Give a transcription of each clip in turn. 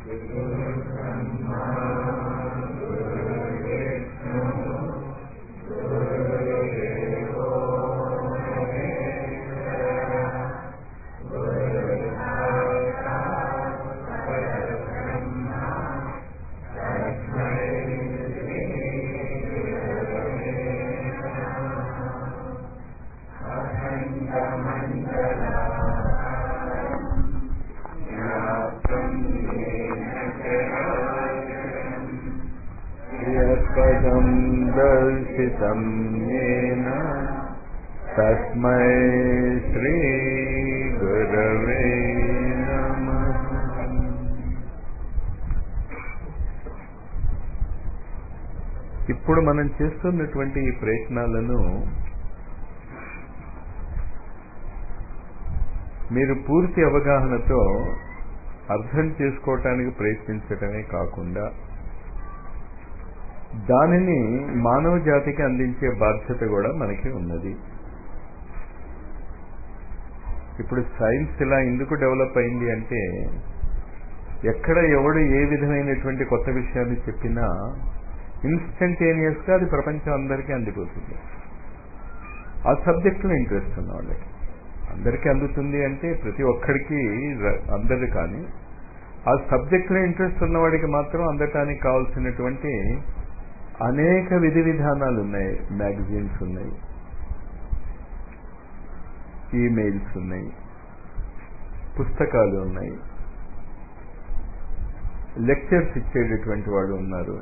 यत्पदं दर्शितं येन तस्मै श्रीगुरवे नमः ఇప్పుడు మనం చేస్తున్నటువంటి ఈ ప్రయత్నాలను మీరు పూర్తి అవగాహనతో అర్థం చేసుకోవటానికి ప్రయత్నించటమే కాకుండా దానిని మానవ జాతికి అందించే బాధ్యత కూడా మనకి ఉన్నది ఇప్పుడు సైన్స్ ఇలా ఎందుకు డెవలప్ అయింది అంటే ఎక్కడ ఎవడు ఏ విధమైనటువంటి కొత్త విషయాలు చెప్పినా ఇన్స్టంటేనియస్ గా అది ప్రపంచం అందరికీ అందిపోతుంది ఆ సబ్జెక్టులో ఇంట్రెస్ట్ ఉన్న వాళ్ళకి అందరికీ అందుతుంది అంటే ప్రతి ఒక్కడికి అందరు కానీ ఆ సబ్జెక్టులో ఇంట్రెస్ట్ ఉన్నవాడికి మాత్రం అందటానికి కావాల్సినటువంటి అనేక విధి విధానాలు ఉన్నాయి మ్యాగజైన్స్ ఉన్నాయి ఈమెయిల్స్ ఉన్నాయి పుస్తకాలు ఉన్నాయి లెక్చర్స్ ఇచ్చేటటువంటి వాడు ఉన్నారు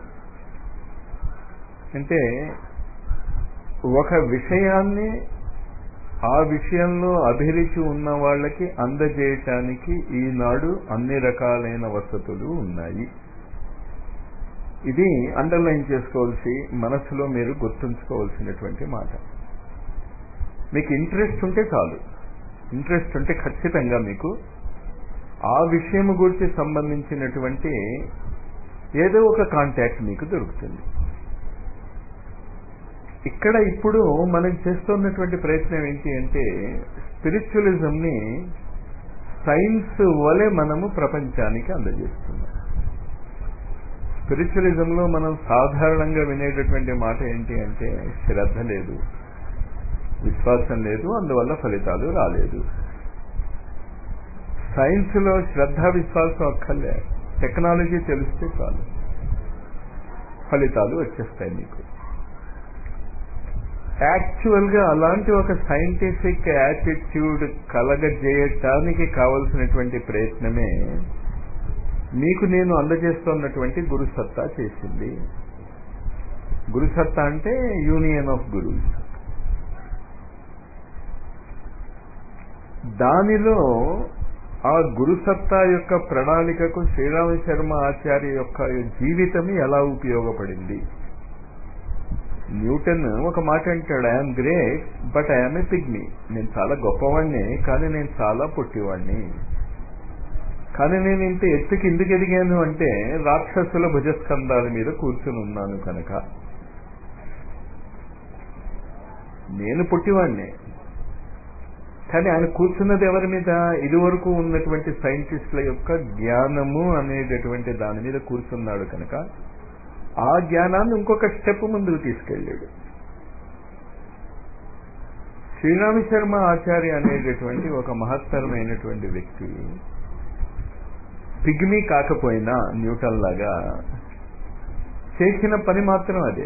అంటే ఒక విషయాన్ని ఆ విషయంలో అభిరుచి ఉన్న వాళ్ళకి అందజేయటానికి ఈనాడు అన్ని రకాలైన వసతులు ఉన్నాయి ఇది అండర్లైన్ చేసుకోవాల్సి మనసులో మీరు గుర్తుంచుకోవాల్సినటువంటి మాట మీకు ఇంట్రెస్ట్ ఉంటే చాలు ఇంట్రెస్ట్ ఉంటే ఖచ్చితంగా మీకు ఆ విషయం గురించి సంబంధించినటువంటి ఏదో ఒక కాంటాక్ట్ మీకు దొరుకుతుంది ఇక్కడ ఇప్పుడు మనం చేస్తున్నటువంటి ప్రయత్నం ఏంటి అంటే స్పిరిచువలిజంని సైన్స్ వలె మనము ప్రపంచానికి అందజేస్తున్నాం స్పిరిచువలిజంలో మనం సాధారణంగా వినేటటువంటి మాట ఏంటి అంటే శ్రద్ధ లేదు విశ్వాసం లేదు అందువల్ల ఫలితాలు రాలేదు సైన్స్లో శ్రద్ధ విశ్వాసం అక్కర్లే టెక్నాలజీ తెలిస్తే చాలు ఫలితాలు వచ్చేస్తాయి మీకు యాక్చువల్ గా అలాంటి ఒక సైంటిఫిక్ యాటిట్యూడ్ కలగజేయటానికి కావలసినటువంటి ప్రయత్నమే మీకు నేను అందజేస్తున్నటువంటి గురుసత్తా చేసింది గురుసత్తా అంటే యూనియన్ ఆఫ్ గురువుస్ దానిలో ఆ గురుసత్తా యొక్క ప్రణాళికకు శ్రీరామ శర్మ ఆచార్య యొక్క జీవితం ఎలా ఉపయోగపడింది న్యూటన్ ఒక మాట అంటాడు I'm great but I'm a pygmy నేను చాలా గొప్పవాడిని కానీ నేను చాలా పొట్టివాడిని కానీ నేను ఇంత ఎత్తుకి ఎందుకు ఎదిగాను అంటే రాక్షసుల భుజస్కంధాల మీద కూర్చుని ఉన్నాను కనుక నేను పుట్టివాడిని కానీ ఆయన కూర్చున్నది ఎవరి మీద ఇదివరకు ఉన్నటువంటి సైంటిస్టుల యొక్క జ్ఞానము అనేటటువంటి దాని మీద కూర్చున్నాడు కనుక ఆ జ్ఞానాన్ని ఇంకొక స్టెప్ ముందుకు తీసుకెళ్ళాడు శ్రీరామ శర్మ ఆచార్య అనేటటువంటి ఒక మహత్తరమైనటువంటి వ్యక్తి పిగ్మీ కాకపోయినా న్యూటన్ లాగా చేసిన పని మాత్రం అదే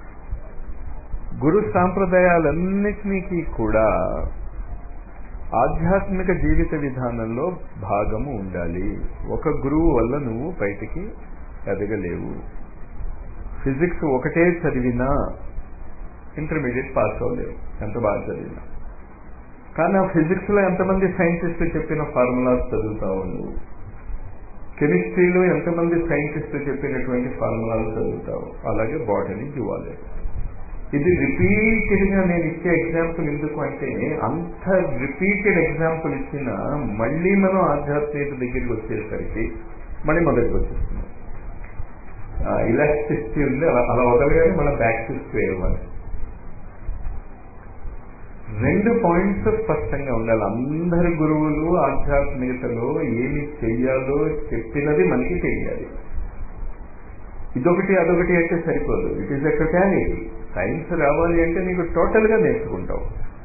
గురు సాంప్రదాయాలన్నిటినీ కూడా ఆధ్యాత్మిక జీవిత విధానంలో భాగము ఉండాలి ఒక గురువు వల్ల నువ్వు బయటికి ఎదగలేవు ఫిజిక్స్ ఒకటే చదివినా ఇంటర్మీడియట్ పాస్ అవ్వలేవు ఎంత బాగా చదివినా కానీ ఆ ఫిజిక్స్ లో ఎంతమంది సైంటిస్టులు చెప్పిన ఫార్ములాస్ చదువుతావు నువ్వు కెమిస్ట్రీలో ఎంతమంది సైంటిస్టులు చెప్పినటువంటి ఫార్ములాలు చదువుతావు అలాగే బాటనీ జువాలజీ ఇది రిపీటెడ్ గా నేను ఇచ్చే ఎగ్జాంపుల్ ఎందుకు అంటే అంత రిపీటెడ్ ఎగ్జాంపుల్ ఇచ్చిన మళ్ళీ మనం ఆధ్యాత్మికత దగ్గరికి వచ్చేసరికి మళ్ళీ మొదటికి వచ్చేస్తున్నాం ఇలాస్టిసిటీ ఉంది అలా అలా వదలగానే మన బ్యాక్ టు స్క్వేర్ వన్ రెండు పాయింట్స్ స్పష్టంగా ఉండాలి అందరి గురువులు ఆధ్యాత్మికతలో ఏమి చెయ్యాలో చెప్పినది మనకి తెలియాలి ఇదొకటి అదొకటి అంటే సరిపోదు it is a totality science రావాలి అంటే నీకు టోటల్ గా నేర్చుకుంటావు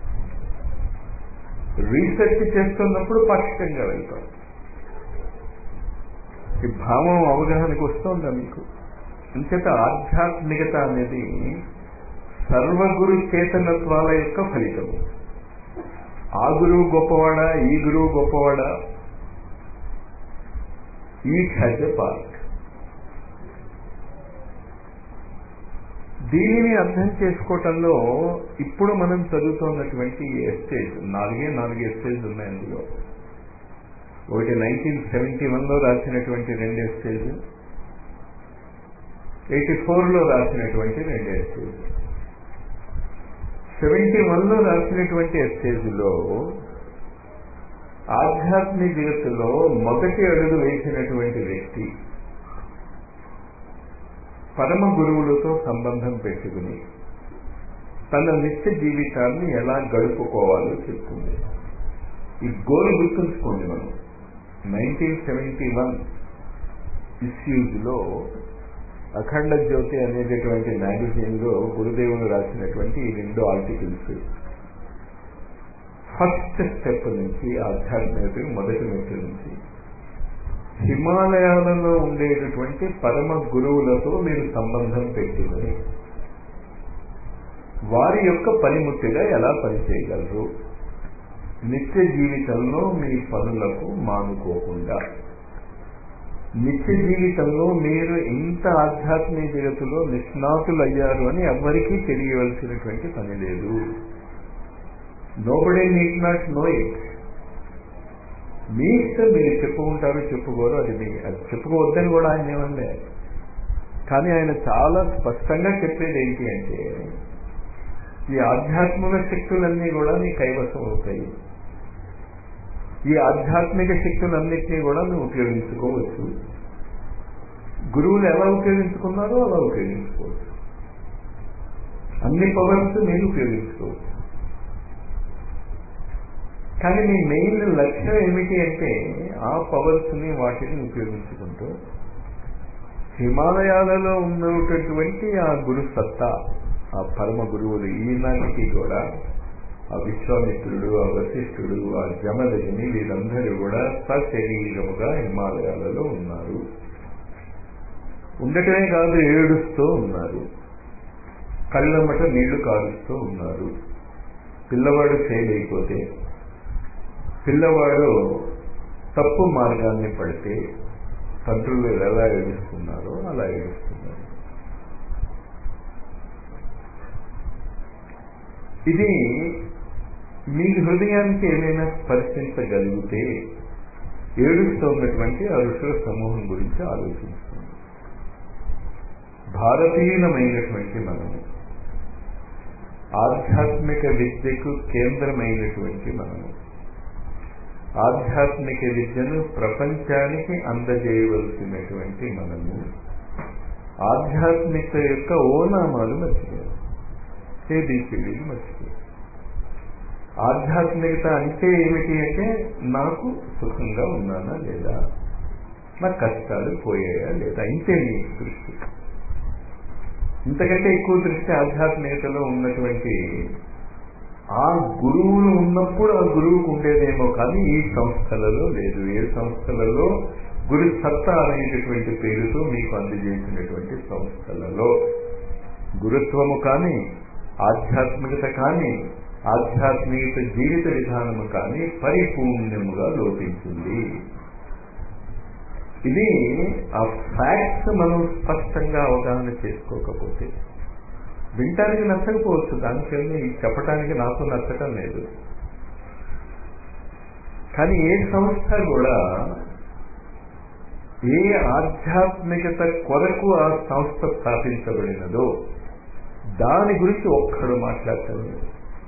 రీసెర్చ్ చేస్తున్నప్పుడు పాక్షికంగా వెళ్తాం ఈ భావం అవగాహనకు వస్తుందా మీకు అంచేత ఆధ్యాత్మికత అనేది సర్వగురు చేతనత్వాల యొక్క ఫలితము ఆ గురువు గొప్పవాడా ఈ గురువు గొప్పవాడా ఈ హ్యాజ్ ఎ పార్ట్ దీనిని అర్థం చేసుకోవటంలో ఇప్పుడు మనం చదువుతున్నటువంటి ఎస్టేజ్ నాలుగే నాలుగు ఎస్టేజ్ ఉన్నాయి అందులో ఒకటి నైన్టీన్ సెవెంటీ వన్లో రాసినటువంటి రెండు ఎస్టేజ్ ఎయిటీ ఫోర్లో రాసినటువంటి రెండు ఎస్టేజ్ సెవెంటీ వన్లో రాసినటువంటి ఎస్టేజ్లో ఆధ్యాత్మిక జగత్తులో మొదటి అడుగు వేసినటువంటి వ్యక్తి పరమ గురువులతో సంబంధం పెట్టుకుని తన నిత్య జీవితాన్ని ఎలా గడుపుకోవాలో చెప్తుంది ఈ గోల్ గుర్తుంచుకోండి మనం నైన్టీన్ సెవెంటీ వన్ ఇష్యూస్ లో అఖండ జ్యోతి అనేటటువంటి మ్యాగజైన్ లో గురుదేవులు రాసినటువంటి ఈ రెండు ఆర్టికల్స్ ఫస్ట్ స్టెప్ నుంచి ఆధ్యాత్మిక మొదటి మెట్టు నుంచి హిమాలయాలలో ఉండేటటువంటి పరమ గురువులతో మీరు సంబంధం పెట్టుకుని వారి యొక్క పనిముట్టిగా ఎలా పనిచేయగలరు నిత్య జీవితంలో మీ పనులకు మానుకోకుండా నిత్య జీవితంలో మీరు ఇంత ఆధ్యాత్మిక జగత్తులో నిష్ణాతులు అయ్యారు అని ఎవ్వరికీ తెలియవలసినటువంటి పని లేదు nobody need not know it మీ ఇష్టం మీరు చెప్పుకుంటారు చెప్పుకోరు అది మీ అది చెప్పుకోవద్దని కూడా ఆయన ఏమండే కానీ ఆయన చాలా స్పష్టంగా చెప్పేది ఏంటి అంటే ఈ ఆధ్యాత్మిక శక్తులన్నీ కూడా నీ కైవసం అవుతాయి ఈ ఆధ్యాత్మిక శక్తులన్నింటినీ కూడా నువ్వు ఉపయోగించుకోవచ్చు గురువులు ఎలా ఉపయోగించుకున్నారో అలా ఉపయోగించుకోవచ్చు అన్ని పవర్స్ మీరు ఉపయోగించుకోవచ్చు కానీ మీ మెయిన్ లక్ష్యం ఏమిటి అంటే ఆ పవర్స్ ని వాటిని ఉపయోగించుకుంటూ హిమాలయాలలో ఉన్నటువంటి ఆ గురు సత్తా ఆ పరమ గురువులు ఈనాటికి కూడా ఆ విశ్వామిత్రుడు ఆ వశిష్ఠుడు ఆ జమదగిని వీరందరూ కూడా సశరీరముగా హిమాలయాలలో ఉన్నారు ఉండటమే కాదు ఏడుస్తూ ఉన్నారు కళ్ళమ్మట నీళ్లు కారుస్తూ ఉన్నారు పిల్లవాడు ఫెయిల్ అయిపోతే పిల్లవాడు తప్పు మార్గాన్ని పడితే తండ్రులు ఎలా ఏడుస్తున్నారో అలా ఏడుస్తున్నారు ఇది మీ హృదయానికి ఏమైనా స్పర్శించగలిగితే ఏడుస్తున్నటువంటి ఆ ఋషుల సమూహం గురించి ఆలోచించుకోండి భారతీయులమైనటువంటి మనము ఆధ్యాత్మిక విద్యకు కేంద్రమైనటువంటి మనము ఆధ్యాత్మిక విద్యను ప్రపంచానికి అందజేయవలసినటువంటి మనము ఆధ్యాత్మిక యొక్క ఓనామాలు మర్చిపోయాం ఏబిసిడీలు మర్చిపోయాం ఆధ్యాత్మికత అంటే ఏమిటి అంటే నాకు సుఖంగా ఉన్నానా లేదా నా కష్టాలు పోయాయా లేదా ఇంతే నీ దృష్టి ఇంతకంటే ఎక్కువ దృష్టి ఆధ్యాత్మికతలో ఉన్నటువంటి ఆ గురువులు ఉన్నప్పుడు ఆ గురువుకు ఉండేదేమో కానీ ఈ సంస్థలలో లేదు ఏ సంస్థలలో గురు సత్తా అనేటటువంటి పేరుతో మీకు అందజేసినటువంటి సంస్థలలో గురుత్వము కానీ ఆధ్యాత్మికత కానీ ఆధ్యాత్మికత జీవిత విధానము కానీ పరిపూర్ణముగా లోపించింది ఇది ఆ ఫ్యాక్ట్స్ మనం స్పష్టంగా అవగాహన చేసుకోకపోతే వింటానికి నచ్చకపోవచ్చు దానికేమి చెప్పడానికి నాకు నచ్చటం లేదు కానీ ఏ సంస్థ కూడా ఏ ఆధ్యాత్మికత కొరకు ఆ సంస్థ స్థాపించబడినదో దాని గురించి ఒక్కడు మాట్లాడటం లేదు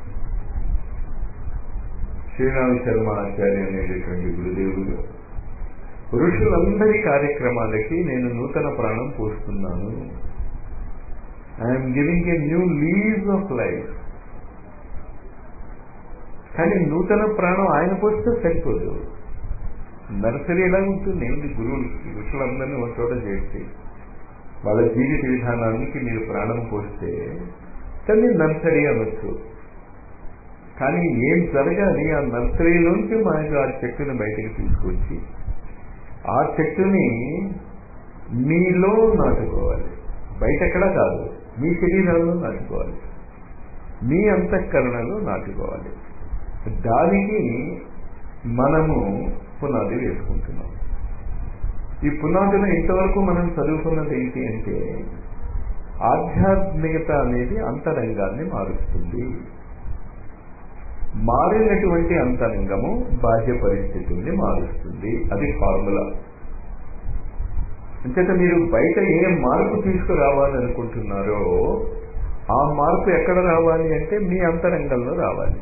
శ్రీరామ శర్మ ఆచార్య అనేటటువంటి గురుదేవుడు పురుషులందరి కార్యక్రమాలకి నేను నూతన ప్రాణం పోస్తున్నాను I'm giving a new lease of life కానీ నూతన ప్రాణం ఆయన పోస్తే సరిపోదు నర్సరీ ఎలా ఉంటుంది ఏంటి గురువులు ఋషులందరినీ ఒక చోట చేసి వాళ్ళ జీవిత విధానానికి మీరు ప్రాణం పోస్తే దాన్ని నర్సరీ అనొచ్చు కానీ ఏం జరగాలి ఆ నర్సరీలోంచి మనకు ఆ చెట్టుని బయటకు తీసుకొచ్చి ఆ చెట్టుని మీలో నాటుకోవాలి బయట ఎక్కడా కాదు మీ శరీరాల్లో నాటుకోవాలి మీ అంతఃకరణలో నాటుకోవాలి దానికి మనము పునాది వేసుకుంటున్నాం ఈ పునాదిలో ఇంతవరకు మనం చదువుకున్నది ఏంటి అంటే ఆధ్యాత్మికత అనేది అంతరంగాన్ని మారుస్తుంది మారినటువంటి అంతరంగము బాహ్య పరిస్థితుల్ని మారుస్తుంది అది ఫార్ములా అంచేత మీరు బయట ఏ మార్పు తీసుకురావాలనుకుంటున్నారో ఆ మార్పు ఎక్కడ రావాలి అంటే మీ అంతరంగంలో రావాలి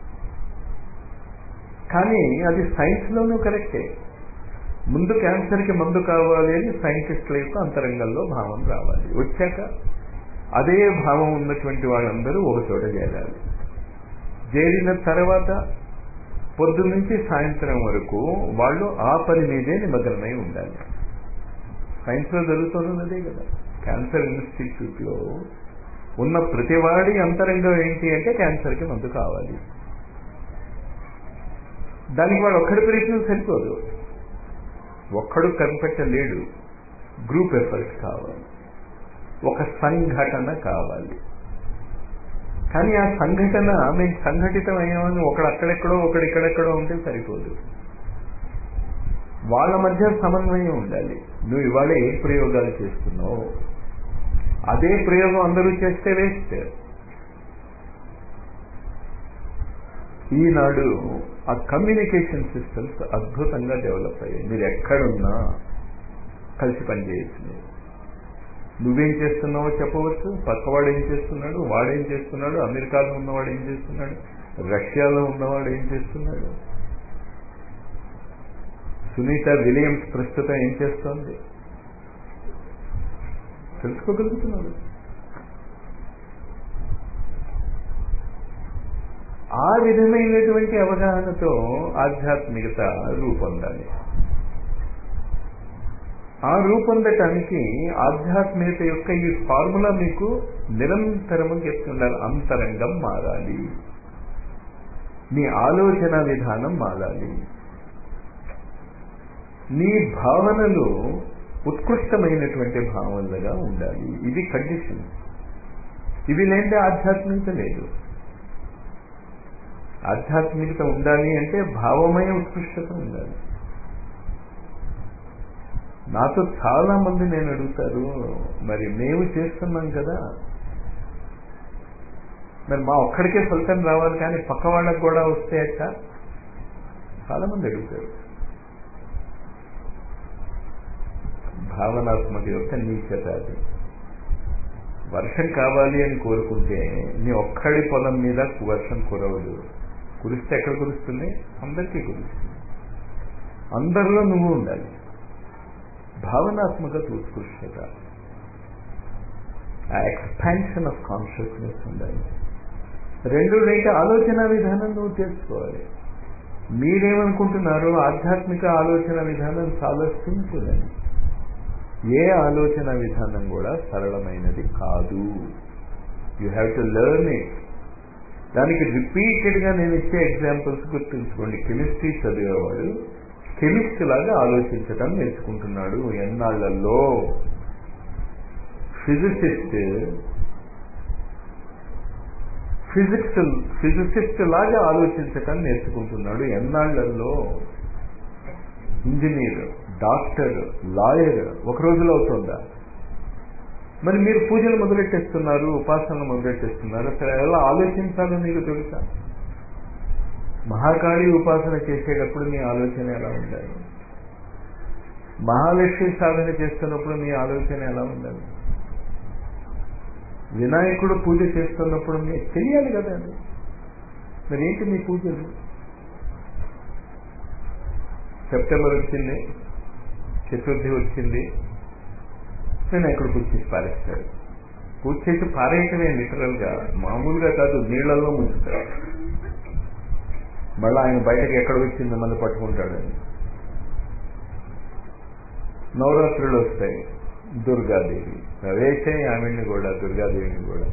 కానీ అది సైన్స్లోనూ కరెక్టే ముందు క్యాన్సర్కి మందు కావాలి అని సైంటిస్టుల యొక్క అంతరంగంలో భావం రావాలి వచ్చాక అదే భావం ఉన్నటువంటి వాళ్ళందరూ ఒక చోట చేరాలి చేరిన తర్వాత పొద్దు నుంచి సాయంత్రం వరకు వాళ్ళు ఆ పని మీదే నిమగ్నమై ఉండాలి సైన్స్లో జరుగుతున్నదే కదా క్యాన్సర్ ఇన్స్టిట్యూట్లో ఉన్న ప్రతివాడి అంతరంగం ఏంటి అంటే క్యాన్సర్కి మందు కావాలి దానికి వాడు ఒక్కడి ప్రయత్నం సరిపోదు ఒక్కడు కనిపెట్టలేడు గ్రూప్ ఎఫర్ట్ కావాలి ఒక సంఘటన కావాలి కానీ ఆ సంఘటన మేము సంఘటితం అయ్యామని ఒకడు అక్కడెక్కడో ఒకడు ఇక్కడెక్కడో ఉంటే సరిపోదు వాళ్ళ మధ్య సమన్వయం ఉండాలి నువ్వు ఇవాళ ఏ ప్రయోగాలు చేస్తున్నావు అదే ప్రయోగం అందరూ చేస్తే వేస్ట్ ఈనాడు ఆ కమ్యూనికేషన్ సిస్టమ్స్ అద్భుతంగా డెవలప్ అయ్యాయి మీరు ఎక్కడున్నా కలిసి పనిచేయచ్చు నువ్వేం చేస్తున్నావో చెప్పవచ్చు పక్కవాడు ఏం చేస్తున్నాడు వాడేం చేస్తున్నాడు అమెరికాలో ఉన్నవాడు ఏం చేస్తున్నాడు రష్యాలో ఉన్నవాడు ఏం చేస్తున్నాడు సునీత విలియమ్స్ ప్రస్తుతం ఏం చేస్తోంది తెలుసుకోగలుగుతున్నాడు ఆ విధమైనటువంటి అవగాహనతో ఆధ్యాత్మికత రూపొందాలి ఆ రూపొందటానికి ఆధ్యాత్మికత యొక్క ఈ ఫార్ములా మీకు నిరంతరము చెప్తుండాలి అంతరంగం మారాలి మీ ఆలోచన విధానం మారాలి నీ భావనలు ఉత్కృష్టమైనటువంటి భావనలుగా ఉండాలి ఇది కండిషన్ ఇవి లేంటే ఆధ్యాత్మికత లేదు ఆధ్యాత్మికత ఉండాలి అంటే భావమయ ఉత్కృష్టత ఉండాలి నాతో చాలా మంది నేను అడుగుతారు మరి మేము చేస్తున్నాం కదా మరి మా ఒక్కడికే ఫలితం రావాలి కానీ పక్క వాళ్ళకు కూడా వస్తే అట్ట చాలా మంది అడుగుతారు భావనాత్మక యొక్క నీచత అది వర్షం కావాలి అని కోరుకుంటే నీ ఒక్కడి పొలం మీద వర్షం కురవదు కురిస్తే ఎక్కడ కురుస్తుంది అందరికీ కురుస్తుంది అందరిలో నువ్వు ఉండాలి భావనాత్మక ఉత్కృష్టత ఆ ఎక్స్పాన్షన్ ఆఫ్ కాన్షియస్నెస్ ఉండాలి రెండు రేట ఆలోచన విధానం నువ్వు తెలుసుకోవాలి మీరేమనుకుంటున్నారు ఆధ్యాత్మిక ఆలోచన విధానం చాలా సింపుల్ అని ఏ ఆలోచన విధానం కూడా సరళమైనది కాదు you have to learn it దానికి రిపీటెడ్గా నేను ఇచ్చే ఎగ్జాంపుల్స్ గుర్తుంచుకోండి కెమిస్ట్రీ చదివేవాడు కెమిస్ట్ లాగా ఆలోచించటం నేర్చుకుంటున్నాడు ఎన్నాళ్లలో ఫిజిసిస్ట్ ఫిజిక్స్ ఫిజిసిస్ట్ లాగా ఆలోచించటం నేర్చుకుంటున్నాడు ఎన్నాళ్లలో ఇంజనీర్ డాక్టర్ లాయర్ ఒక రోజులో అవుతుందా మరి మీరు పూజలు మొదలెట్టేస్తున్నారు ఉపాసనలు మొదలెట్టేస్తున్నారు అసలు ఎలా ఆలోచించాలో మీకు తెలుసా మహాకాళి ఉపాసన చేసేటప్పుడు మీ ఆలోచన ఎలా ఉండాలి మహాలక్ష్మి సాధన చేస్తున్నప్పుడు మీ ఆలోచన ఎలా ఉండాలి వినాయకుడు పూజ చేస్తున్నప్పుడు మీకు తెలియాలి కదా అది మరి ఏంటి మీ పూజలు సెప్టెంబర్ వచ్చింది చతుర్థి వచ్చింది వినాయకుడు పూజ చేసి పారేస్తాడు పూజ చేసి పారేయటమే లిటరల్ గా మామూలుగా కాదు నీళ్లలో ముంచుతాడు మళ్ళీ ఆయన బయటకు ఎక్కడ వచ్చింది మళ్ళీ పట్టుకుంటాడని నవరాత్రులు వస్తాయి దుర్గాదేవి వేసే ఆవిడ్ని కూడా దుర్గాదేవిని కూడా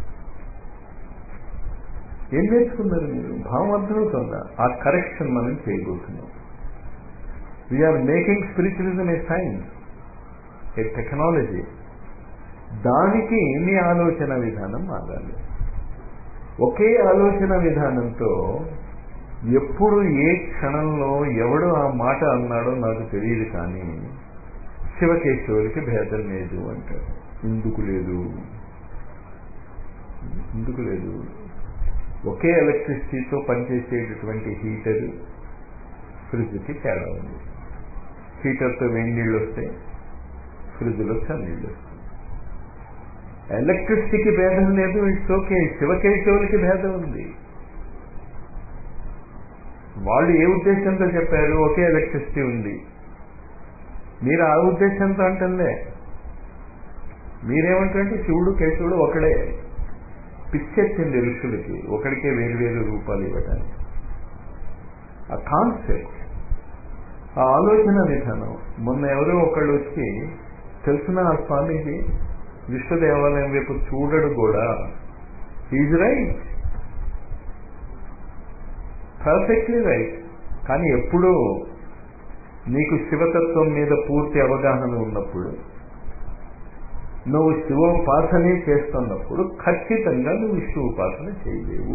ఏం నేర్చుకున్నారు మీరు భావం అర్థమవుతుందా ఆ కరెక్షన్ మనం చేయబోతున్నాం we're making spiritualism a science a technology దానికి మీ ఆలోచన విధానం మారాలి ఒకే ఆలోచన విధానంతో ఎప్పుడు ఏ క్షణంలో ఎవడు ఆ మాట అన్నాడో నాకు తెలియదు కానీ శివకేశవులకి భేదం లేదు అంటాడు ఎందుకు లేదు ఎందుకు లేదు ఒకే ఎలక్ట్రిసిటీతో పనిచేసేటటువంటి హీటర్ ఫ్రిడ్జ్కి తేడా ఉంది హీటర్తో వేడి నీళ్ళు వస్తాయి ఫ్రిడ్జ్లో చన్నీళ్ళు వస్తాయి ఎలక్ట్రిసిటీకి భేదం లేదు ఇట్స్ ఓకే శివకేశవులకి భేదం ఉంది వాళ్ళు ఏ ఉద్దేశంతో చెప్పారు ఒకే ఎలక్ట్రిసిటీ ఉంది మీరు ఆ ఉద్దేశంతో అంటుందే మీరేమంటారంటే శివుడు కేశవుడు ఒకడే పిచ్చెచ్చింది ఋషులకి ఒకడికే వేరు వేరు రూపాలు ఇవ్వడానికి ఆ కాన్సెప్ట్ ఆ ఆలోచన విధానం మొన్న ఎవరో ఒకళ్ళు వచ్చి తెలిసిన ఆ స్వామీజీ విశ్వ దేవాలయం వైపు చూడడు కూడా ఈజ్ రైట్ పర్ఫెక్ట్లీ రైట్ కానీ ఎప్పుడూ నీకు శివతత్వం మీద పూర్తి అవగాహన ఉన్నప్పుడు నువ్వు శివోపాసనే చేస్తున్నప్పుడు ఖచ్చితంగా నువ్వు విష్ణు ఉపాసన చేయలేవు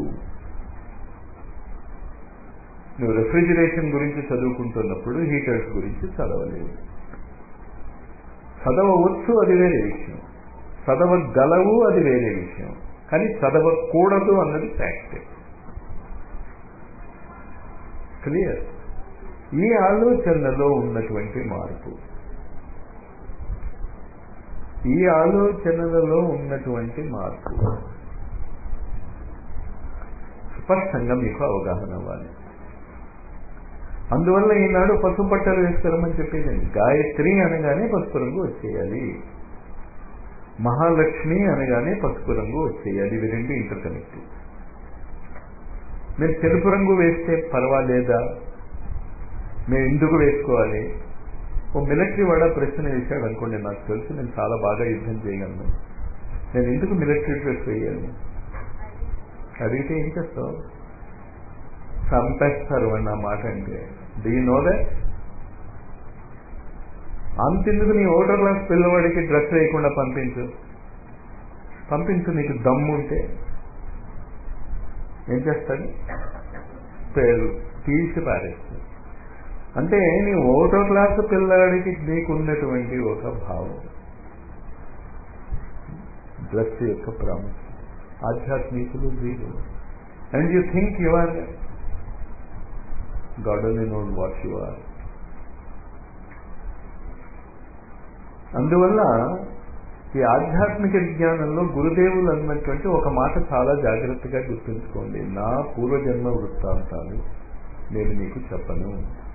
నువ్వు రెఫ్రిజిరేషన్ గురించి చదువుకుంటున్నప్పుడు హీటర్స్ గురించి చదవలేవు చదవవచ్చు అది వేరే విషయం చదవగలవు అది వేరే విషయం కానీ చదవకూడదు అన్నది ఫ్యాక్ట్ క్లియర్ ఈ ఆలోచనలో ఉన్నటువంటి మార్పు ఈ ఆలోచనలలో ఉన్నటువంటి మార్పు స్పష్టంగా మీకు అవగాహన అవ్వాలి అందువల్ల ఈనాడు పసుపు బట్టలు వేసుకోరమని చెప్పేది గాయత్రి అనగానే పసుపు రంగు వచ్చేయాలి మహాలక్ష్మి అనగానే పసుపు రంగు వచ్చేయాలి ఇవి రెండు ఇంటర్ కనెక్ట్ మీరు తెలుపు రంగు వేస్తే పర్వాలేదా మేము ఎందుకు వేసుకోవాలి ఓ మిలిటరీ వాడ ప్రశ్న వేశాడు అనుకోండి నాకు తెలుసు నేను చాలా బాగా యుద్ధం చేయగలను నేను ఎందుకు మిలిటరీ డ్రెస్ వేయాలి అడిగితే ఏం చేస్తావు చంపేస్తారు అన్న మాట అంటే డీ నో దట్ అంతెందుకు నీ ఓటర్ క్లాస్ పిల్లవాడికి డ్రెస్ వేయకుండా పంపించు పంపించు నీకు దమ్ము ఉంటే ఏం చేస్తాడు పేరు తీసి పారేస్తాడు అంటే నీ ఓటో క్లాస్ పిల్లాడికి నీకున్నటువంటి ఒక భావం డ్రెస్ యొక్క ప్రాముఖ్యం ఆధ్యాత్మికులు వీరు and you think you are God only known what you are అందువల్ల ఈ ఆధ్యాత్మిక విజ్ఞానంలో గురుదేవులు అన్నటువంటి ఒక మాట చాలా జాగ్రత్తగా గుర్తుంచుకోండి నా పూర్వజన్మ వృత్తాంతాలు నేను మీకు చెప్పను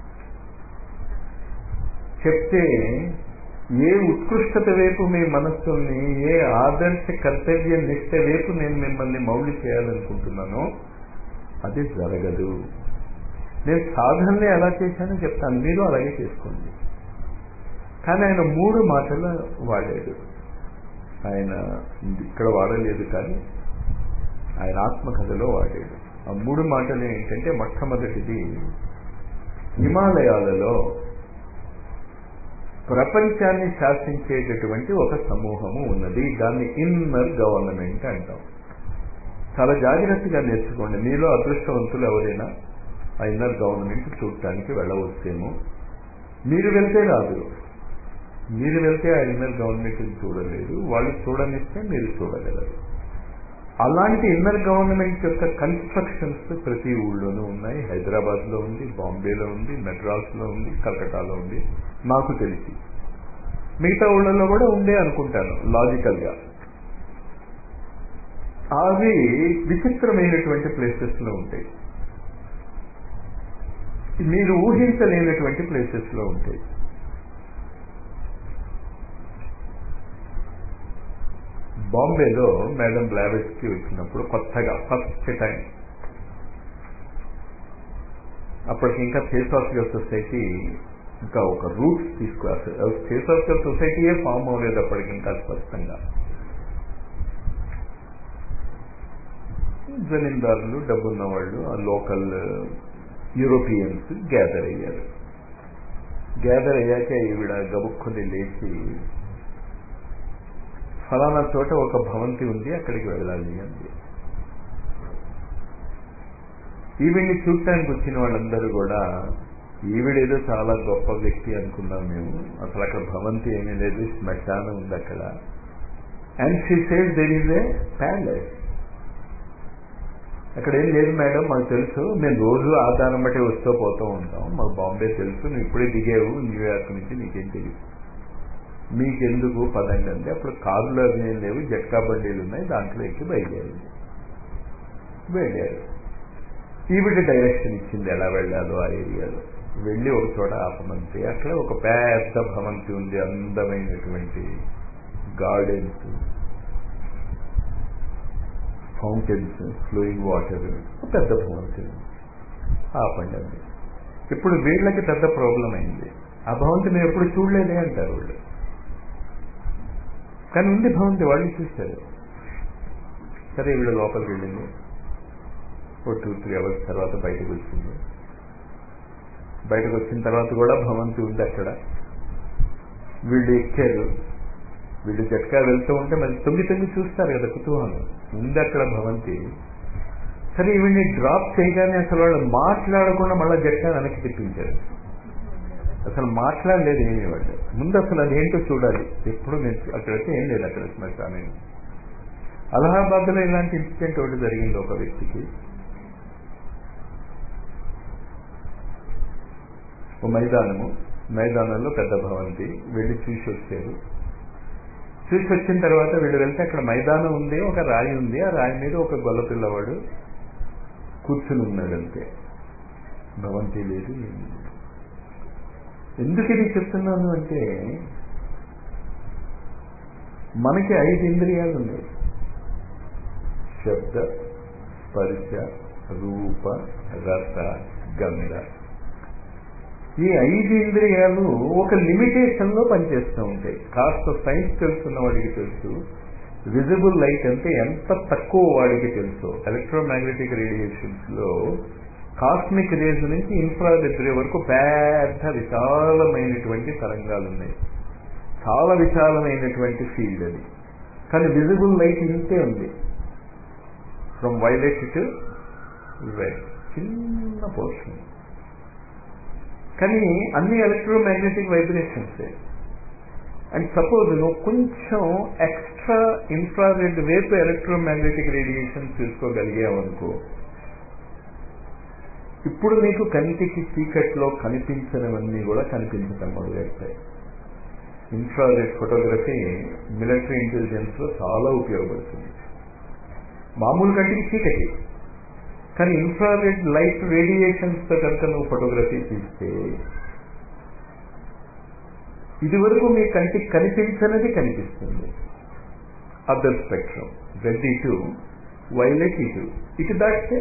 చెప్తే ఏ ఉత్కృష్టత వైపు మీ మనస్సుల్ని ఏ ఆదర్శ కర్తవ్య నిష్ట వైపు నేను మిమ్మల్ని మౌలి చేయాలనుకుంటున్నానో అది జరగదు నేను సాధనలే ఎలా చేశానో చెప్తాను మీరు అలాగే చేసుకోండి కానీ ఆయన మూడు మాటలు వాడాడు ఆయన ఇక్కడ వాడలేదు కానీ ఆయన ఆత్మకథలో వాడాడు ఆ మూడు మాటలు ఏంటంటే మొట్టమొదటిది హిమాలయాలలో ప్రపంచాన్ని శాసించేటటువంటి ఒక సమూహము ఉన్నది దాన్ని ఇన్నర్ గవర్నమెంట్ అంటాం చాలా జాగ్రత్తగా నేర్చుకోండి మీలో అదృష్టవంతులు ఎవరైనా ఆ ఇన్నర్ గవర్నమెంట్ చూడటానికి వెళ్ళవచ్చేమో మీరు వెళ్తే రాదు మీరు వెళ్తే ఆ ఇన్నర్ గవర్నమెంట్ చూడలేదు వాళ్ళు చూడనిస్తే మీరు చూడగలరు అలాంటి ఇన్నర్ గవర్నమెంట్ యొక్క కన్స్ట్రక్షన్స్ ప్రతి ఊళ్ళోనూ ఉన్నాయి హైదరాబాద్ లో ఉంది బాంబేలో ఉంది మెడ్రాస్ లో ఉంది కలకటాలో ఉంది నాకు తెలిసి మిగతా ఊళ్ళలో కూడా ఉండే అనుకుంటాను లాజికల్ గా అవి విచిత్రమైనటువంటి ప్లేసెస్ లో ఉంటాయి మీరు ఊహించలేనటువంటి ప్లేసెస్ లో ఉంటాయి బాంబేలో మేడం బ్లావెట్స్ కి వచ్చినప్పుడు కొత్తగా ఫస్ట్ టైం అప్పటికి ఇంకా థియోసాఫికల్ సొసైటీ ఇంకా ఒక రూట్స్ తీసుకురాదు థియోసాఫికల్ సొసైటీయే ఫామ్ అవ్వలేదు అప్పటికి ఇంకా స్పష్టంగా జమీందారులు డబ్బున్న వాళ్ళు ఆ లోకల్ యూరోపియన్స్ గ్యాదర్ అయ్యారు గ్యాదర్ అయ్యాక ఈవిడ గబుక్కుని లేచి ఫలానా చోట ఒక భవంతి ఉంది అక్కడికి వెళ్ళాలి అంది ఈవిడ్ని చూడటానికి వచ్చిన వాళ్ళందరూ కూడా ఈవిడేదో చాలా గొప్ప వ్యక్తి అనుకున్నాం మేము అసలు అక్కడ భవంతి ఏమీ లేదు శ్మశానం ఉంది అక్కడ and she says there is a palace అక్కడ ఏం లేదు మేడం మాకు తెలుసు మేము రోజు ఆధారం బట్టి వస్తూ పోతూ ఉంటాం మాకు బాంబే తెలుసు నువ్వు ఇప్పుడే దిగేవు న్యూయార్క్ నుంచి నీకేం తెలియదు మీకెందుకు పదండి అంటే అప్పుడు కార్లు అవి ఏం లేవు జట్కా బండీలు ఉన్నాయి దాంట్లో ఎక్కి బయలుదేరింది వెళ్ళారు ఈవిడ డైరెక్షన్ ఇచ్చింది ఎలా వెళ్ళాలో ఆ ఏరియాలో వెళ్ళి ఒక చోట ఆపమంతే అక్కడ ఒక పెద్ద భవంతి ఉంది అందమైనటువంటి గార్డెన్స్ ఫౌంటైన్స్ ఫ్లోయింగ్ వాటర్ పెద్ద భవంతి ఆపండి అది ఇప్పుడు వీళ్ళకి పెద్ద ప్రాబ్లం అయింది ఆ భవంతి మేము ఎప్పుడు చూడలేదే అంటారు వాళ్ళు కానీ ఉంది భవంతి వాళ్ళు చూశారు సరే వీళ్ళు లోపలికి వెళ్ళింది ఓ టూ త్రీ అవర్స్ తర్వాత బయటకు వచ్చింది బయటకు వచ్చిన తర్వాత కూడా భవంతి ఉంది అక్కడ వీళ్ళు ఎక్కారు వీళ్ళు జట్కా వెళ్తూ ఉంటే మరి తొమ్మిది తొమ్మిది చూస్తారు కదా కుతూహలం ఉంది అక్కడ భవంతి సరే ఈవిడ్ని డ్రాప్ చేయగానే అసలు వాళ్ళు మాట్లాడకుండా మళ్ళీ జట్కా వెనక్కి తిప్పించారు అసలు మాట్లాడలేదు ఏమి వాళ్ళు ముందు అసలు అదేంటో చూడాలి ఎప్పుడు నేను అక్కడైతే ఏం లేదు అక్కడ శ్మశానం అలహాబాద్లో ఇలాంటి ఇన్సిడెంట్ ఒకటి జరిగింది ఒక వ్యక్తికి ఓ మైదానము మైదానంలో పెద్ద భవంతి వెళ్ళి చూసి వచ్చారు చూసి వచ్చిన తర్వాత వీళ్ళు వెళ్తే అక్కడ మైదానం ఉంది ఒక రాయి ఉంది ఆ రాయి మీద ఒక గొల్ల పిల్లవాడు కూర్చుని ఉన్నాడు అంతే భవంతి లేదు ఎందుకు ఇది చెప్తున్నాను అంటే మనకి ఐదు ఇంద్రియాలు ఉన్నాయి శబ్ద స్పర్శ రూప రస గంధ ఈ ఐదు ఇంద్రియాలు ఒక లిమిటేషన్ లో పనిచేస్తూ ఉంటాయి కాస్త సైన్స్ తెలుసున్న వాడికి తెలుసు విజిబుల్ లైట్ అంటే ఎంత తక్కువ వాడికి తెలుసు ఎలక్ట్రోమాగ్నెటిక్ రేడియేషన్స్ లో కాస్మిక్ రేస్ నుంచి ఇన్ఫ్రారెడ్ రే వరకు పెద్ద విశాలమైనటువంటి తరంగాలు ఉన్నాయి చాలా విశాలమైనటువంటి ఫీల్డ్ అది కానీ విజిబుల్ లైట్ ఇంతే ఉంది ఫ్రమ్ వైలెట్ టు రెడ్ చిన్న పోర్షన్ కానీ అన్ని ఎలక్ట్రోమాగ్నెటిక్ వైబ్రేషన్స్ అండ్ సపోజ్ నువ్వు కొంచెం ఎక్స్ట్రా ఇన్ఫ్రారెడ్ వైపు ఎలక్ట్రోమాగ్నెటిక్ రేడియేషన్ తీసుకోగలిగావనుకో ఇప్పుడు నీకు కంటికి చీకట్లో కనిపించనివన్నీ కూడా కనిపించటం మొదలెడతాయి ఇన్ఫ్రారెడ్ ఫోటోగ్రఫీ మిలిటరీ ఇంటెలిజెన్స్ లో చాలా ఉపయోగపడుతుంది మామూలు కంటికి చీకటి కానీ ఇన్ఫ్రారెడ్ లైట్ రేడియేషన్స్ తో కనుక నువ్వు ఫోటోగ్రఫీ తీస్తే ఇది వరకు మీ కంటికి కనిపించనిది కనిపిస్తుంది అదర్ స్పెక్ట్రమ్ రెడ్ ఇటు వైలెట్ ఇటు ఇటు దాటితే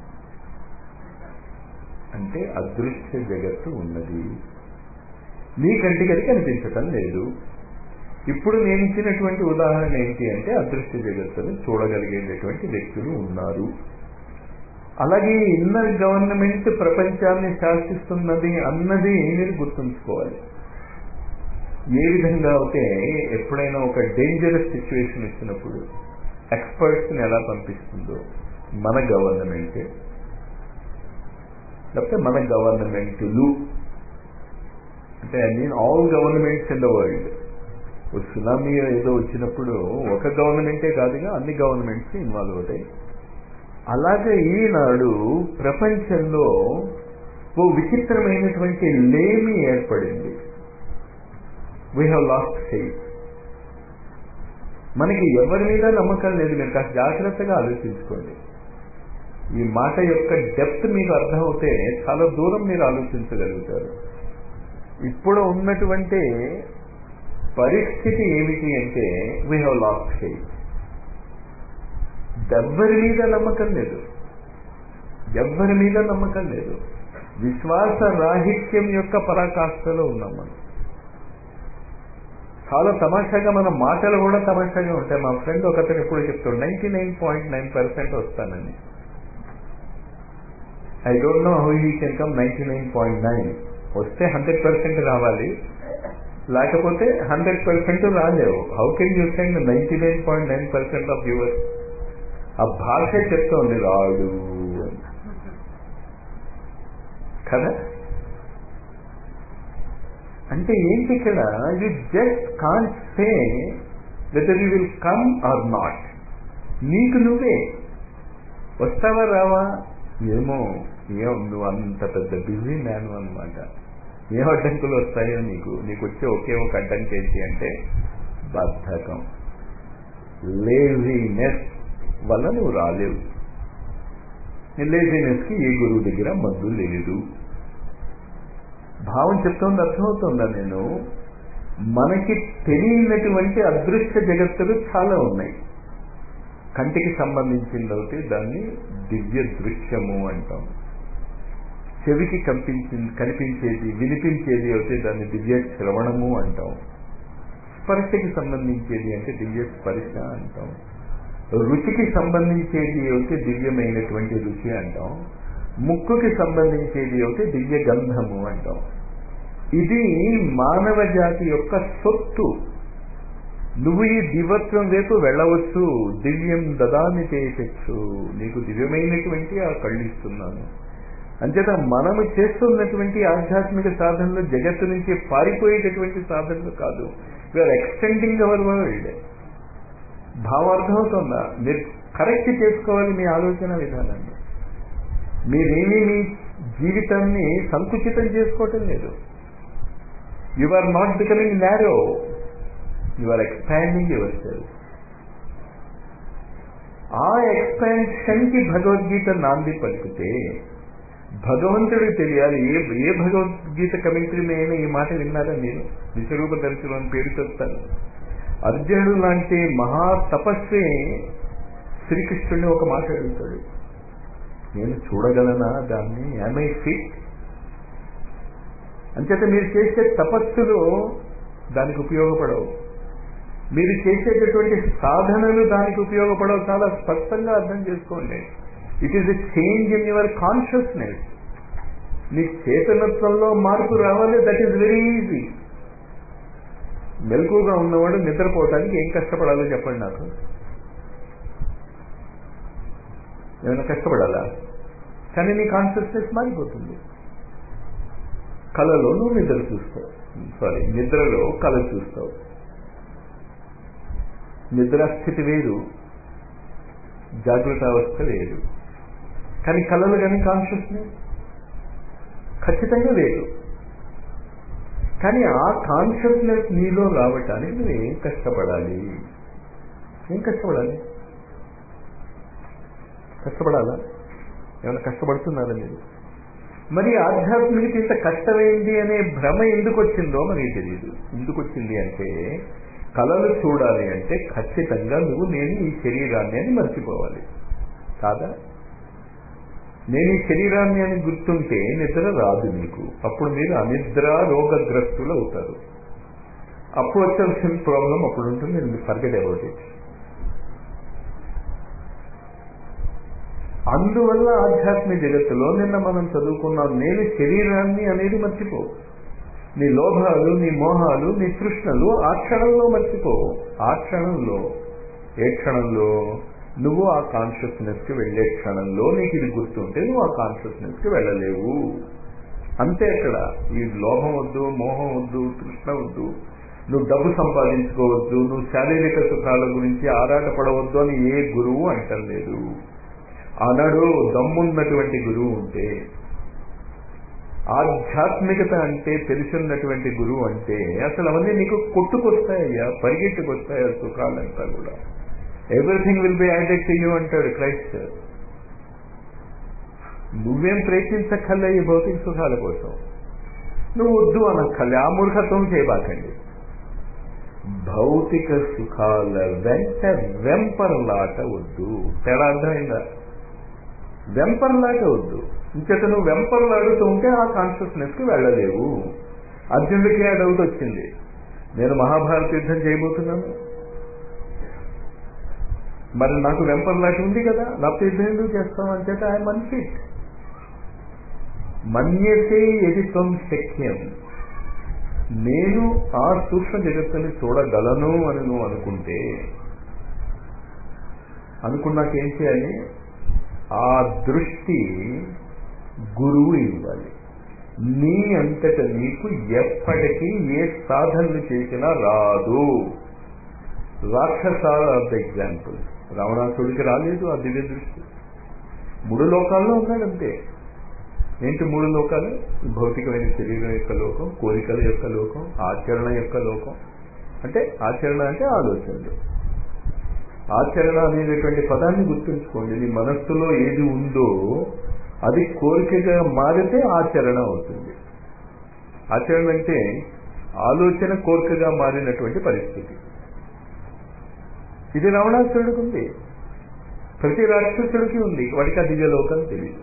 అంటే అదృశ్య జగత్తు ఉన్నది నీ కంటికి అది కనిపించటం లేదు ఇప్పుడు నేను ఇచ్చినటువంటి ఉదాహరణ ఏంటి అంటే అదృశ్య జగత్తును చూడగలిగేటటువంటి వ్యక్తులు ఉన్నారు అలాగే ఇన్నర్ గవర్నమెంట్ ప్రపంచాన్ని శాసిస్తున్నది అన్నది మీరు గుర్తుంచుకోవాలి ఏ విధంగా అయితే ఎప్పుడైనా ఒక డేంజరస్ సిచ్యువేషన్ ఇచ్చినప్పుడు ఎక్స్పర్ట్స్ని ఎలా పంపిస్తుందో మన గవర్నమెంట్ లేకపోతే మన గవర్నమెంట్లు అంటే I mean all governments in the world ఓ సునామీ ఏదో వచ్చినప్పుడు ఒక గవర్నమెంటే కాదుగా అన్ని గవర్నమెంట్స్ ఇన్వాల్వ్ అవుతాయి అలాగే ఈనాడు ప్రపంచంలో ఓ విచిత్రమైనటువంటి లేమి ఏర్పడింది వీ హ్యావ్ లాస్ట్ ఫెయిత్ మనకి ఎవరి మీద నమ్మకం లేదు మీరు కాస్త జాగ్రత్తగా ఆలోచించుకోండి ఈ మాట యొక్క డెప్త్ మీకు అర్థమవుతే చాలా దూరం మీరు ఆలోచించగలుగుతారు ఇప్పుడు ఉన్నటువంటి పరిస్థితి ఏమిటి అంటే వీ హ్యావ్ లాస్ట్ ఫెయిత్ ఎవ్వరి మీద నమ్మకం లేదు ఎవ్వరి మీద నమ్మకం లేదు విశ్వాస రాహిత్యం యొక్క పరాకాష్ఠలో ఉన్నాం మనం చాలా తమాషాగా మన మాటలు కూడా తమాషాగా ఉంటాయి మా ఫ్రెండ్ ఒకతను ఎప్పుడు చెప్తాడు ninety nine point nine percent వస్తానని I don't know how he can come ninety nine point nine వస్తే హండ్రెడ్ పర్సెంట్ రావాలి లేకపోతే హండ్రెడ్ పర్సెంట్ రాలేవు how can you send ninety nine point nine percent of viewers ఆ భాష చెప్తోంది రాడు అని కదా అంటే ఏంటి ఇక్కడ you just can't say whether you will come or not నీకు నువ్వే వస్తావా రావా ఏమో ఏం నువ్వు అంత పెద్ద బిజీ మ్యాన్ అనమాట ఏ అడ్డంకులు వస్తాయో నీకు నీకు వచ్చే ఒకే ఒక అడ్డంకి ఏంటి అంటే బద్ధకం లేజీనెస్ వల్ల నువ్వు రాలేవు లేజీనెస్కి ఏ గురువు దగ్గర మందు లేదు భావం చెప్తోంది అర్థమవుతుందా నేను మనకి తెలియనటువంటి అదృశ్య జగత్తులు చాలా ఉన్నాయి కంటికి సంబంధించింది ఒకటి దాన్ని దివ్య దృశ్యము అంటాం చెవికి కనిపించింది కనిపించేది వినిపించేది అయితే దాన్ని దివ్య శ్రవణము అంటాం స్పర్శకి సంబంధించేది అంటే దివ్య స్పర్శ అంటాం రుచికి సంబంధించేది అయితే దివ్యమైనటువంటి రుచి అంటాం ముక్కుకి సంబంధించేది అయితే దివ్య గంధము అంటాం ఇది మానవ జాతి యొక్క సొత్తు నువ్వు ఈ దివ్యత్వం వైపు వెళ్ళవచ్చు దివ్యం దదామి తెచ్చు నీకు దివ్యమైనటువంటి ఆ కళ్ళిస్తున్నాను అంచేత మనము చేస్తున్నటువంటి ఆధ్యాత్మిక సాధనలు జగత్తు నుంచి పారిపోయేటటువంటి సాధనలు కాదు వీఆర్ ఎక్స్టెండింగ్ అవర్ వరల్డ్ భావార్థమవుతుందా మీరు కరెక్ట్ చేసుకోవాలి మీ ఆలోచన విధానాన్ని మీరేమీ మీ జీవితాన్ని సంకుచితం చేసుకోవటం లేదు you are not becoming narrow you are expanding your self ఆ ఎక్స్పాన్షన్ కి భగవద్గీత నాంది పలికితే భగవంతుడికి తెలియాలి ఏ ఏ భగవద్గీత కమెంటరీ అయినా ఈ మాట విన్నారా మీరు విశ్వరూప దర్శనం పేరు చెప్తాను అర్జునుడు లాంటి మహా తపస్వి శ్రీకృష్ణుడిని ఒక మాట అడుగుతాడు నేను చూడగలనా దాన్ని ఐ ఫిట్ అంచేత మీరు చేసే తపస్సులు దానికి ఉపయోగపడవు మీరు చేసేటటువంటి సాధనలు దానికి ఉపయోగపడవు చాలా స్పష్టంగా అర్థం చేసుకోండి it is a change in your consciousness నీ చేతనత్వంలో మార్పు రావాలి దట్ ఈస్ వెరీ ఈజీ మెలకుగా ఉన్నవాడు నిద్రపోవటానికి ఏం కష్టపడాలో చెప్పండి నాకు ఏమైనా కష్టపడాలా కానీ నీ కాన్షియస్నెస్ మారిపోతుంది కళలో నువ్వు నిద్ర చూస్తావు సారీ నిద్రలో కళ చూస్తావు నిద్రాస్థితి వేరు జాగ్రత్త అవస్థ వేరు కానీ కళలు కానీ కాన్షియస్నెస్ ఖచ్చితంగా లేదు కానీ ఆ కాన్షియస్నెస్ నీలో రావటానికి నువ్వు ఏం కష్టపడాలి ఏం కష్టపడాలి కష్టపడాలా ఏమైనా కష్టపడుతున్నారా మీరు మరి ఆధ్యాత్మికత ఇంత కష్టమైంది అనే భ్రమ ఎందుకు వచ్చిందో మనకి తెలియదు ఎందుకు వచ్చింది అంటే కళలు చూడాలి అంటే ఖచ్చితంగా నువ్వు నేను ఈ శరీరాన్ని అని మర్చిపోవాలి కాదా నేను ఈ శరీరాన్ని అని గుర్తుంటే నిద్ర రాదు మీకు అప్పుడు మీరు అనిద్ర రోగగ్రస్తులు అవుతారు అప్పుడు వచ్చాల్సిన ప్రాబ్లం అప్పుడు ఉంటుంది మీరు ఫర్గెట్ అబౌట్ ఇట్ అందువల్ల ఆధ్యాత్మిక జగత్తులో నిన్న మనం చదువుకున్నాం నేను శరీరాన్ని అనేది మర్చిపో నీ లోభాలు నీ మోహాలు నీ తృష్ణలు ఆ క్షణంలో మర్చిపో ఆ క్షణంలో ఏ క్షణంలో నువ్వు ఆ కాన్షియస్నెస్ కి వెళ్లే క్షణంలో నీకు ఇది గుర్తుంటే నువ్వు ఆ కాన్షియస్నెస్ కి వెళ్ళలేవు అంతే అక్కడ ఈ లోభం వద్దు మోహం వద్దు తృష్ణ వద్దు నువ్వు డబ్బు సంపాదించుకోవద్దు నువ్వు శారీరక సుఖాల గురించి ఆరాటపడవద్దు అని ఏ గురువు అంటలేదు ఆనాడు దమ్మున్నటువంటి గురువు ఉంటే ఆధ్యాత్మికత అంటే తెలుసున్నటువంటి గురువు అంటే అసలు అవన్నీ నీకు కొట్టుకొస్తాయ్యా పరిగెట్టుకొస్తాయి సుఖాలంతా కూడా everything will be added to you అంటాడు క్రైస్ట్ నువ్వేం ప్రయత్నించక్కర్లే ఈ భౌతిక సుఖాల కోసం నువ్వు వద్దు అనక్కర్లే ఆ మూర్ఖత్వం చేయబాకండి భౌతిక సుఖాల వెంట వెంపర్లాట వద్దు తేడా అర్థమైందా వెంపర్లాట వద్దు ఇంచేత నువ్వు వెంపర్లాడుతూ ఉంటే ఆ కాన్షియస్నెస్కి వెళ్ళలేవు అర్జునుడికి ఆ డౌట్ వచ్చింది నేను మహాభారత యుద్ధం చేయబోతున్నాను మరి నాకు వెంపర్లాంటి ఉంది కదా లేకపోతే యుద్ధం ఎందుకు చేస్తాం అంచేత ఐఎమ్ అన్ఫిట్ మన్యసే ఎది త్వం శక్యం నేను ఆ సూక్ష్మ జగత్తుని చూడగలను అని నువ్వు అనుకుంటే అనుకున్నాక ఏం చేయాలి ఆ దృష్టి గురువు ఇవ్వాలి నీ అంతట నీకు ఎప్పటికీ ఏ సాధనలు చేసినా రాదు రాక్షస ఆఫ్ ద ఎగ్జాంపుల్ రావణాసుడికి రాలేదు ఆ దివ్య దృష్టి మూడు లోకాల్లో ఉన్నాడంతే ఏంటి మూడు లోకాలు భౌతికమైన శరీరం యొక్క లోకం కోరికల యొక్క లోకం ఆచరణ యొక్క లోకం అంటే ఆచరణ అంటే ఆలోచనలు ఆచరణ అనేటటువంటి పదాన్ని గుర్తుంచుకోండి నీ మనస్సులో ఏది ఉందో అది కోరికగా మారితే ఆచరణ అవుతుంది ఆచరణ అంటే ఆలోచన కోరికగా మారినటువంటి పరిస్థితి ఇది రావణాసురుడికి ఉంది ప్రతి రాక్షసుడికి ఉంది వాడికి ఆ దివ్యలోకం తెలియదు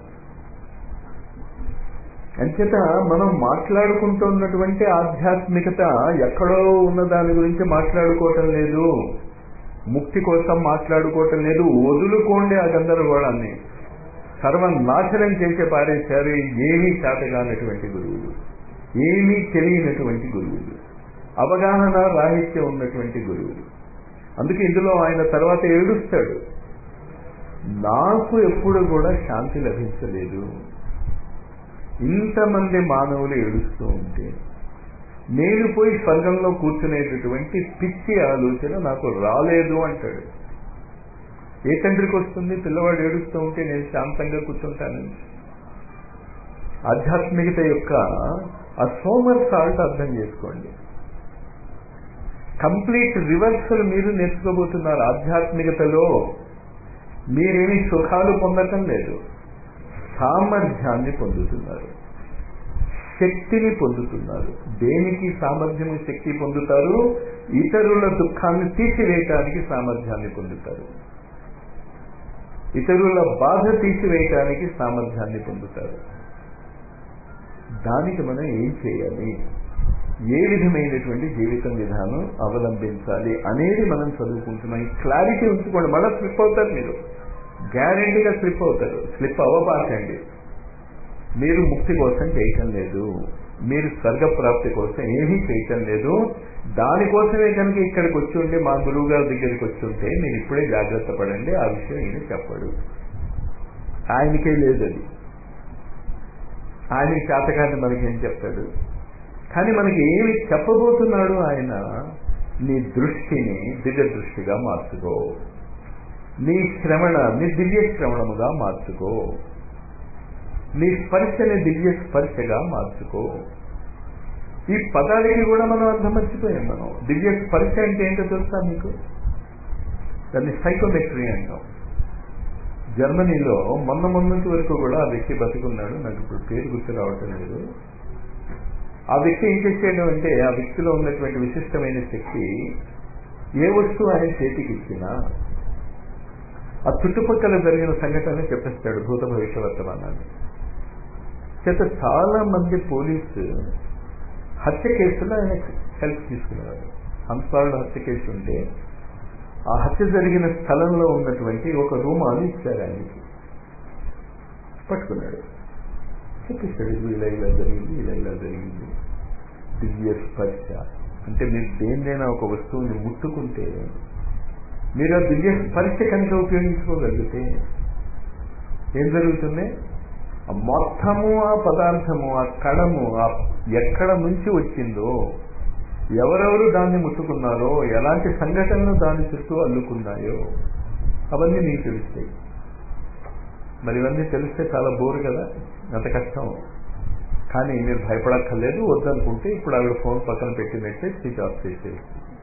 అంచేత మనం మాట్లాడుకుంటున్నటువంటి ఆధ్యాత్మికత ఎక్కడో ఉన్న దాని గురించి మాట్లాడుకోవటం లేదు ముక్తి కోసం మాట్లాడుకోవటం లేదు వదులుకోండి ఆ గందరగోళాన్ని సర్వనాశనం చేసే పారేశారు ఏమీ చేతగానటువంటి గురువులు ఏమీ తెలియనటువంటి గురువులు అవగాహన రాహిత్యం ఉన్నటువంటి గురువులు అందుకే ఇందులో ఆయన తర్వాత ఏడుస్తాడు నాకు ఎప్పుడు కూడా శాంతి లభించలేదు ఇంతమంది మానవులు ఏడుస్తూ ఉంటే నేను పోయి స్వర్గంలో కూర్చునేటటువంటి పిచ్చి ఆలోచన నాకు రాలేదు అంటాడు ఏ తండ్రికి వస్తుంది పిల్లవాడు ఏడుస్తూ ఉంటే నేను శాంతంగా కూర్చుంటాను ఆధ్యాత్మికత యొక్క ఆ సోమర్ సాల్ట్ అర్థం చేసుకోండి కంప్లీట్ రివర్సల్ మీరు నేర్చుకోబోతున్నారు ఆధ్యాత్మికతలో మీరేమి సుఖాలు పొందటం లేదు సామర్థ్యాన్ని పొందుతున్నారు శక్తిని పొందుతున్నారు దేనికి సామర్థ్యము శక్తి పొందుతారు ఇతరుల దుఃఖాన్ని తీసివేయటానికి సామర్థ్యాన్ని పొందుతారు ఇతరుల బాధ తీసివేయటానికి సామర్థ్యాన్ని పొందుతారు దానికి మనం ఏం చేయాలి ఏ విధమైనటువంటి జీవితం విధానం అవలంబించాలి అనేది మనం చదువుకుంటున్నాం ఈ క్లారిటీ ఉంచుకోండి మళ్ళీ స్లిప్ అవుతారు మీరు గ్యారంటీగా స్లిప్ అవుతారు స్లిప్ అవ్వబాకండి మీరు ముక్తి కోసం చేయటం లేదు మీరు స్వర్గప్రాప్తి కోసం ఏమీ చేయటం లేదు దానికోసమే కనుక ఇక్కడికి వచ్చి ఉంటే మా గురువు గారి దగ్గరికి వచ్చి ఉంటే మీరు ఇప్పుడే జాగ్రత్త పడండి ఆ విషయం ఈయన చెప్పడు ఆయనకే లేదు అది ఆయన చేతకాన్ని మనకేం చెప్తాడు కానీ మనకి ఏమి చెప్పబోతున్నాడు ఆయన నీ దృష్టిని దివ్య దృష్టిగా మార్చుకో నీ శ్రవణ నీ దివ్య శ్రవణముగా మార్చుకో నీ స్పర్శని దివ్య స్పర్శగా మార్చుకో ఈ పదాలకి కూడా మనం అర్థం మర్చిపోయాం మనం దివ్య స్పర్శ అంటే ఏంటో తెలుసా మీకు దాన్ని సైకోమెట్రీ అంటాం జర్మనీలో మొన్న మొన్నటి వరకు కూడా ఆ వ్యక్తి బతికున్నాడు నాకు ఇప్పుడు పేరు గుర్తు రావటం లేదు ఆ వ్యక్తి ఏం చేసేయడం అంటే ఆ వ్యక్తిలో ఉన్నటువంటి విశిష్టమైన శక్తి ఏ వస్తువు ఆయన చేతికి ఇచ్చినా ఆ చుట్టుపక్కల జరిగిన సంఘటనలు చెప్పేస్తాడు భూత భవిష్య వర్తమానాన్ని చేత చాలా మంది పోలీసు హత్య కేసులో ఆయన హెల్ప్ తీసుకునేవారు హంసారుడు హత్య కేసు ఉంటే ఆ హత్య జరిగిన స్థలంలో ఉన్నటువంటి ఒక రూమాలు ఇచ్చారు ఆయనకి పట్టుకున్నాడు చెప్పేస్తాడు ఇది ఇలా ఇలా జరిగింది ఇలా ఇలా జరిగింది దివ్య స్పర్శ అంటే మీరు దేనిదైనా ఒక వస్తువుని ముట్టుకుంటే మీరు ఆ దివ్య స్పర్శ కనుక ఉపయోగించుకోగలిగితే ఏం జరుగుతుంది మొత్తము ఆ పదార్థము ఆ కణము ఆ ఎక్కడ నుంచి వచ్చిందో ఎవరెవరు దాన్ని ముట్టుకున్నారో ఎలాంటి సంఘటనలు దాని చుట్టూ అల్లుకున్నాయో అవన్నీ నీకు తెలుస్తాయి మరి ఇవన్నీ తెలిస్తే చాలా బోరు కదా అంత కష్టం కానీ మీరు భయపడక్కర్లేదు వద్దనుకుంటే ఇప్పుడు ఆవిడ ఫోన్ పక్కన పెట్టినట్టే స్విచ్ ఆఫ్ చేసేది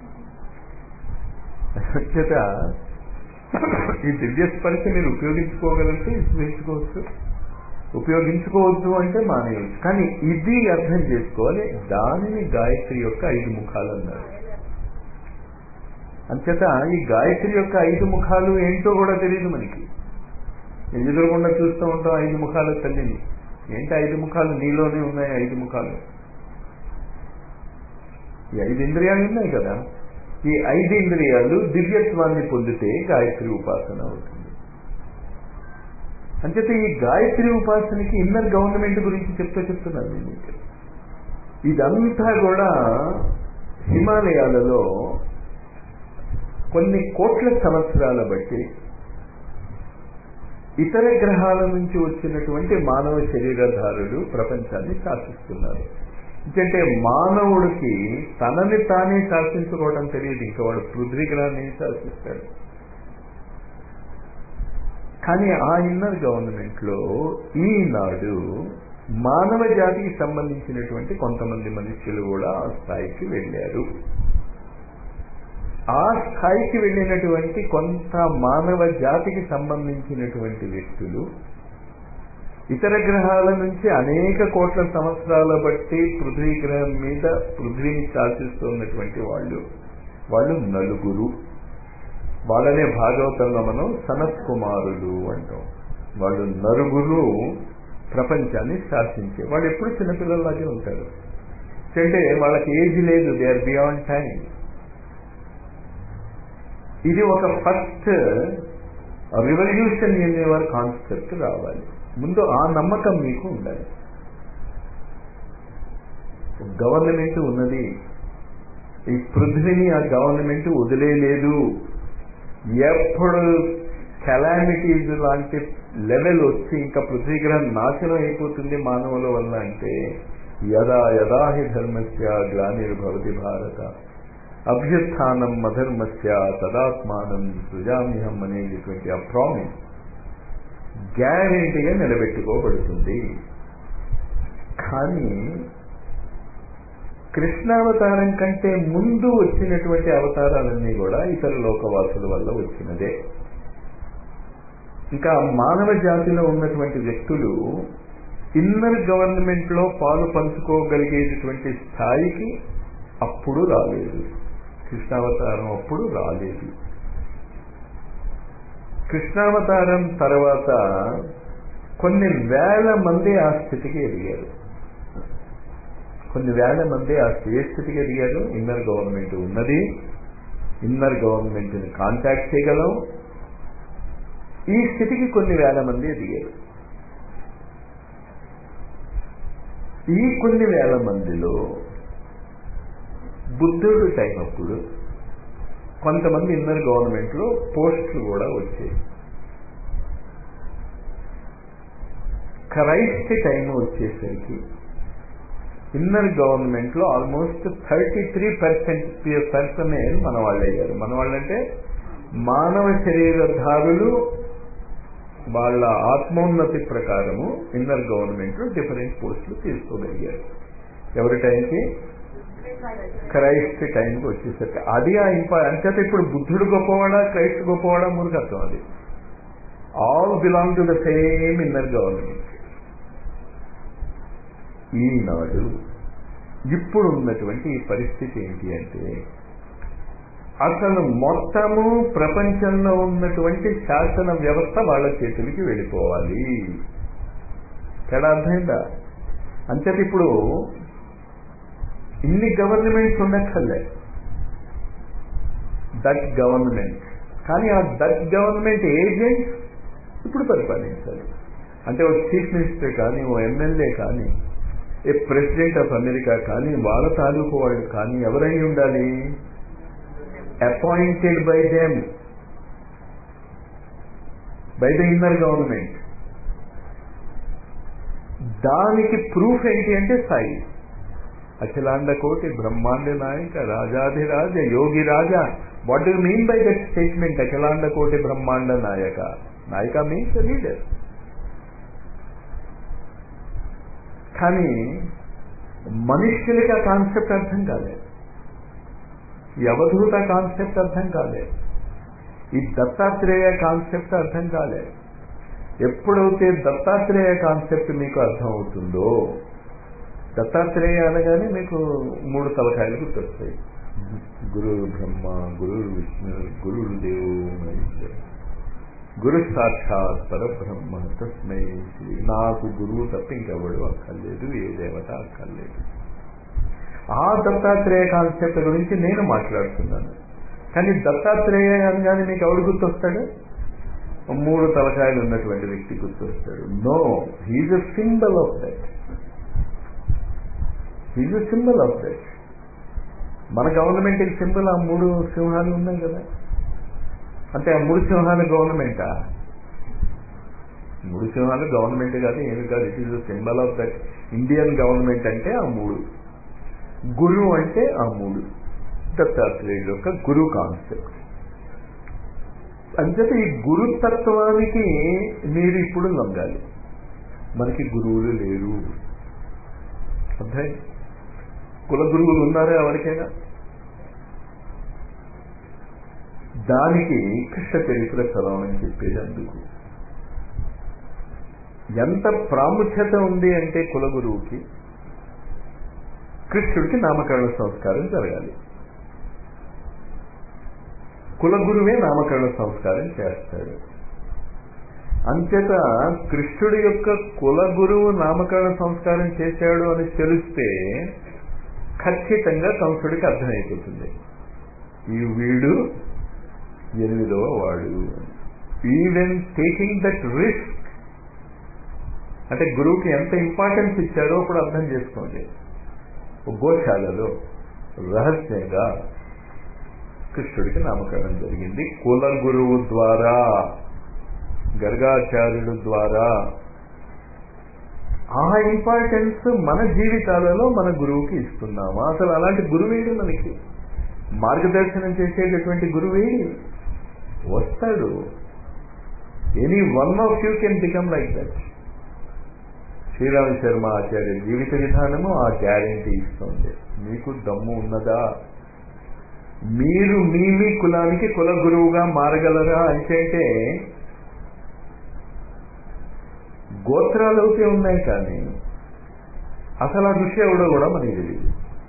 చేత ఈ దివ్య స్పర్శ మీరు ఉపయోగించుకోగలిగితే ఉపయోగించుకోవచ్చు ఉపయోగించుకోవద్దు అంటే మానేయచ్చు కానీ ఇది అర్థం చేసుకోవాలి దానిని గాయత్రి యొక్క ఐదు ముఖాలు అన్నారు అంచేత ఈ గాయత్రి యొక్క ఐదు ముఖాలు ఏంటో కూడా తెలియదు మనకి ఎదురుగుండా చూస్తూ ఉంటాం ఐదు ముఖాల తల్లిని ఏంటి ఐదు ముఖాలు నీలోనే ఉన్నాయి ఐదు ముఖాలు ఈ ఐదు ఇంద్రియాలు ఉన్నాయి కదా ఈ ఐదు ఇంద్రియాలు దివ్యత్వాన్ని పొందితే గాయత్రి ఉపాసన అవుతుంది అంచేత ఈ గాయత్రి ఉపాసనకి ఇన్నర్ గవర్నమెంట్ గురించి చెప్తూ చెప్తున్నాను నేను మీకు ఇదంతా కూడా హిమాలయాలలో కొన్ని కోట్ల సంవత్సరాల బట్టి ఇతర గ్రహాల నుంచి వచ్చినటువంటి మానవ శరీరధారులు ప్రపంచాన్ని శాసిస్తున్నారు ఎందుకంటే మానవుడికి తనని తానే శాసించుకోవడం తెలియదు ఇంకా వాడు పృథ్వీ గ్రహాన్ని శాసిస్తాడు కానీ ఆ ఇన్నర్ గవర్నమెంట్ లో ఈనాడు మానవ జాతికి సంబంధించినటువంటి కొంతమంది మనుషులు కూడా ఆ స్థాయికి వెళ్ళారు ఆ స్థాయికి వెళ్ళినటువంటి కొంత మానవ జాతికి సంబంధించినటువంటి వ్యక్తులు ఇతర గ్రహాల నుంచి అనేక కోట్ల సంవత్సరాల బట్టి పృథ్వీ గ్రహం మీద పృథ్వీని శాసిస్తున్నటువంటి వాళ్ళు వాళ్ళు నలుగురు వాళ్ళనే భాగవతంలో మనం సనత్ కుమారులు అంటాం వాళ్ళు నలుగురు ప్రపంచాన్ని శాసించే వాళ్ళు ఎప్పుడు చిన్నపిల్లల్లాగే ఉంటారు అంటే వాళ్ళకి ఏజ్ లేదు దే ఆర్ బియాండ్ టైం ఇది ఒక ఫస్ట్ రివల్యూషన్ యూనివర్ కాన్సెప్ట్ రావాలి ముందు ఆ నమ్మకం మీకు ఉండాలి గవర్నమెంట్ ఉన్నది ఈ పృథ్వీని ఆ గవర్నమెంట్ వదిలేయలేదు ఎప్పుడు కెలామిటీస్ లాంటి లెవెల్ వచ్చి ఇంకా పృథ్వీ గ్రహం నాశనం అయిపోతుంది మానవుల వల్ల అంటే యదా యదా హి ధర్మస్య గ్లానిర్భవతి భారత అభ్యుత్థానం అధర్మస్య తదాత్మానం సృజామ్యహం అనేటటువంటి ఆ ప్రామిస్ గ్యారంటీగా నిలబెట్టుకోబడుతుంది కానీ కృష్ణావతారం కంటే ముందు వచ్చినటువంటి అవతారాలన్నీ కూడా ఇతర లోకవాసుల వల్ల వచ్చినదే ఇంకా మానవ జాతిలో ఉన్నటువంటి వ్యక్తులు ఇన్నర్ గవర్నమెంట్ లో పాలు పంచుకోగలిగేటటువంటి స్థాయికి అప్పుడు రాలేదు కృష్ణావతారం అప్పుడు రాలేదు కృష్ణావతారం తర్వాత కొన్ని వేల మంది ఆ స్థితికి ఎదిగారు కొన్ని వేల మంది ఆ ఏ స్థితికి ఎదిగారు ఇన్నర్ గవర్నమెంట్ ఉన్నది ఇన్నర్ గవర్నమెంట్ ని కాంటాక్ట్ చేయగలం ఈ స్థితికి కొన్ని వేల మంది ఎదిగారు ఈ కొన్ని వేల మందిలో బుద్ధుడు టైం అప్పుడు కొంతమంది ఇన్నర్ గవర్నమెంట్ లో పోస్టులు కూడా వచ్చాయి క్రైస్ట్ టైం వచ్చేసరికి ఇన్నర్ గవర్నమెంట్ లో almost thirty three percent personage మన వాళ్ళు అయ్యారు మన వాళ్ళంటే మానవ శరీరధారులు వాళ్ళ ఆత్మోన్నతి ప్రకారము ఇన్నర్ గవర్నమెంట్ లో డిఫరెంట్ పోస్టులు తీసుకోగలిగారు ఎవరి టైంకి క్రైస్ట్ టైంకి వచ్చేసరికి అది ఆ ఇంపా అంచేత ఇప్పుడు బుద్ధుడు గొప్పవాడా క్రైస్ట్ గొప్పవాడా మూర్ఖత్వం అది all belong to the same inner government ఈనాడు ఇప్పుడు ఉన్నటువంటి ఈ పరిస్థితి ఏంటి అంటే అసలు మొత్తము ప్రపంచంలో ఉన్నటువంటి శాసన వ్యవస్థ వాళ్ళ చేతులకి వెళ్ళిపోవాలి తేడా అర్థమైందా అంచేత ఇప్పుడు ఇన్ని గవర్నమెంట్స్ ఉండక్కర్లే దట్ గవర్నమెంట్ కానీ ఆ దట్ గవర్నమెంట్ ఏజెంట్ ఇప్పుడు పరిపాలించాలి అంటే ఓ చీఫ్ మినిస్టర్ కానీ ఓ ఎమ్మెల్యే కానీ ఏ ప్రెసిడెంట్ ఆఫ్ అమెరికా కానీ వాళ్ళ తాలూకు వాళ్ళు కానీ ఎవరై ఉండాలి appointed by them by the inner government దానికి ప్రూఫ్ ఏంటి అంటే సాయి అఖిలాండ కోటి బ్రహ్మాండ నాయక రాజాధిరాజ యోగి రాజా what you mean by that statement అఖిలాండ కోటి బ్రహ్మాండ నాయక నాయక మీన్స్ లీడర్ కానీ మనుష్యులకి ఆ కాన్సెప్ట్ అర్థం కాలేదు ఈ అవధూత కాన్సెప్ట్ అర్థం కాలేదు ఈ దత్తాత్రేయ కాన్సెప్ట్ అర్థం కాలేదు ఎప్పుడైతే దత్తాత్రేయ కాన్సెప్ట్ మీకు అర్థం అవుతుందో దత్తాత్రేయ అనగానే మీకు మూడు తలకాయలు గుర్తొస్తాయి గురు బ్రహ్మ గురు విష్ణు గురుడు దేవు మహేశ్వరు గురు సాక్షాత్ పరబ్రహ్మ తస్మై శ్రీ నాకు గురువు తప్ప ఇంకెవడు అక్కర్లేదు ఏ దేవత అక్కర్లేదు ఆ దత్తాత్రేయ కాన్సెప్ట్ గురించి నేను మాట్లాడుతున్నాను కానీ దత్తాత్రేయ అనగానే మీకు ఎవడు గుర్తొస్తాడు మూడు తలకాయలు ఉన్నటువంటి వ్యక్తి గుర్తొస్తాడు no he's a symbol of that he's a symbol of that మన గవర్నమెంట్ సింబల్ ఆ మూడు సింహాలు ఉన్నాయి కదా అంటే ఆ మూడు సింహాలు గవర్నమెంటా మూడు సింహాలు గవర్నమెంట్ కాదు ఏమి కాదు it is symbol of that Indian government అంటే ఆ మూడు గురు అంటే ఆ మూడు దత్తాత్రేయుడు యొక్క గురు కాన్సెప్ట్ అంచేత ఈ గురుతత్వానికి మీరు ఇప్పుడు లొంగాలి మనకి గురువులు లేరు అర్థం కుల గురువులు ఉన్నారా ఎవరికైనా దానికి కృష్ణ చరిత్ర చదవమని చెప్పేది అందుకు ఎంత ప్రాముఖ్యత ఉంది అంటే కుల గురువుకి కృష్ణుడికి నామకరణ సంస్కారం జరగాలి కులగురువే నామకరణ సంస్కారం చేస్తాడు అంచేత కృష్ణుడి యొక్క కులగురువు నామకరణ సంస్కారం చేశాడు అని తెలిస్తే ఖచ్చితంగా కంసుడికి అర్థమైపోతుంది ఈ వీడు ఎనిమిదవ వాడు ఈవెన్ టేకింగ్ దట్ రిస్క్ అంటే గురువుకి ఎంత ఇంపార్టెన్స్ ఇచ్చారో అప్పుడు అర్థం చేసుకోండి గోశాలలో రహస్యంగా కృష్ణుడికి నామకరణం జరిగింది కుల గురువు ద్వారా గర్గాచార్యుడు ద్వారా ఆ ఇంపార్టెన్స్ మన జీవితాలలో మన గురువుకి ఇస్తున్నామా అసలు అలాంటి గురువేడు మనకి మార్గదర్శనం చేసేటటువంటి గురువేడి వస్తాడు any one of you can become like that Shriram Sharma Acharya జీవిత విధానము ఆ గ్యారంటీ ఇస్తుంది మీకు దమ్ము ఉన్నదా మీరు మీ మీ కులానికి కుల గురువుగా మారగలరా అంటే గోత్రాలవుతే ఉన్నాయి కానీ అసలు ఆ ఋషి ఎవడో కూడా మనకి తెలియదు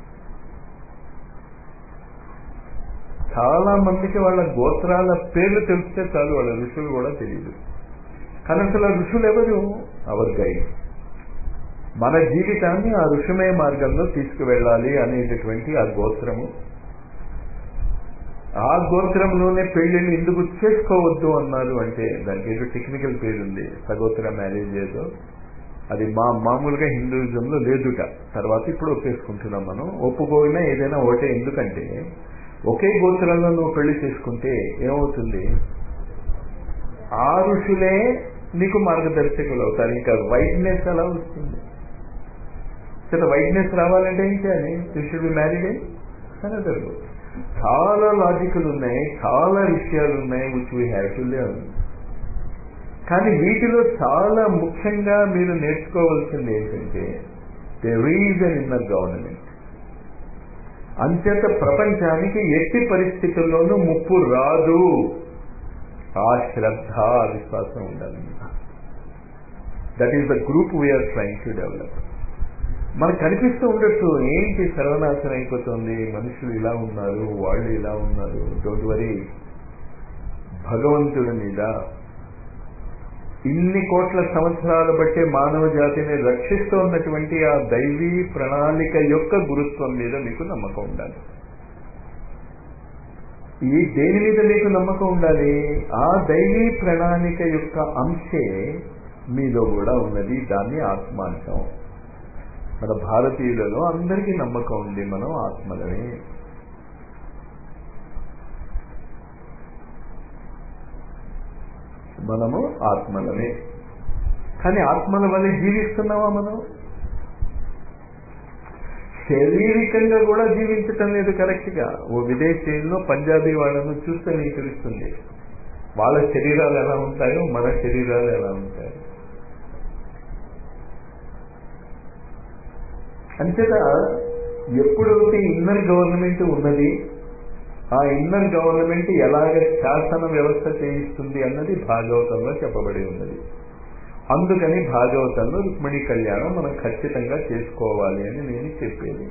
చాలా మందికి వాళ్ళ గోత్రాల పేర్లు తెలిస్తే చాలు వాళ్ళ ఋషులు కూడా తెలియదు కానీ అసలు ఆ ఋషులు ఎవరు అవర్ గైడ్ మన జీవితాన్ని ఆ ఋషుమయ మార్గంలో తీసుకువెళ్ళాలి అనేటటువంటి ఆ గోత్రము ఆ గోత్రంలోనే పెళ్లిళ్ళు ఎందుకు చేసుకోవద్దు అన్నారు అంటే దానికి ఏదో టెక్నికల్ పేరు ఉంది సగోత్ర మ్యారేజ్ ఏదో అది మా మామూలుగా హిందూయిజంలో లేదుట తర్వాత ఇప్పుడు ఒప్పేసుకుంటున్నాం మనం ఒప్పుకోయినా ఏదైనా ఒకటే ఎందుకంటే ఒకే గోత్రంలో నువ్వు పెళ్లి చేసుకుంటే ఏమవుతుంది ఆ ఋషులే నీకు మార్గదర్శకులు అవుతారు ఇంకా వైట్నెస్ ఎలా వస్తుంది సరే వైట్నెస్ రావాలంటే ఏం చేయాలి you should be married another చాలా లాజికల్ ఉన్నాయి చాలా విషయాలు ఉన్నాయి which we have to learn కానీ వీటిలో చాలా ముఖ్యంగా మీరు నేర్చుకోవాల్సింది ఏంటంటే there is an inner government అంచేత ప్రపంచానికి ఎట్టి పరిస్థితుల్లోనూ ముప్పు రాదు ఆ శ్రద్ధ విశ్వాసం ఉండాలి that is the group we're trying to develop మనకు కనిపిస్తూ ఉండొచ్చు ఏంటి సర్వనాశనం అయిపోతుంది మనుషులు ఇలా ఉన్నారు వాళ్ళు ఇలా ఉన్నారు డోంట్ వరీ భగవంతుడి మీద ఇన్ని కోట్ల సంవత్సరాలు బట్టే మానవ జాతిని రక్షిస్తూ ఉన్నటువంటి ఆ దైవీ ప్రణాళిక యొక్క గురుత్వం మీద మీకు నమ్మకం ఉండాలి ఈ దేని మీద మీకు నమ్మకం ఉండాలి ఆ దైవీ ప్రణాళిక యొక్క అంశే మీలో కూడా ఉన్నది దాన్ని ఆత్మ అంటాం మన భారతీయులలో అందరికీ నమ్మకం ఉంది మనం ఆత్మలమే మనము ఆత్మలమే కానీ ఆత్మల వల్ల జీవిస్తున్నావా మనం శారీరకంగా కూడా జీవించటం లేదు కరెక్ట్గా ఓ విదేశీయుల్లో పంజాబీ వాళ్ళను చూస్తే నీకు తెలుస్తుంది వాళ్ళ శరీరాలు ఎలా ఉంటాయో మన శరీరాలు ఎలా ఉంటాయో అంతేత ఎప్పుడైతే ఇన్నర్ గవర్నమెంట్ ఉన్నది ఆ ఇన్నర్ గవర్నమెంట్ ఎలాగ శాసన వ్యవస్థ చేయిస్తుంది అన్నది భాగవతంలో చెప్పబడి ఉన్నది అందుకని భాగవతంలో రుక్మిణి కళ్యాణం మనం ఖచ్చితంగా చేసుకోవాలి అని నేను చెప్పేది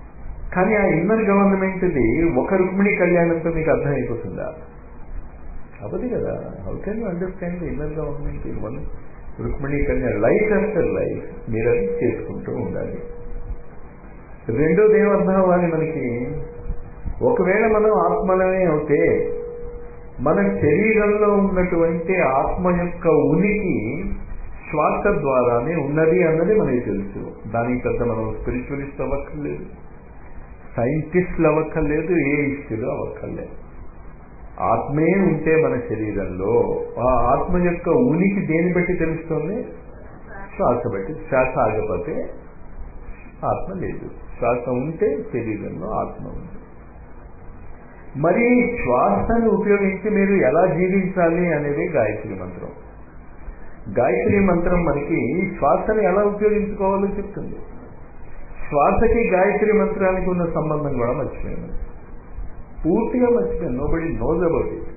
కానీ ఆ ఇన్నర్ గవర్నమెంట్ది ఒక రుక్మిణి కళ్యాణంతో మీకు అర్థమైపోతుందా అవదు కదా how can you understand inner government in one Rukmini కన్య లైఫ్ ఆఫ్టర్ లైఫ్ మీరు అది చేసుకుంటూ ఉండాలి రెండోది ఏమర్థం అవ్వాలి మనకి ఒకవేళ మనం ఆత్మలమే అవుతే మన శరీరంలో ఉన్నటువంటి ఆత్మ యొక్క ఉనికి శ్వాస ద్వారానే ఉన్నది అన్నది మనకి తెలుసు దానికి పెద్ద మనం స్పిరిచువలిస్ట్ అవ్వక్కర్లేదు సైంటిస్టులు అవ్వక్కర్లేదు ఏ ఇష్టులు అవ్వక్కర్లేదు ఆత్మే ఉంటే మన శరీరంలో ఆ ఆత్మ యొక్క ఉనికి దేని బట్టి తెలుస్తుంది శ్వాస బట్టి శ్వాస ఆగపోతే ఆత్మ లేదు శ్వాస ఉంటే శరీరంలో ఆత్మ ఉంది మరి శ్వాసను ఉపయోగించి మీరు ఎలా జీవించాలి అనేది గాయత్రి మంత్రం గాయత్రి మంత్రం మనకి శ్వాసని ఎలా ఉపయోగించుకోవాలో చెప్తుంది శ్వాసకి గాయత్రి మంత్రానికి ఉన్న సంబంధం కూడా మర్చిపోయాను పూర్తిగా మర్చిపోయాను నోబడి నోజ్ అబౌట్ ఇట్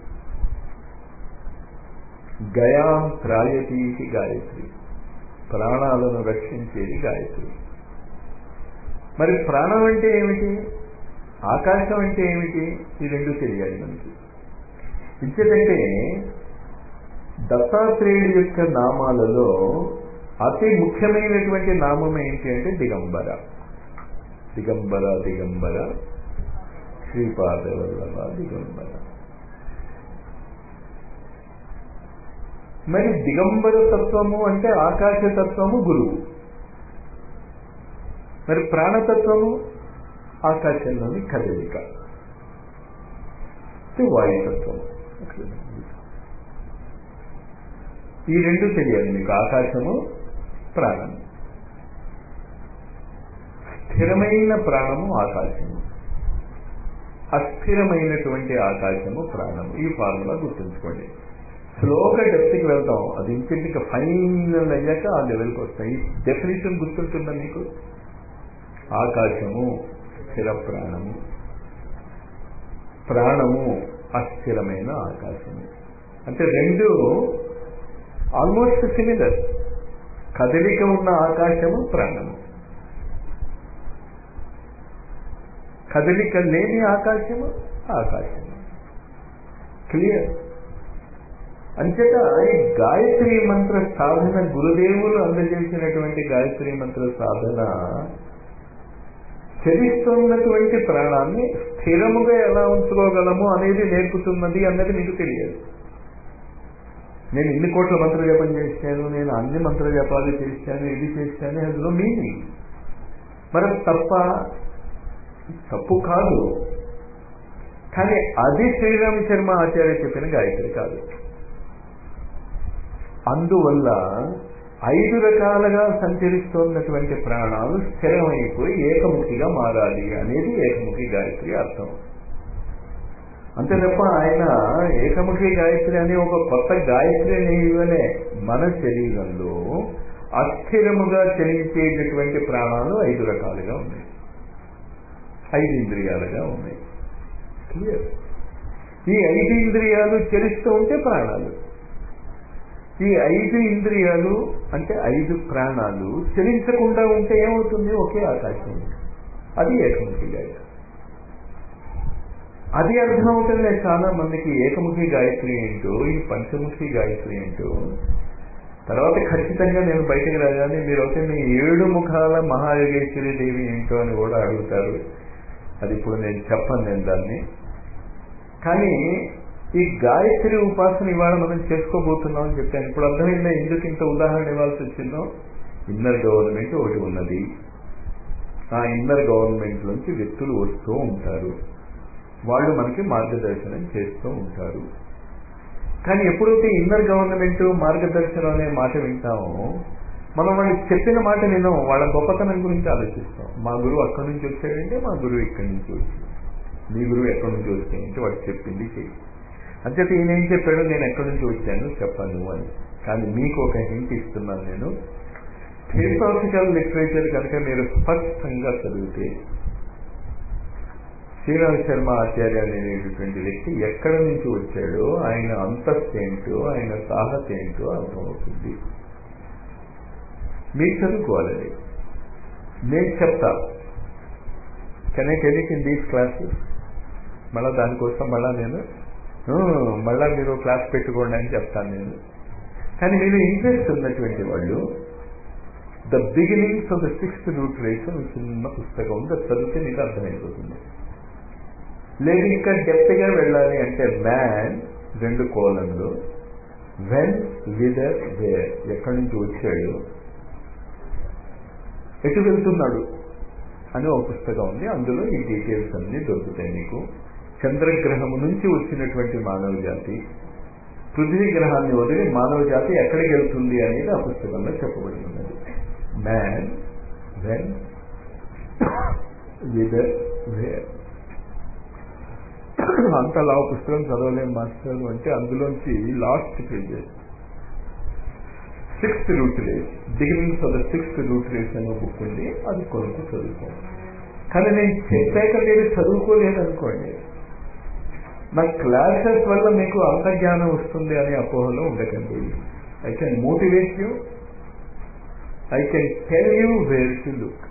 గయాం త్రాయతీకి గాయత్రి ప్రాణాలను రక్షించేది గాయత్రి మరి ప్రాణం అంటే ఏమిటి ఆకాశం అంటే ఏమిటి ఈ రెండు తెలియాలి మనకి ఇంకేదంటే దత్తాత్రేయుడి యొక్క నామాలలో అతి ముఖ్యమైనటువంటి నామం ఏంటి అంటే దిగంబర దిగంబర దిగంబర శ్రీపాదవల్లభ దిగంబర మరి దిగంబర తత్వము అంటే ఆకాశ తత్వము గురువు మరి ప్రాణతత్వము ఆకాశంలోని కదలిక వాయుతత్వం ఈ రెండు తెలియాలి మీకు ఆకాశము ప్రాణం స్థిరమైన ప్రాణము ఆకాశము అస్థిరమైనటువంటి ఆకాశము ప్రాణము ఈ ఫార్ములా గుర్తుంచుకోండి స్లోగా డెప్త్కి వెళ్తాం అది ఇంటికి ఫైనల్ అయ్యాక ఆ లెవెల్కి వస్తాయి డెఫినేషన్ గుర్తుంటుందా మీకు ఆకాశము స్థిర ప్రాణము ప్రాణము అస్థిరమైన ఆకాశము అంటే రెండు ఆల్మోస్ట్ సిమిలర్ కదలిక ఉన్న ఆకాశము ప్రాణము కదలిక లేని ఆకాశము ఆకాశము క్లియర్ అంచేత ఈ గాయత్రి మంత్ర సాధన గురుదేవులు అందజేసినటువంటి గాయత్రి మంత్ర సాధన చలిస్తున్నటువంటి ప్రాణాన్ని స్థిరముగా ఎలా ఉంచుకోగలము అనేది నేర్పుతున్నది అన్నది మీకు తెలియదు నేను ఇన్ని కోట్ల మంత్ర జపం చేశాను నేను అన్ని మంత్ర జపాలు చేశాను ఇది చేశాను అందులో మీనింగ్ మరి తప్ప తప్పు కాదు కానీ అది శ్రీరామ్ శర్మ ఆచార్య చెప్పిన గాయత్రి కాదు అందువల్ల ఐదు రకాలుగా సంచరిస్తున్నటువంటి ప్రాణాలు స్థిరమైపోయి ఏకముఖిగా మారాలి అనేది ఏకముఖి గాయత్రి అర్థం అంతే తప్ప ఆయన ఏకముఖి గాయత్రి అనే ఒక కొత్త గాయత్రి అనేవనే మన శరీరంలో అస్థిరముగా చలించేటటువంటి ప్రాణాలు ఐదు రకాలుగా ఉన్నాయి ఐదు ఇంద్రియాలుగా ఉన్నాయి క్లియర్ ఈ ఐదు ఇంద్రియాలు చలిస్తూ ఉంటే ప్రాణాలు ఈ ఐదు ఇంద్రియాలు అంటే ఐదు ప్రాణాలు చలించకుండా ఉంటే ఏమవుతుంది ఒకే ఆకాశం అది ఏకముఖి గాయత్రి అది అర్థమవుతుంది చాలా మందికి ఏకముఖి గాయత్రి ఏంటో ఈ పంచముఖి గాయత్రి ఏంటో తర్వాత ఖచ్చితంగా నేను బయటకు రాగానే మీరు అయితే మీ ఏడు ముఖాల మహాయోగేశ్వరి దేవి ఏంటో అని కూడా అడుగుతారు అది ఇప్పుడు నేను చెప్పను నేను దాన్ని కానీ ఈ గాయత్రి ఉపాసన ఇవాళ మనం చేసుకోబోతున్నాం అని చెప్పాను ఇప్పుడు అర్థమైందా ఎందుకు ఇంత ఉదాహరణ ఇవ్వాల్సి వచ్చిందో ఇన్నర్ గవర్నమెంట్ ఒకటి ఉన్నది ఆ ఇన్నర్ గవర్నమెంట్ నుంచి వ్యక్తులు వస్తూ ఉంటారు వాళ్ళు మనకి మార్గదర్శనం చేస్తూ ఉంటారు కానీ ఎప్పుడైతే ఇన్నర్ గవర్నమెంట్ మార్గదర్శనం అనే మాట వింటామో మనం వాళ్ళకి చెప్పిన మాట వినం వాళ్ళ గొప్పతనం గురించి ఆలోచిస్తాం మా గురువు అక్కడి నుంచి వచ్చాడంటే మా గురువు ఇక్కడి నుంచి వచ్చాడు మీ గురువు ఎక్కడి నుంచి వచ్చాయంటే వాడు చెప్పింది చెయ్యి అంచేత ఈయన ఏం చెప్పాడు నేను ఎక్కడి నుంచి వచ్చాను చెప్పను అని కానీ మీకు ఒక హింట్ ఇస్తున్నాను నేను థియోసాఫికల్ లిటరేచర్ కనుక మీరు స్పష్టంగా చదివితే శ్రీరామ్ శర్మ ఆచార్య అనేటటువంటి వ్యక్తి ఎక్కడి నుంచి వచ్చాడో ఆయన అంతస్తు ఏంటో ఆయన సాహత ఏంటో అర్థమవుతుంది మీరు చదువుకోవాలండి నేను చెప్తా can I tell in these classes మళ్ళా దానికోసం మళ్ళా నేను మళ్ళా మీరు క్లాస్ పెట్టుకోండి అని చెప్తాను నేను కానీ మీరు ఇంట్రెస్ట్ ఉన్నటువంటి వాళ్ళు the beginnings of the sixth root race అని చిన్న పుస్తకం ఉంది అది చదివితే మీకు అర్థమైపోతుంది లేదు ఇంకా డెప్త్గా వెళ్ళాలి అంటే మ్యాన్ రెండు కోలంలో వెన్ విదర్ వేర్ ఎక్కడి నుంచి వచ్చాడు ఎటు వెళ్తున్నాడు అని ఒక పుస్తకం ఉంది అందులో ఈ డీటెయిల్స్ అన్ని దొరుకుతాయి మీకు చంద్రగ్రహము నుంచి వచ్చినటువంటి మానవ జాతి పృథ్వీ గ్రహాన్ని వదిలి మానవ జాతి ఎక్కడికి వెళ్తుంది అనేది ఆ పుస్తకంలో చెప్పబడి ఉన్నది మ్యాన్ వెన్ విదర్ వేర్ అంతలా పుస్తకం చదవలేం మాస్టర్ అంటే అందులోంచి last pages sixth root race beginnings of the sixth root race అనే బుక్ ఉంది అది కొనుక్కు చదువుకోండి కానీ నేను చెప్పాక మీరు చదువుకోలేదు అనుకోండి నా క్లాసెస్ వల్ల మీకు అంతర్జ్ఞానం వస్తుంది అనే అపోహలో ఉండకండి I can motivate you I can tell you where to look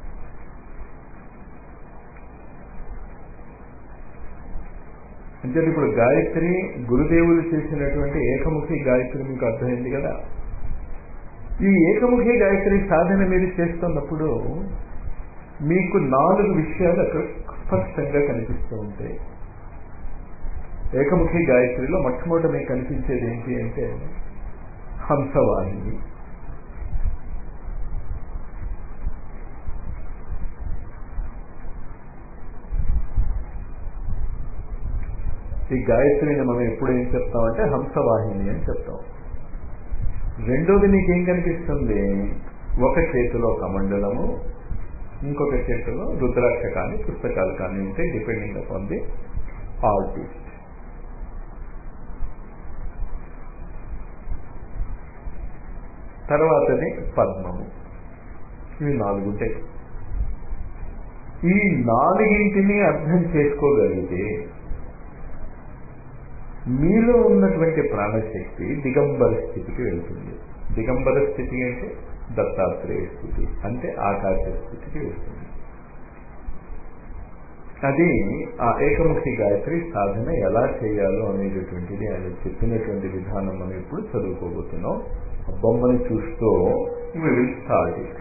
అంటే ఇప్పుడు గాయత్రి గురుదేవులు చేసినటువంటి ఏకముఖి గాయత్రి మీకు అర్థమైంది కదా ఈ ఏకముఖి గాయత్రి సాధన మీరు చేస్తున్నప్పుడు మీకు నాలుగు విషయాలు అక్కడ స్పష్టంగా కనిపిస్తూ ఉంటాయి ఏకముఖి గాయత్రిలో మొట్టమొదట మీకు కనిపించేది ఏంటి అంటే హంసవాహిని ఈ గాయత్రిని మనం ఎప్పుడు ఏం చెప్తామంటే హంసవాహిని అని చెప్తాం రెండోది నీకేం కనిపిస్తుంది ఒక చేతిలో కమండలము ఇంకొక చేతిలో రుద్రాక్ష కానీ పుస్తకాలు కానీ ఉంటాయి డిపెండింగ్ అపాన్ ది ఆర్టిస్ట్ తర్వాతది పద్మము ఇవి నాలుగు ఉంటాయి ఈ నాలుగింటిని అర్థం చేసుకోగలిగితే మీలో ఉన్నటువంటి ప్రాణశక్తి దిగంబర స్థితికి వెళ్తుంది దిగంబర స్థితి అంటే దత్తాత్రేయ స్థితి అంటే ఆకాశ స్థితికి వెళ్తుంది అది ఆ ఏకముఖి గాయత్రి సాధన ఎలా చేయాలో అనేటటువంటిది ఆయన చెప్పినటువంటి విధానం మనం ఇప్పుడు చదువుకోబోతున్నాం ఆ బొమ్మని చూస్తూ విల్ స్టార్ట్ ఇట్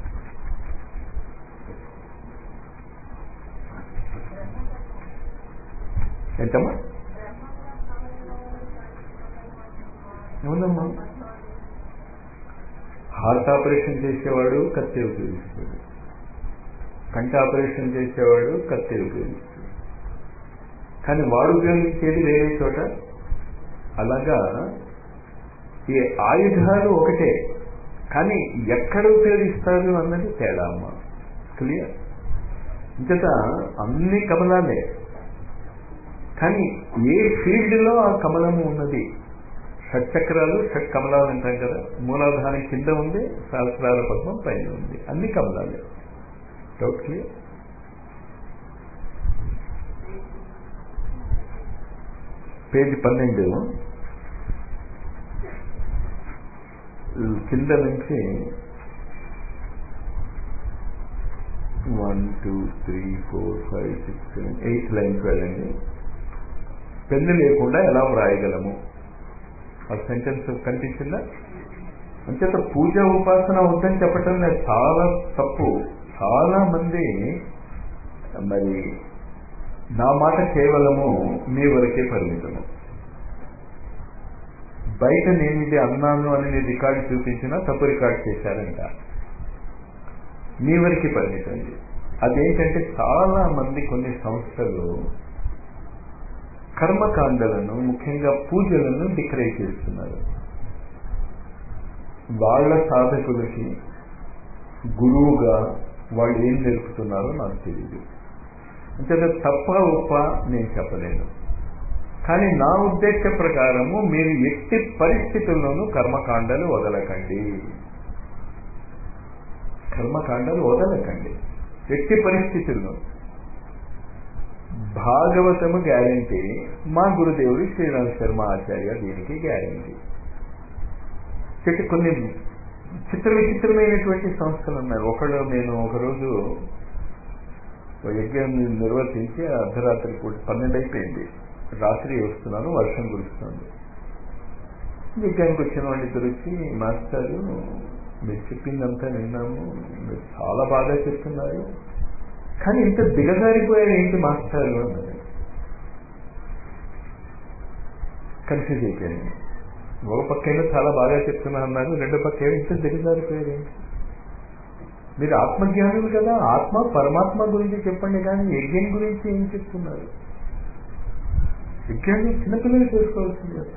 ఏంటమ్మా అవునమ్మా హార్ట్ ఆపరేషన్ చేసేవాడు కత్తి ఉపయోగిస్తాడు కంటి ఆపరేషన్ చేసేవాడు కత్తి ఉపయోగిస్తాడు కానీ వాడు ఉపయోగించేది వేరే చోట అలాగా ఈ ఆయుధాలు ఒకటే కానీ ఎక్కడ ఉపయోగిస్తారు అన్నది తేడా అమ్మ క్లియర్ ఇంతట అన్ని కమలాలే కానీ ఏ ఫీల్డ్లో ఆ కమలము ఉన్నది షట్చక్రాలు షట్ కమలాలు అంటాం కదా మూలాధారం కింద ఉంది సహస్రాల పద్మం పైన ఉంది అన్ని కమలాలే డౌట్ క్లియర్ పేజీ పన్నెండు కింద నుంచి one two three four five six seven eighth లైన్కి వెళ్ళండి పెన్ను లేకుండా ఎలా వ్రాయగలము ఆ సెంటెన్స్ కనిపించిందా అంచేత పూజ ఉపాసన వద్దని చెప్పటం లేదు చాలా తప్పు చాలా మంది మరి నా మాట కేవలము మీ వరకే పరిమితము బయట నేను ఇది అన్నాను అని నేను రికార్డు చూపించినా తప్పు రికార్డు చేశారంట మీ వరకు పరిమితం అదేంటంటే చాలా మంది కొన్ని సంస్థలు కర్మకాండలను ముఖ్యంగా పూజలను డిక్రైజ్ చేస్తున్నారు వాళ్ళ సాధకులకి గురువుగా వాళ్ళు ఏం నేర్పుతున్నారో నాకు తెలియదు అంటే తప్ప ఉప్ప నేను చెప్పలేను కానీ నా ఉద్దేశ ప్రకారము మీరు ఎట్టి పరిస్థితుల్లోనూ కర్మకాండలు వదలకండి కర్మకాండలు వదలకండి ఎట్టి పరిస్థితుల్లో భాగవతము గ్యారంటీ మా గురుదేవుడు శ్రీరామ్ శర్మ ఆచార్య దీనికి గ్యారంటీ చెట్టు కొన్ని చిత్ర విచిత్రమైనటువంటి సంస్థలు ఉన్నాయి ఒకళ్ళు నేను ఒకరోజు యజ్ఞం నిర్వర్తించి అర్ధరాత్రి పూట పన్నెండు అయిపోయింది రాత్రి వస్తున్నాను వర్షం కురుస్తుంది విజ్ఞానికి వచ్చిన వాళ్ళు ఇద్దరు వచ్చి మాస్టారు మీరు చెప్పిందంతా విన్నాము మీరు చాలా బాగా చెప్తున్నారు కానీ ఇంత దిగజారిపోయారు ఏంటి మాస్టారు అన్నది కన్ఫ్యూజ్ అయిపోయాను ఒక పక్కేమో చాలా బాగా చెప్తున్నా అన్నారు రెండో పక్కేమో ఇంత దిగజారిపోయారు ఏంటి మీరు ఆత్మజ్ఞానులు కదా ఆత్మ పరమాత్మ గురించి చెప్పండి కానీ యజ్ఞం గురించి ఏం చెప్తున్నారు యజ్ఞాన్ని చిన్నపిల్లలు చేసుకోవాల్సింది కదా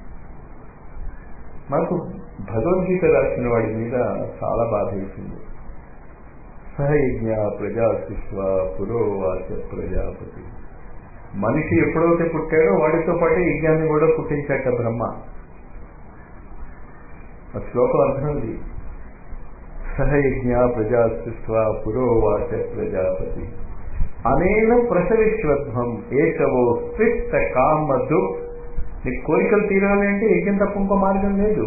మాకు భగవద్గీత రాసిన వాడి మీద చాలా బాధ వేసింది సహయజ్ఞ ప్రజా శిష్వ పురోవాచ ప్రజాపతి మనిషి ఎప్పుడైతే పుట్టాడో వాడితో పాటు యజ్ఞాన్ని కూడా పుట్టించాక బ్రహ్మ ఆ శ్లోకం అర్థమైంది సహయజ్ఞ ప్రజా శిష్వ పురోవాచ ప్రజాపతి అనేన ప్రసవిశ్వత్వం ఏకవో స్విష్ట కామధు నీ కోరికలు తీరాలి అంటే యజ్ఞం తప్ప ఇంకో మార్గం లేదు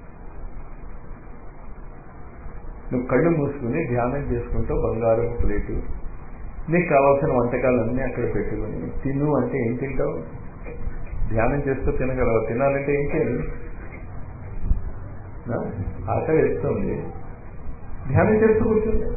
నువ్వు కళ్ళు మూసుకుని ధ్యానం చేసుకుంటూ బంగారం ప్లేటు నీకు కావాల్సిన వంటకాలన్నీ అక్కడ పెట్టుకుని తిను అంటే ఏం తింటావు ధ్యానం చేస్తూ తినగలవు తినాలంటే ఏం చేయాలి ఆకలి వేస్తుంది ధ్యానం చేస్తూ కూర్చుంది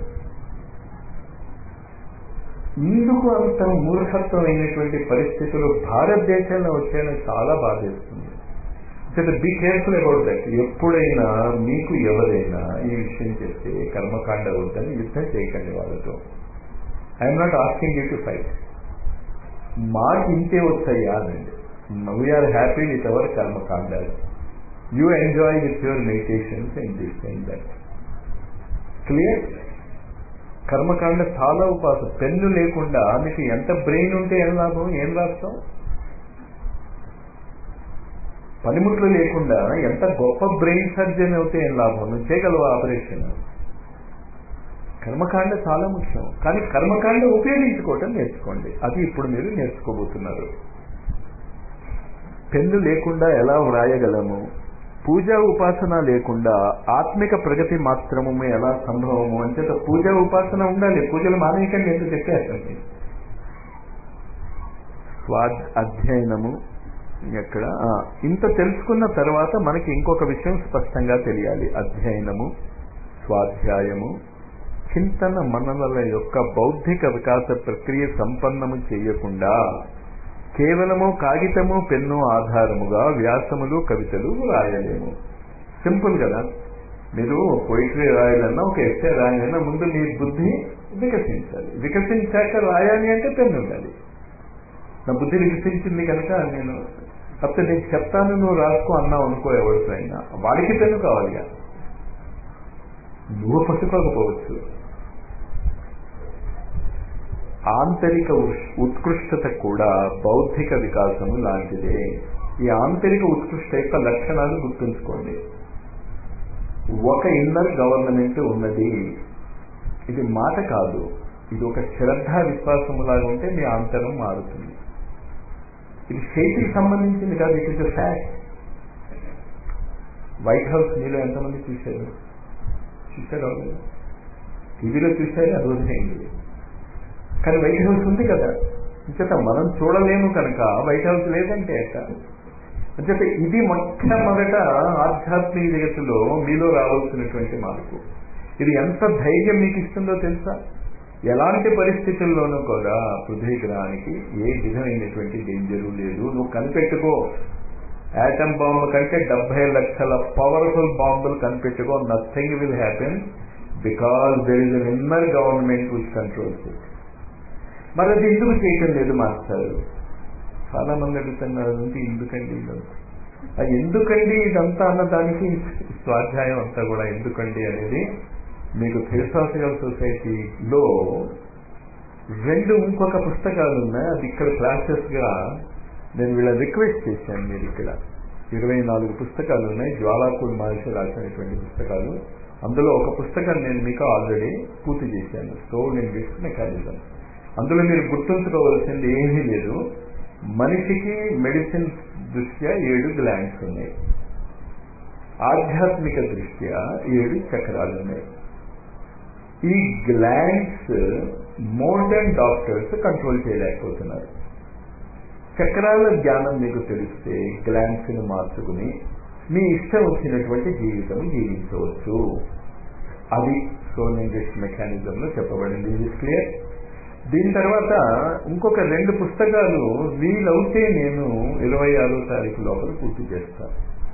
ఇందుకు అంత మూర్ఖత్వమైనటువంటి పరిస్థితులు భారతదేశంలో వచ్చాయని చాలా బాధేస్తుంది అంటే బీ కేర్ఫుల్ అబౌట్ దట్ ఎప్పుడైనా మీకు ఎవరైనా ఈ విషయం చెప్తే కర్మకాండ వద్దని యుద్ధం చేయకండి వాళ్ళతో I'm not asking you to fight మాకు ఇంతే వచ్చాయా అనండి వీఆర్ హ్యాపీ విత్ అవర్ కర్మకాండ you enjoy with your meditations and this and that clear కర్మకాండ చాలా ఉపాసం పెన్ను లేకుండా నీకు ఎంత బ్రెయిన్ ఉంటే ఏం లాభం ఏం రాస్తాం పనిముట్లు లేకుండా ఎంత గొప్ప బ్రెయిన్ సర్జన్ అవుతే ఏం లాభం నువ్వు చేయగలవు ఆపరేషన్ కర్మకాండ చాలా ముఖ్యం కానీ కర్మకాండ ఉపయోగించుకోవటం నేర్చుకోండి అది ఇప్పుడు మీరు నేర్చుకోబోతున్నారు పెన్ను లేకుండా ఎలా వ్రాయగలము పూజా ఉపాసన లేకుండా ఆత్మిక ప్రగతి మాత్రము ఎలా సంభవము అంటే పూజా ఉపాసన ఉండాలి పూజలు మానేయకండి ఎందుకు చెప్పేసండి స్వాద్ అధ్యయనము ఎక్కడ ఇంత తెలుసుకున్న తర్వాత మనకి ఇంకొక విషయం స్పష్టంగా తెలియాలి అధ్యయనము స్వాధ్యాయము చింతన మననల యొక్క బౌద్ధిక వికాస ప్రక్రియ సంపన్నము చేయకుండా కేవలము కాగితము పెన్ను ఆధారముగా వ్యాసములు కవితలు రాయలేము సింపుల్ కదా మీరు పోయిటరీ రాయాలన్నా ఒక ఎస్ఏ రాయాలన్నా ముందు మీ బుద్ధి వికసించాలి వికసించాక రాయాలి అంటే పెన్ను ఉండాలి నా బుద్ధి వికసించింది కనుక నేను కాకపోతే నేను చెప్తాను నువ్వు రాసుకో అన్నావు అనుకో ఎవరితో అయినా వాడికి పెన్ను కావాలిగా నువ్వు పట్టుకోకపోవచ్చు ఆంతరిక ఉత్కృష్టత కూడా బౌద్ధిక వికాసము లాంటిదే ఈ ఆంతరిక ఉత్కృష్ట యొక్క లక్షణాలు గుర్తుంచుకోండి ఒక ఇన్నర్ గవర్నమెంట్ ఉన్నది ఇది మాట కాదు ఇది ఒక శ్రద్ధ విశ్వాసములాగా ఉంటే మీ ఆంతరం మారుతుంది ఇది చేతికి సంబంధించింది కాదు it is fact White House మీలో ఎంతమంది చూశారు చూశారు టీవీలో చూశారు అది వదిలేయండి కానీ వైట్ హౌస్ ఉంది కదా ఇంచేత మనం చూడలేము కనుక వైట్ హౌస్ లేదంటే ఎట్ట అంచేత ఇది మొట్టమొదట ఆధ్యాత్మిక జగత్తులో మీలో రావాల్సినటువంటి మార్పు ఇది ఎంత ధైర్యం మీకు ఇస్తుందో తెలుసా ఎలాంటి పరిస్థితుల్లోనూ కూడా పృథ్వీ గ్రహానికి ఏ విధమైనటువంటి డేంజరు లేదు నువ్వు కనిపెట్టుకో యాటమ్ బాంబు కంటే డెబ్బై లక్షల పవర్ఫుల్ బాంబులు కనిపెట్టుకో nothing will happen because there is an inner government which controls it మరి అది ఎందుకు చేయటం లేదు మాస్టర్ చాలా మంది అడుగుతున్నారు అంటే ఎందుకండి ఆ ఎందుకండి ఇదంతా అన్న దానికి స్వాధ్యాయం అంతా కూడా ఎందుకండి అనేది మీకు ఫిలసాఫికల్ సొసైటీలో రెండు ఇంకొక పుస్తకాలు ఉన్నాయి అది ఇక్కడ క్లాసెస్ గా నేను వీళ్ళ రిక్వెస్ట్ చేశాను మీరు ఇక్కడ ఇరవై నాలుగు పుస్తకాలు ఉన్నాయి జ్వాలాకూర్ మహర్షి రాసినటువంటి పుస్తకాలు అందులో ఒక పుస్తకం నేను మీకు ఆల్రెడీ పూర్తి చేశాను సోల్ ఇన్ విత్ మెకానిజం అందులో మీరు గుర్తుంచుకోవాల్సింది ఏమీ లేదు మనిషికి మెడిసిన్ దృష్ట్యా ఏడు గ్లాండ్స్ ఉన్నాయి ఆధ్యాత్మిక దృష్ట్యా ఏడు చక్రాలు ఉన్నాయి ఈ గ్లాండ్స్ మోడర్న్ డాక్టర్స్ కంట్రోల్ చేయలేకపోతున్నారు చక్రాల జ్ఞానం మీకు తెలిస్తే గ్లాన్స్ ని మార్చుకుని మీ ఇష్టం వచ్చినటువంటి జీవితం జీవించవచ్చు అది సోల్ ఇంగ్లీష్ మెకానిజం లో చెప్పబడింది ఇది క్లియర్ దీని తర్వాత ఇంకొక రెండు పుస్తకాలు వీలవుతే నేను ఇరవై ఆరో తారీఖు లోపల పూర్తి చేస్తాను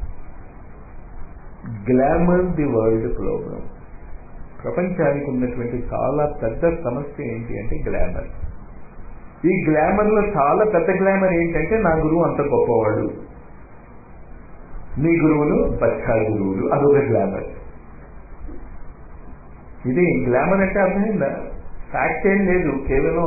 గ్లామర్ ది వరల్డ్ ప్రోగ్రామ్ ప్రపంచానికి ఉన్నటువంటి చాలా పెద్ద సమస్య ఏంటి అంటే గ్లామర్ ఈ గ్లామర్ లో చాలా పెద్ద గ్లామర్ ఏంటంటే నా గురువు అంత గొప్పవాడు మీ గురువులు బచ్చా గురువులు అదొక గ్లామర్ ఇది గ్లామర్ అంటే అర్థమైందా ఫ్యాక్ట్ ఏం లేదు కేవలం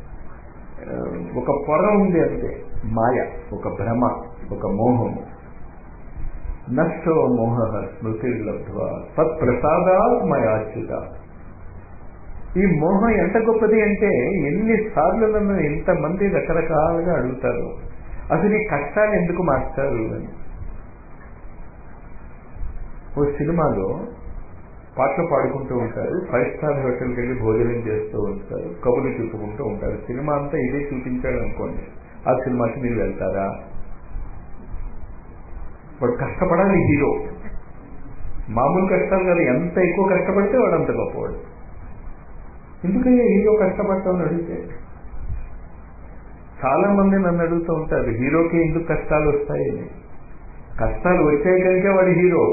ఒక పొర ఉంది అంతే మాయ ఒక భ్రమ ఒక మోహం నష్టో మోహ స్మృతిర్లబ్ధ్వ తత్ప్రసాదాత్ మయాచ్యుత ఈ మోహం ఎంత గొప్పది అంటే ఎన్నిసార్లు నన్ను ఎంతమంది రకరకాలుగా అడుగుతారు అసలు ఈ కష్టాలు ఎందుకు మాస్టారు అని ఓ సినిమాలో పాటలు పాడుకుంటూ ఉంటారు ఫైవ్ స్టార్ హోటల్కి వెళ్ళి భోజనం చేస్తూ ఉంటారు కబుర్లు చూపుకుంటూ ఉంటారు సినిమా అంతా ఇదే చూపించాడు అనుకోండి ఆ సినిమాకి మీరు వెళ్తారా వాడు కష్టపడాలి హీరో మామూలు కష్టాలు కాదు ఎంత ఎక్కువ కష్టపడితే వాడు అంత గొప్పవాడు ఎందుకయ్యా హీరో కష్టపడతామని అడిగితే చాలా మంది నన్ను అడుగుతూ ఉంటారు హీరోకి ఎందుకు కష్టాలు వస్తాయని కష్టాలు వచ్చాయి కనుక వాడు హీరో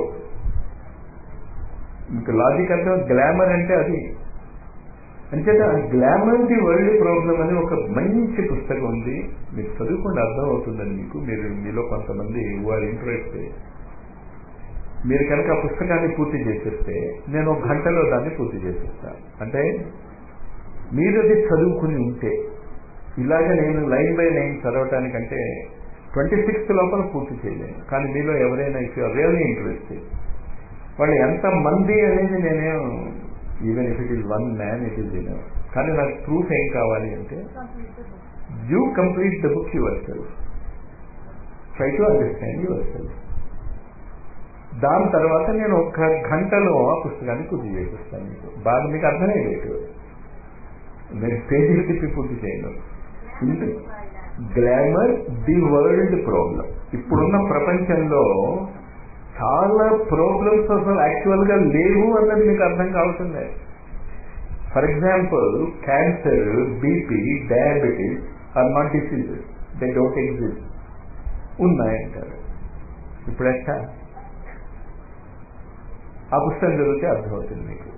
మీకు లాజిక్ అర్థం గ్లామర్ అంటే అది అంచేత గ్లామర్ ది వరల్డ్ ప్రాబ్లం అని ఒక మంచి పుస్తకం ఉంది మీరు చదువుకుండా అర్థం అవుతుందని మీకు మీరు మీలో కొంతమంది వారి ఇంట్రెస్ట్ మీరు కనుక ఆ పుస్తకాన్ని పూర్తి చేసేస్తే నేను ఒక గంటలో దాన్ని పూర్తి చేసేస్తాను అంటే మీరు అది చదువుకుని ఉంటే ఇలాగ నేను లైన్ బై లైన్ చదవటానికంటే ట్వంటీ సిక్స్త్ లోపల పూర్తి చేయలేను కానీ మీలో ఎవరైనా ఇఫ్ యూఆర్ రియల్లీ ఇంట్రెస్టెడ్ వాళ్ళు ఎంత మంది అనేది నేనేం even if it is one man it is in కానీ నాకు ప్రూఫ్ ఏం కావాలి అంటే you complete the book your self try to understand your self దాని తర్వాత నేను ఒక గంటలో ఆ పుస్తకాన్ని పూర్తి చేసేస్తాను మీకు బాగా మీకు అర్థమయ్యేటు నేను పేజీలు తిప్పి పూర్తి చేయను గ్లామర్ ది వరల్డ్ ప్రాబ్లం ఇప్పుడున్న ప్రపంచంలో చాలా ప్రాబ్లమ్స్ అసలు యాక్చువల్ గా లేవు అన్నది మీకు అర్థం కావుతుంది for example cancer BP diabetes are not diseases they don't exist ఉన్నాయంటారు ఇప్పుడు ఎట్టా ఆ పుస్తకం చదివితే అర్థమవుతుంది మీకు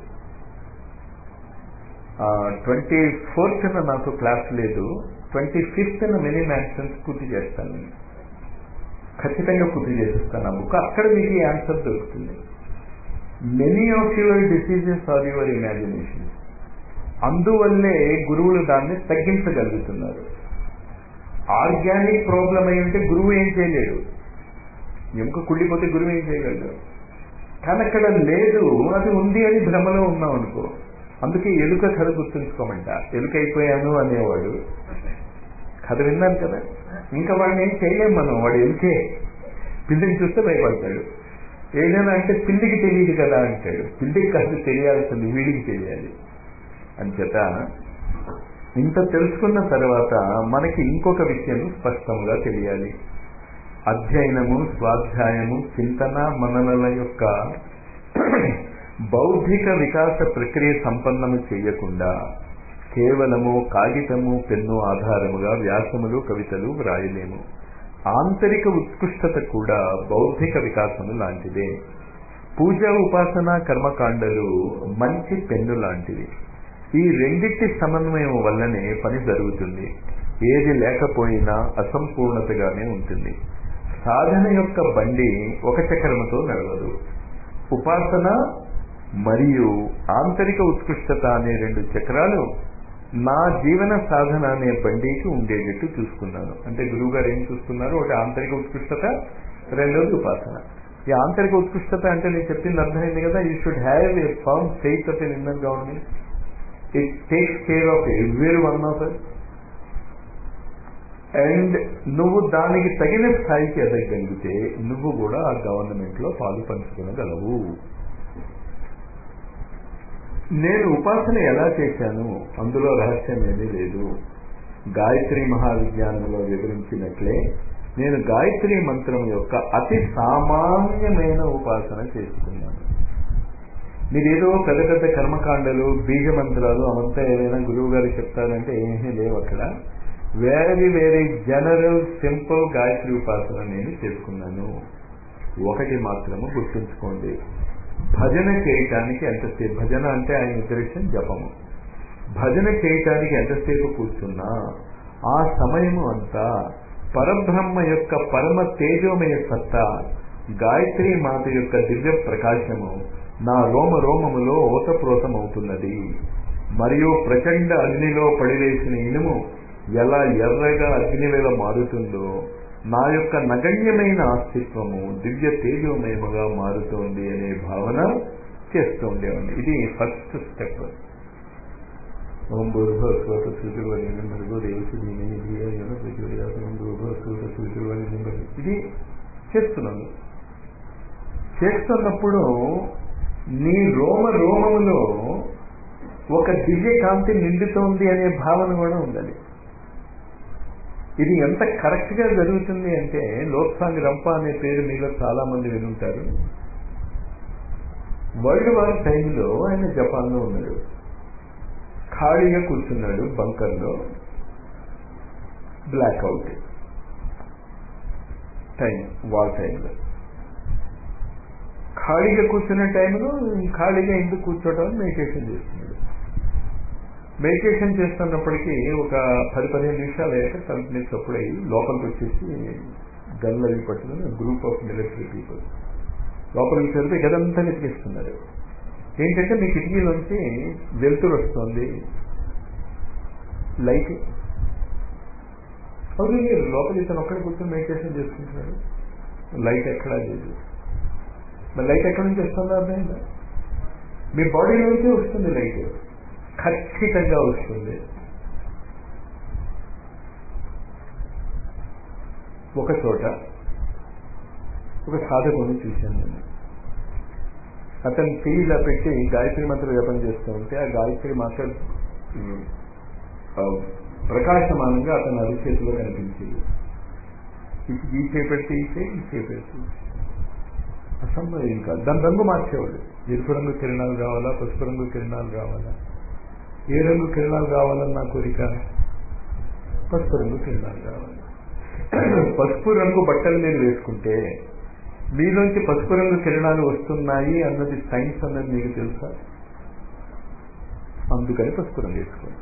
ట్వంటీ ఫోర్త్ నాకు క్లాస్ లేదు ట్వంటీ ఫిఫ్త్ మినీ మ్యాన్సన్స్ పూర్తి చేస్తాను నేను ఖచ్చితంగా పూర్తి చేసిస్తాను ఆ బుక్ అక్కడ మీకు ఈ ఆన్సర్ దొరుకుతుంది many of your diseases are your imagination అందువల్లే గురువులు దాన్ని తగ్గించగలుగుతున్నారు ఆర్గానిక్ ప్రాబ్లం అయి ఉంటే గురువు ఏం చేయలేడు ఎముక కుళ్ళిపోతే గురువు ఏం చేయగలడు కానీ అక్కడ లేదు అది ఉంది అని భ్రమలో ఉన్నాం అనుకో అందుకే ఎలుక కథ గుర్తుంచుకోమంట ఎలుక అయిపోయాను అనేవాడు కథ విన్నాను కదా ఇంకా వాడిని ఏం చేయలేం మనం వాడు ఎలుకే పిల్లిని చూస్తే భయపడతాడు ఏదైనా అంటే పిల్లికి తెలియదు కదా అంటాడు పిల్లికి కాదు తెలియాల్సింది వీడికి తెలియాలి అంచేత ఇంత తెలుసుకున్న తర్వాత మనకి ఇంకొక విషయం స్పష్టంగా తెలియాలి అధ్యయనము స్వాధ్యాయము చింతన మననల యొక్క బౌద్ధిక వికాస ప్రక్రియ సంపన్నము చేయకుండా కేవలము కాగితము పెన్ను ఆధారముగా వ్యాసములు కవితలు వ్రాయలేము ఆంతరిక ఉత్కృష్టత కూడా బౌద్ధిక వికాసము లాంటిదే పూజ ఉపాసన కర్మకాండలు మంచి పెన్ను లాంటివి ఈ రెండిటి సమన్వయం వల్లనే పని జరుగుతుంది ఏది లేకపోయినా అసంపూర్ణతగానే ఉంటుంది సాధన యొక్క బండి ఒక చక్రముతో నడవదు ఉపాసన మరియు ఆంతరిక ఉత్కృష్టత అనే రెండు చక్రాలు నా జీవన సాధన అనే బండికి ఉండేటట్టు చూసుకున్నాను అంటే గురువు గారు ఏం చూసుకున్నారు ఒకటి ఆంతరిక ఉత్కృష్టత రెండోది ఉపాసన ఈ ఆంతరిక ఉత్కృష్టత అంటే నేను చెప్పింది అర్థమైంది కదా you should have a firm faith of an inner government it takes care of every one of us and నువ్వు దానికి తగిన స్థాయికి ఎదగలిగితే నువ్వు కూడా ఆ గవర్నమెంట్ లో పాలు పంచుకునగలవు నేను ఉపాసన ఎలా చేశాను అందులో రహస్యం ఏమీ లేదు గాయత్రి మహావిజ్ఞానంలో వివరించినట్లే నేను గాయత్రి మంత్రం యొక్క అతి సామాన్యమైన ఉపాసన చేస్తున్నాను మీరేదో పెద్ద పెద్ద కర్మకాండలు బీజ మంత్రాలు అవంతా ఏదైనా గురువు గారు చెప్తారంటే ఏమీ లేవు అక్కడ very very general simple Gayatri ఉపాసన నేను చేసుకున్నాను ఒకటి మాత్రము గుర్తుంచుకోండి భజన చేయటానికి ఎంతసేపు భజన అంటే ఆయన ఉద్దేశం జపము భజన చేయటానికి ఎంతసేపు కూర్చున్నా ఆ సమయము అంతా పరబ్రహ్మ యొక్క పరమ తేజోమయ సత్తా గాయత్రి మాత యొక్క దివ్య ప్రకాశము నా రోమ రోమములో ఓతప్రోతమవుతున్నది మరియు ప్రచండ అగ్నిలో పడివేసిన ఇనుము ఎలా ఎర్రగా అగ్నివేళ మారుతుందో నా యొక్క నగణ్యమైన అస్తిత్వము దివ్య తేజోమయముగా మారుతోంది అనే భావన చేస్తూ ఉండేవాడిని ఇది ఫస్ట్ స్టెప్ ఓం భూర్భస్వత సూర్యువని భర్గో దేవసి దీనిని ధియాయన ప్రచోదయాసం భూర్భస్వత సూర్యువని నింబరు ఇది చేస్తున్నాను చేస్తున్నప్పుడు నీ రోమ రోమములో ఒక దివ్య కాంతి నిండుతోంది అనే భావన కూడా ఉండాలి ఇది ఎంత కరెక్ట్ గా జరుగుతుంది అంటే లోక్సాంగ్ రంప అనే పేరు మీలో చాలా మంది వినుంటారు వరల్డ్ వార్ టైంలో ఆయన జపాన్లో ఉన్నాడు ఖాళీగా కూర్చున్నాడు బంకర్లో బ్లాక్అవుట్ టైం వార్ టైంలో ఖాళీగా కూర్చున్న టైంలో ఖాళీగా ఎందుకు కూర్చోవడం మెడిటేషన్ చేస్తున్నాడు మెడిటేషన్ చేస్తున్నప్పటికీ ఒక పది పదిహేను నిమిషాలు అయ్యాక తలుపుని చప్పుడై లోపలికి వచ్చేసి గన్లు అవి పట్టుకుని గ్రూప్ ఆఫ్ మిలిటరీ పీపుల్ లోపలికి చదివి గదంతా వెతికిస్తున్నారు ఏంటంటే మీ కిటికీలోంచి వెలుతురు వస్తుంది లైట్ అవును మీరు లోపల ఇతను ఒక్కడే కూర్చొని మెడిటేషన్ చేసుకుంటున్నాడు లైట్ ఎక్కడా లేదు మరి లైట్ ఎక్కడి నుంచి వస్తుందో అర్థమైందా మీ బాడీ నుంచి వస్తుంది లైట్ ఖచ్చితంగా వస్తుంది ఒక చోట ఒక సాధకుని చూశాను నేను అతను టీవీలో పెట్టి గాయత్రి మంత్ర జపం చేస్తూ ఉంటే ఆ గాయత్రి మాత్ర ప్రకాశమానంగా అతను అరిచేతిలో కనిపించింది ఈ చేపెడితే ఈ చే ఈ చేపెడితే అసంభవం ఇంకా దాని రంగు మార్చేవాడు ఎరుపు రంగు కిరణాలు కావాలా పసుపు రంగు కిరణాలు కావాలా ఏ రంగు కిరణాలు కావాలని నా కోరిక పసుపు రంగు కిరణాలు కావాలి పసుపు రంగు బట్టలు మీరు వేసుకుంటే మీలోంచి పసుపు రంగు కిరణాలు వస్తున్నాయి అన్నది సైన్స్ అన్నది మీకు తెలుసా అందుకని పసుపు రంగు వేసుకోండి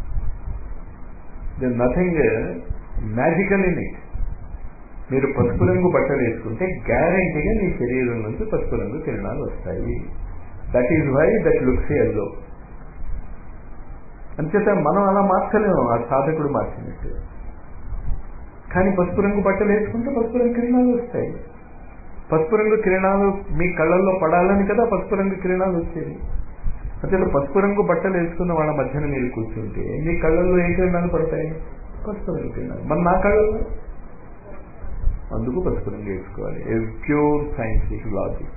the nothing magical in it మీరు పసుపు రంగు బట్టలు వేసుకుంటే గ్యారంటీగా మీ శరీరం నుంచి పసుపు రంగు కిరణాలు వస్తాయి that is why that looks yellow అంచేత మనం అలా మార్చలేము ఆ సాధకుడు మార్చినట్టు కానీ పసుపు రంగు బట్టలు వేసుకుంటే పసుపు రంగు కిరణాలు వస్తాయి పసుపు రంగు కిరణాలు మీ కళ్ళల్లో పడాలని కదా పసుపు రంగు కిరణాలు వచ్చేది అంటే పసుపు రంగు బట్టలు వేసుకున్న వాళ్ళ మధ్యన మీరు కూర్చుంటే మీ కళ్ళల్లో ఏ కిరణాలు పడతాయి పసుపు రంగు కిరణాలు మరి నా కళ్ళల్లో అందుకు పసుపు రంగు వేసుకోవాలి ప్యూర్ సైంటిఫిక్ లాజిక్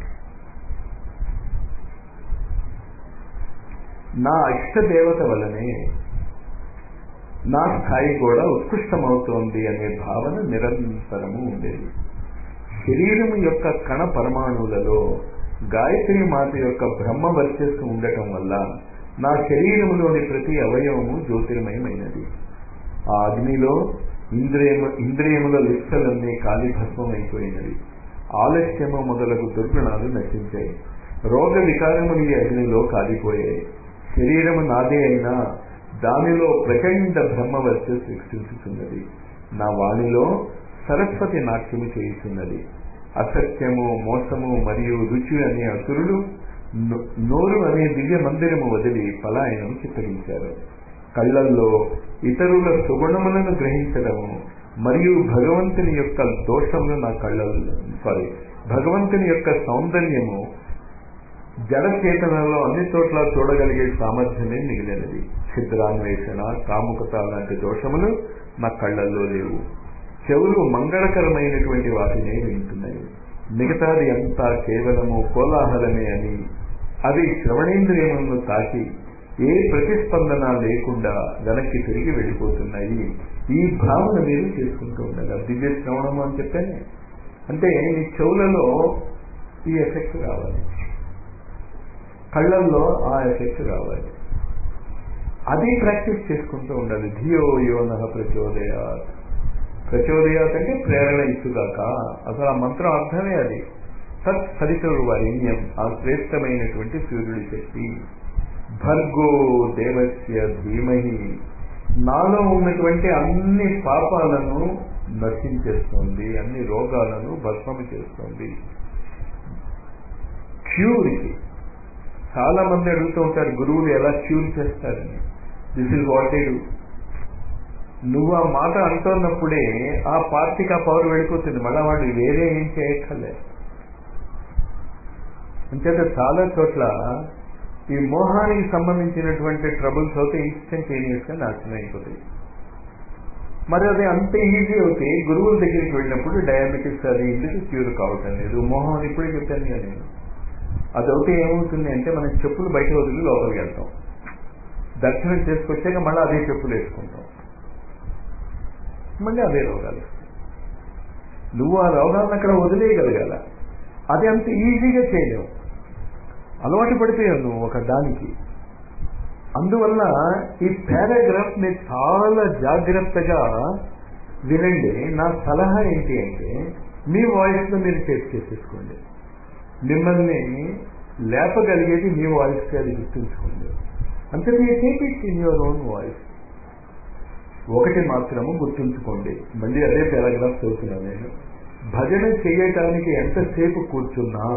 నా ఇష్ట దేవత వల్లనే నా స్థాయి కూడా ఉత్కృష్టమవుతోంది అనే భావన నిరంతరము ఉండేది శరీరం యొక్క కణ పరమాణువులలో గాయత్రి మాత యొక్క బ్రహ్మ వర్చస్సు ఉండటం వల్ల నా శరీరములోని ప్రతి అవయవము జ్యోతిర్మయమైనది ఆ అగ్నిలో ఇంద్రియము ఇంద్రియముల లిప్సలన్నీ కాలి భస్మం అయిపోయినవి ఆలస్యము మొదలగు దుర్గుణాలు నశించాయి రోగ వికారములు ఈ అగ్నిలో కాలిపోయాయి శరీరము నాదే అయినా దానిలో ప్రచండ బ్రహ్మ వర్చస్సు వికసించుతున్నది నా వాణిలో సరస్వతి నాట్యము చేయుచున్నది అసత్యము మోసము మరియు రుచి అనే అసురులు నోరు అనే దివ్య మందిరము వదిలి పలాయనము చిత్తగించారు కళ్ళల్లో ఇతరుల సుగుణములను గ్రహించడము మరియు భగవంతుని యొక్క దోషములు నా కళ్ళల్లో సారీ భగవంతుని యొక్క సౌందర్యము జడచేతనలో అన్ని చోట్ల చూడగలిగే సామర్థ్యమే మిగిలినది ఛిద్రాన్వేషణ కాముకత లాంటి దోషములు నా కళ్ళల్లో లేవు చెవులు మంగళకరమైనటువంటి వాటినే వింటున్నాయి మిగతాది అంతా కేవలము కోలాహలమే అని అవి శ్రవణేంద్రియములను తాకి ఏ ప్రతిస్పందన లేకుండా వెనక్కి తిరిగి వెళ్ళిపోతున్నాయి ఈ భావన మీరు చేసుకుంటూ ఉండాలి దివ్య శ్రవణము అని చెప్పానే అంటే నీ చెవులలో ఈ ఎఫెక్ట్ రావాలి కళ్ళల్లో ఆ ఎఫెక్ట్ రావాలి అది ప్రాక్టీస్ చేసుకుంటూ ఉండాలి ధియో యోన ప్రచోదయాత్ ప్రచోదయాత్ అంటే ప్రేరణ ఇచ్చుగాక అసలు ఆ మంత్రం అర్థమే అది తత్ సరితరు వరేణ్యం ఆ శ్రేష్టమైనటువంటి సూర్యుడి శక్తి భర్గో దేవస్య ధీమహి నాలో ఉన్నటువంటి అన్ని పాపాలను నశించేస్తోంది అన్ని రోగాలను భస్మము చేస్తోంది క్యూర్కి చాలా మంది అడుగుతూ ఉంటారు గురువులు ఎలా క్యూర్ చేస్తారని this is what they do నువ్వు ఆ మాట అంటున్నప్పుడే ఆ పార్టీకి ఆ పవర్ వెళ్ళిపోతుంది మళ్ళా వాడు వేరే ఏం చేయక్కర్లే అంచేత చాలా చోట్ల ఈ మోహానికి సంబంధించినటువంటి ట్రబుల్స్ అయితే ఇన్స్టంటేనియస్ గా నాశనం అయిపోతాయి మరి అది అంత ఈజీ అవుతే గురువుల దగ్గరికి వెళ్ళినప్పుడు డయాబెటిక్స్ అది ఇందుకు క్యూర్ కావటం లేదు మోహం అని ఇప్పుడే చెప్పాను కదా నేను అదవుతే ఏమవుతుంది అంటే మనం చెప్పులు బయట వదిలి లోపలికి వెళ్తాం దర్శనం చేసుకొచ్చాక మళ్ళీ అదే చెప్పులు వేసుకుంటాం మళ్ళీ అదే రోగాలు నువ్వు ఆ రోగాలను అక్కడ వదిలేయగలగాల అది అంత ఈజీగా చేయలేవు అలవాటు పడిపోయావు నువ్వు ఒక దానికి అందువల్ల ఈ పారాగ్రాఫ్ మీరు చాలా జాగ్రత్తగా వినండి నా సలహా ఏంటి అంటే మీ వాయిస్లో మీరు టేస్ట్ చేసేసుకోండి మిమ్మల్ని లేపగలిగేది మీ వాయిస్ అది గుర్తుంచుకోండి అంటే మీరు take it in your own voice ఒకటి మాత్రము గుర్తుంచుకోండి మళ్ళీ అదే పారాగ్రాఫ్ చదువుతున్నాను నేను భజన చేయటానికి ఎంతసేపు కూర్చున్నా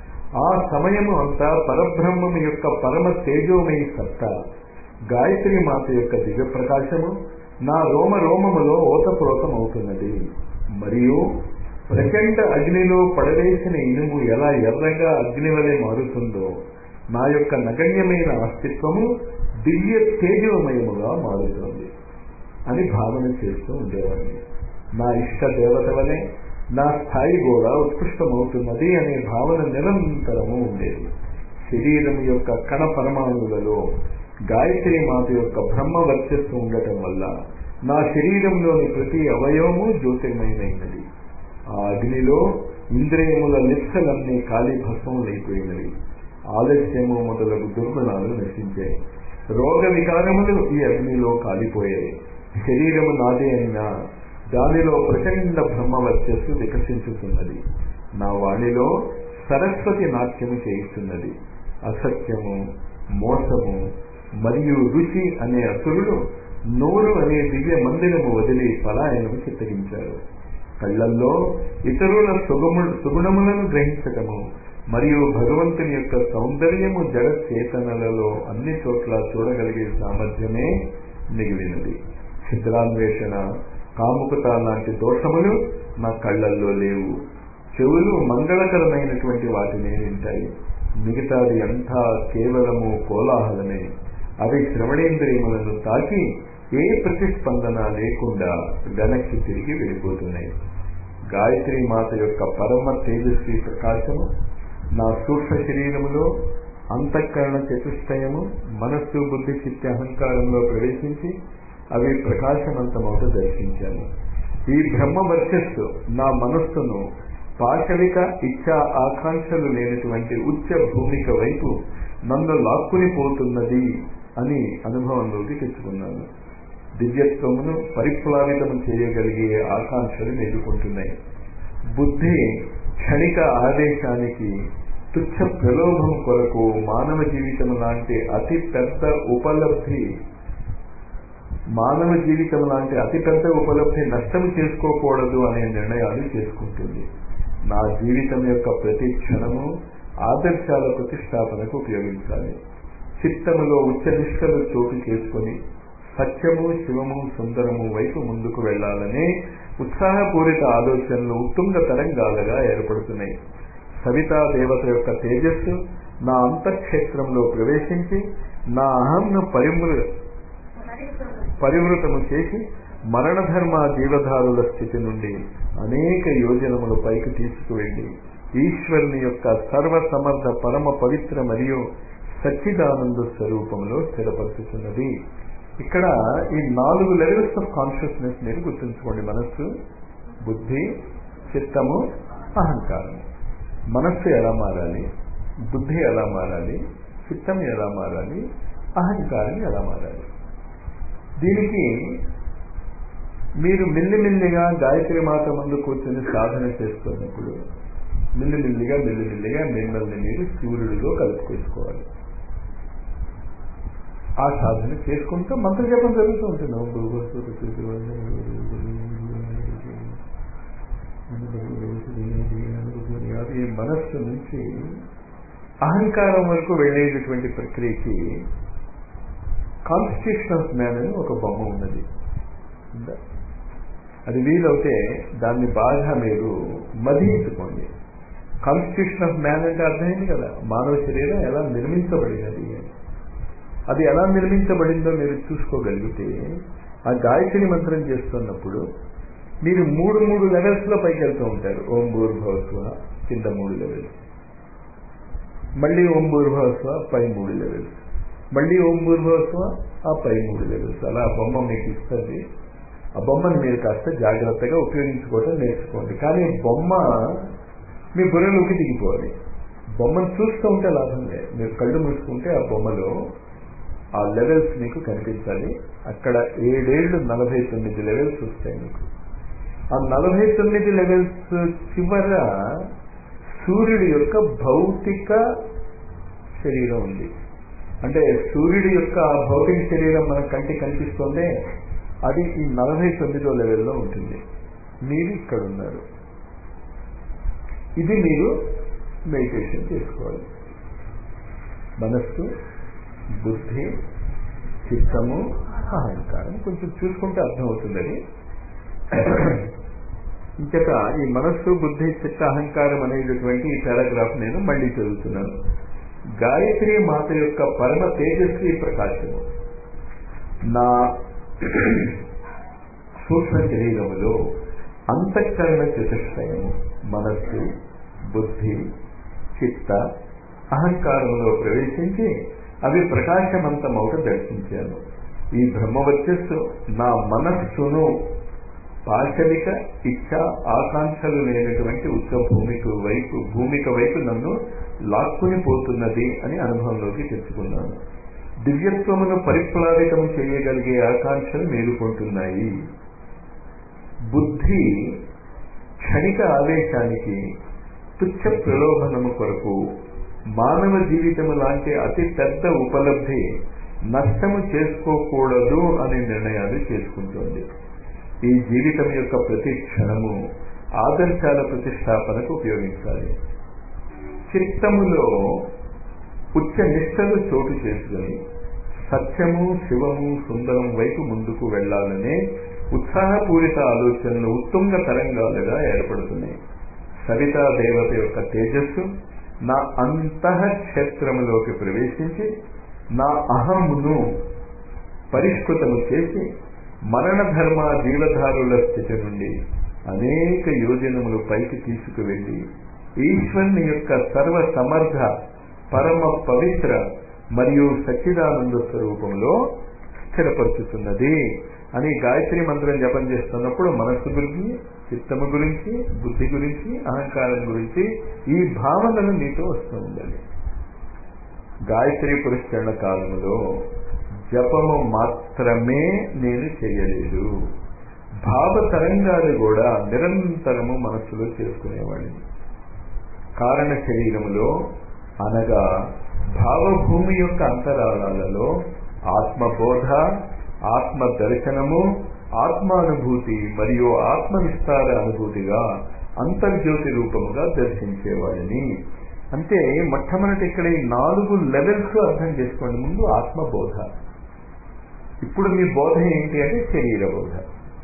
ఆ సమయము అంతా పరబ్రహ్మము యొక్క పరమ తేజోమయ సత్తా గాయత్రి మాత యొక్క దివ్య ప్రకాశము నా రోమ రోమములో ఓతప్రోతం అవుతున్నది మరియు ప్రచండ అగ్నిలో పడవేసిన ఇనుము ఎలా ఎర్రగా అగ్ని వలె మారుతుందో నా యొక్క నగణ్యమైన అస్తిత్వము దివ్య తేజోమయముగా మారుతుంది అని భావన చేస్తూ ఉండేవాడిని నా ఇష్ట దేవత వలె నా స్థాయి కూడా ఉత్కృష్టమవుతున్నది అనే భావన నిరంతరము ఉండేది శరీరం యొక్క కణ పరమాణువులలో గాయత్రి మాత యొక్క బ్రహ్మ వర్చస్సు ఉండటం వల్ల నా శరీరంలోని ప్రతి అవయవము జ్యోతిర్మయమైనది ఆ అగ్నిలో ఇంద్రియముల లిప్సలన్నీ కాలి భస్మములైపోయినవి ఆలస్యము మొదలగు దుర్గుణాలు నశించాయి రోగ వికారములు ఈ అగ్నిలో కాలిపోయాయి శరీరము నాదే అయినా దానిలో ప్రచండ బ్రహ్మ వర్చస్సు వికసించుతున్నది నా వాణిలో సరస్వతి నాట్యము చేయిస్తున్నది అసత్యము మోసము మరియు రుచి అనే అసురులు నోరు అనే దివ్య మందిరము వదిలి పలాయనము చిత్తగించారు కళ్లల్లో ఇతరుల సుగము సుగుణములను గ్రహించటము మరియు భగవంతుని యొక్క సౌందర్యము జడ చేతనలలో అన్ని చోట్ల చూడగలిగే సామర్థ్యమే మిగిలినది చిత్రాన్వేషణ కాముకత లాంటి దోషములు నా కళ్ళల్లో లేవు చెవులు మంగళకరమైనటువంటి వాటిని వింటాయి మిగతాది అంతా కేవలము కోలాహలమే అవి శ్రవణేంద్రియములను తాకి ఏ ప్రతిస్పందన లేకుండా వెనక్కి తిరిగి వెళ్ళిపోతున్నాయి గాయత్రి మాత యొక్క పరమ తేజస్వి ప్రకాశము నా సూక్ష్మ శరీరములో అంతఃకరణ చతుష్టయము మనస్సు బుద్ధి చిత్త అహంకారంలో ప్రవేశించి అవి ప్రకాశవంతమవుతూ దర్శించాను ఈ బ్రహ్మ వర్చస్సు నా మనస్సును పాశవిక ఇచ్చా ఆకాంక్షలు లేనటువంటి ఉచ్చ భూమిక వైపు నన్ను లాక్కుని పోతున్నది అని అనుభవంలోకి తెచ్చుకున్నాను దివ్యత్వమును పరిప్లావితము చేయగలిగే ఆకాంక్షలు మేలుకుంటున్నాయి బుద్ధి క్షణిక ఆదేశానికి తుచ్చ ప్రలోభం కొరకు మానవ జీవితం లాంటి అతి పెద్ద ఉపలబ్ధి మానవ జీవితం లాంటి అతిపెద్ద ఉపలబ్ధి నష్టం చేసుకోకూడదు అనే నిర్ణయాలు చేసుకుంటుంది నా జీవితం యొక్క ప్రతి క్షణము ఆదర్శాల ప్రతిష్టాపనకు ఉపయోగించాలి చిత్తములో ఉచ్చనిష్టలు చోటు చేసుకుని సత్యము శివము సుందరము వైపు ముందుకు వెళ్లాలనే ఉత్సాహపూరిత ఆలోచనలు ఉత్తుంగ తరంగాలుగా ఏర్పడుతున్నాయి సవితా దేవత యొక్క తేజస్సు నా అంతఃక్షేత్రంలో ప్రవేశించి నా అహంను పరిమృ పరివృతము చేసి మరణధర్మ జీవధారుల స్థితి నుండి అనేక యోజనములు పైకి తీసుకువెళ్లి ఈశ్వరుని యొక్క సర్వసమర్థ పరమ పవిత్ర మరియు సచ్చిదానంద స్వరూపంలో స్థిరపరుచుతున్నది ఇక్కడ ఈ నాలుగు లెవెల్స్ ఆఫ్ కాన్షియస్నెస్ మీరు గుర్తుంచుకోండి మనస్సు బుద్ధి చిత్తము అహంకారం మనస్సు ఎలా మారాలి బుద్ధి ఎలా మారాలి చిత్తం ఎలా మారాలి అహంకారం ఎలా మారాలి దీనికి మీరు మెల్లిమెల్లిగా గాయత్రి మాత ముందు కూర్చొని సాధన చేస్తున్నప్పుడు మెల్లిమెల్లిగా మెల్లిమెల్లిగా మిమ్మల్ని మీరు సూర్యుడిలో కలుపుకోసుకోవాలి ఆ సాధన చేసుకుంటూ మంత్ర జపం జరుగుతూ ఉంటుంది ఓం భగవద్గీత ఈ మనస్సు నుంచి అహంకారం వరకు వెళ్ళేటటువంటి ప్రక్రియకి కాన్స్టిట్యూషన్ ఆఫ్ మ్యాన్ అని ఒక బొమ్మ ఉన్నది ఉందా? అది వీలవుతే దాన్ని బాగా మీరు మదించుకోండి కాన్స్టిట్యూషన్ ఆఫ్ మ్యాన్ అంటే అర్థమైంది కదా మానవ శరీరం ఎలా నిర్మించబడినది అని అది ఎలా నిర్మించబడిందో మీరు చూసుకోగలిగితే ఆ గాయత్రి మంత్రం చేస్తున్నప్పుడు మీరు మూడు మూడు లెవెల్స్ లో పైకి వెళ్తూ ఉంటారు ఓం భూర్భవస్వ కింద మూడు లెవెల్స్ మళ్ళీ ఓం భూర్భవస్వ పై మూడు లెవెల్స్ మళ్ళీ ఓం భూర్భవస్వ ఆ పై మూడు లెవెల్స్ అలా ఆ బొమ్మ మీకు ఇస్తుంది ఆ బొమ్మను మీరు కాస్త జాగ్రత్తగా ఉపయోగించుకోవడం నేర్చుకోండి కానీ బొమ్మ మీ బుర్రలోకి దిగిపోవాలి బొమ్మను చూస్తూ ఉంటే లాభం లేదు మీరు కళ్ళు మూసుకుంటే ఆ బొమ్మలో ఆ లెవెల్స్ మీకు కనిపించాలి అక్కడ ఏడేళ్లు నలభై తొమ్మిది లెవెల్స్ వస్తాయి మీకు ఆ నలభై తొమ్మిది లెవెల్స్ చివర సూర్యుడి యొక్క భౌతిక శరీరం ఉంది అంటే సూర్యుడి యొక్క ఆ భౌతిక శరీరం మన కంటి కనిపిస్తుందే అది ఈ నలభై తొమ్మిదో లెవెల్లో ఉంటుంది మీరు ఇక్కడ ఉన్నారు ఇది మీరు మెడిటేషన్ చేసుకోవాలి మనస్సు బుద్ధి చిత్తము అహంకారం కొంచెం చూసుకుంటే అర్థమవుతుంది అది ఇంతక ఈ మనస్సు బుద్ధి చిత్త అహంకారం అనేటటువంటి ఈ పారాగ్రాఫ్ నేను మళ్ళీ చదువుతున్నాను గాయత్రి మాత యొక్క పరమ తేజస్వి ప్రకాశము నా సూక్ష్మ శరీరములో అంతఃకరణ చతుష్టయము మనస్సు బుద్ధి చిత్త అహంకారములో ప్రవేశించి అవి ప్రకాశవంతమౌట దర్శించాను ఈ బ్రహ్మవర్చస్సు నా మనస్సును పాశవిక ఇచ్చ ఆకాంక్షలు లేనటువంటి ఉచ్చ భూమిక వైపు భూమిక వైపు నన్ను లాక్కుని పోతున్నది అని అనుభవంలోకి తెచ్చుకున్నాను దివ్యత్వమును పరిప్లావితం చేయగలిగే ఆకాంక్షలు మేలుకుంటున్నాయి బుద్ధి క్షణిక ఆవేశానికి తుచ్చ ప్రలోభనము కొరకు మానవ జీవితము లాంటి అతి పెద్ద ఉపలబ్ధి నష్టము చేసుకోకూడదు అనే నిర్ణయాలు చేసుకుంటోంది ఈ జీవితం యొక్క ప్రతి క్షణము ఆదర్శాల ప్రతిష్టాపనకు ఉపయోగించాలి చిత్తములో ఉచ్చ నిష్టలు చోటు చేసుకుని సత్యము శివము సుందరం వైపు ముందుకు వెళ్లాలనే ఉత్సాహపూరిత ఆలోచనలు ఉత్తుంగ తరంగాలుగా ఏర్పడుతున్నాయి సవితా దేవత యొక్క తేజస్సు నా అంతఃక్షేత్రములోకి ప్రవేశించి నా అహమును పరిష్కృతము చేసి మరణ ధర్మ జీవధారుల స్థితి నుండి అనేక యోజనములు పైకి తీసుకువెళ్ళి ఈశ్వరుని యొక్క సర్వ సమర్థ పరమ పవిత్ర మరియు సచ్చిదానంద స్వరూపంలో స్థిరపరుచుతున్నది అని గాయత్రి మంత్రం జపం చేస్తున్నప్పుడు మనస్సు గురించి చిత్తము గురించి బుద్ధి గురించి అహంకారం గురించి ఈ భావనలు మీతో వస్తూ ఉండాలి గాయత్రి పురస్కరణ కాలంలో జపము మాత్రమే నేను చేయలేదు భావ తరంగాలు కూడా నిరంతరము మనస్సులో చేసుకునేవాడిని కారణ శరీరములో అనగా భావభూమి యొక్క అంతరాళాలలో ఆత్మబోధ ఆత్మ దర్శనము ఆత్మానుభూతి మరియు ఆత్మ విస్తార అనుభూతిగా అంతర్జ్యోతి రూపముగా దర్శించేవాడిని అంటే మొట్టమొదటి ఇక్కడ ఈ నాలుగు లెవెల్స్ అర్థం చేసుకోండి ముందు ఆత్మబోధ ఇప్పుడు మీ బోధ ఏంటి అంటే శరీర బోధ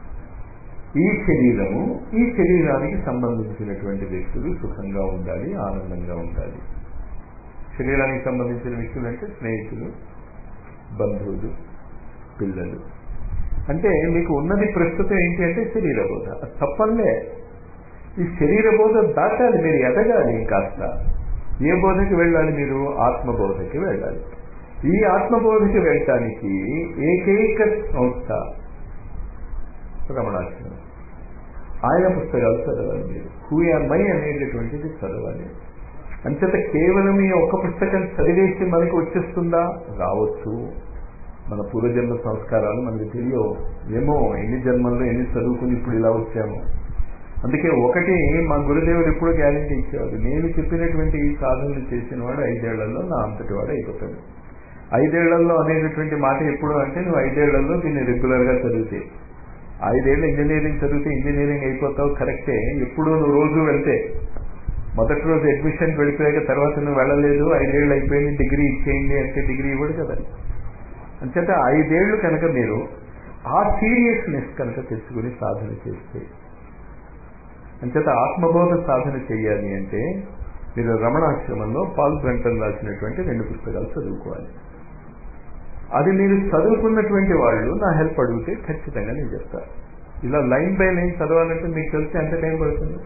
ఈ శరీరము ఈ శరీరానికి సంబంధించినటువంటి వ్యక్తులు సుఖంగా ఉండాలి ఆనందంగా ఉండాలి శరీరానికి సంబంధించిన వ్యక్తులు అంటే స్నేహితులు బంధువులు పిల్లలు అంటే మీకు ఉన్నది ప్రస్తుతం ఏంటి అంటే శరీర బోధ తప్పలే ఈ శరీర బోధ దాటాలి మీరు ఎదగాలి కాస్త ఏ బోధకి వెళ్ళాలి మీరు ఆత్మబోధకి వెళ్ళాలి ఈ ఆత్మబోధకి వెళ్ళటానికి ఏకైక సంస్థ రమణాశ్రమం ఆయన పుస్తకాలు చదవాలి మీరు హూ మై అనేటటువంటిది చదవాలి అంచేత కేవలం ఈ ఒక్క పుస్తకం చదివేసి మనకు వచ్చేస్తుందా రావచ్చు మన పూర్వజన్మ సంస్కారాలు మనకు తెలియవు ఏమో ఎన్ని జన్మల్లో ఎన్ని చదువుకుని ఇప్పుడు ఇలా వచ్చాము అందుకే ఒకటి మా గురుదేవుడు ఎప్పుడు గ్యారంటీ ఇచ్చేవాడు నేను చెప్పినటువంటి ఈ సాధనలు చేసిన వాడు ఐదేళ్లలో నా అంతటి వాడు అయిపోతాడు ఐదేళ్లలో అనేటటువంటి మాట ఎప్పుడు అంటే నువ్వు ఐదేళ్లలో దీన్ని రెగ్యులర్గా చదివితే ఐదేళ్ళు ఇంజనీరింగ్ చదివితే ఇంజనీరింగ్ అయిపోతావు కరెక్టే ఎప్పుడు నువ్వు రోజు వెళ్తే మొదటి రోజు అడ్మిషన్ వెళ్ళిపోయాక తర్వాత నువ్వు వెళ్ళలేదు ఐదేళ్ళు అయిపోయింది డిగ్రీ ఇచ్చేయండి అంటే డిగ్రీ ఇవ్వడు కదా అంచేత ఐదేళ్లు కనుక మీరు ఆ సీరియస్నెస్ కనుక తెచ్చుకుని సాధన చేస్తే అంచేత ఆత్మబోధ సాధన చేయాలి అంటే మీరు రమణాశ్రమంలో పాల్ బ్రంటన్ రాసినటువంటి రెండు పుస్తకాలు చదువుకోవాలి అది మీరు చదువుకున్నటువంటి వాళ్ళు నా హెల్ప్ అడిగితే ఖచ్చితంగా నేను చెప్తాను ఇలా లైన్ బై లైన్ చదవాలంటే మీకు తెలిస్తే ఎంత టైం పడుతుంది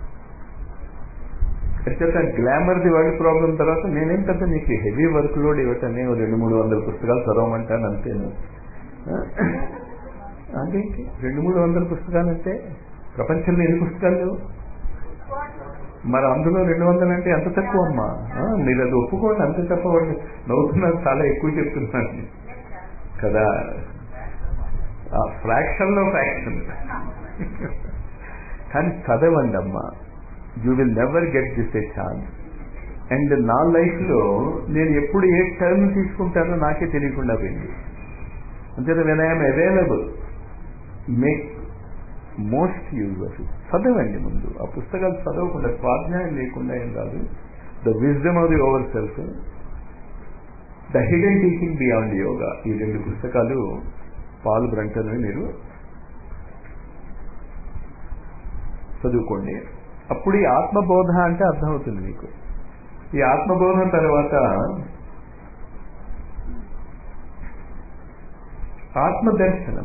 ఖచ్చితంగా గ్లామర్ది వరల్డ్ ప్రాబ్లం తర్వాత నేనేం పెద్ద నీకు హెవీ వర్క్ లోడ్ ఇవ్వటనే రెండు మూడు వందల పుస్తకాలు చదవమంటాను అంతేను అదేంటి రెండు మూడు వందల పుస్తకాలు అంటే ప్రపంచంలో ఎన్ని పుస్తకాలు లేవు మరి అందులో రెండు వందలు అంటే ఎంత తక్కువ అమ్మా మీరు అది ఒప్పుకోండి అంతే చెప్పవండి నవ్వుతున్నారు చాలా ఎక్కువ చెప్తున్నాను కదా ఫ్రాక్షన్ లో ఫ్రాక్షన్ కానీ చదవండి అమ్మా you will never get this a chance and నా లైఫ్లో నేను ఎప్పుడు ఏ టర్మ్ తీసుకుంటానో నాకే తెలియకుండా పోయింది అంతే when I'm available make most use of it చదవండి ముందు ఆ పుస్తకాలు చదవకుండా స్వాధ్యాయం లేకుండా ఏం కాదు the wisdom of the over self the hidden teaching beyond yoga ఈ రెండు పుస్తకాలు పాల్ బ్రంటన్ మీరు చదువుకోండి అప్పుడు ఈ ఆత్మబోధ అంటే అర్థమవుతుంది మీకు ఈ ఆత్మబోధ తర్వాత ఆత్మదర్శనం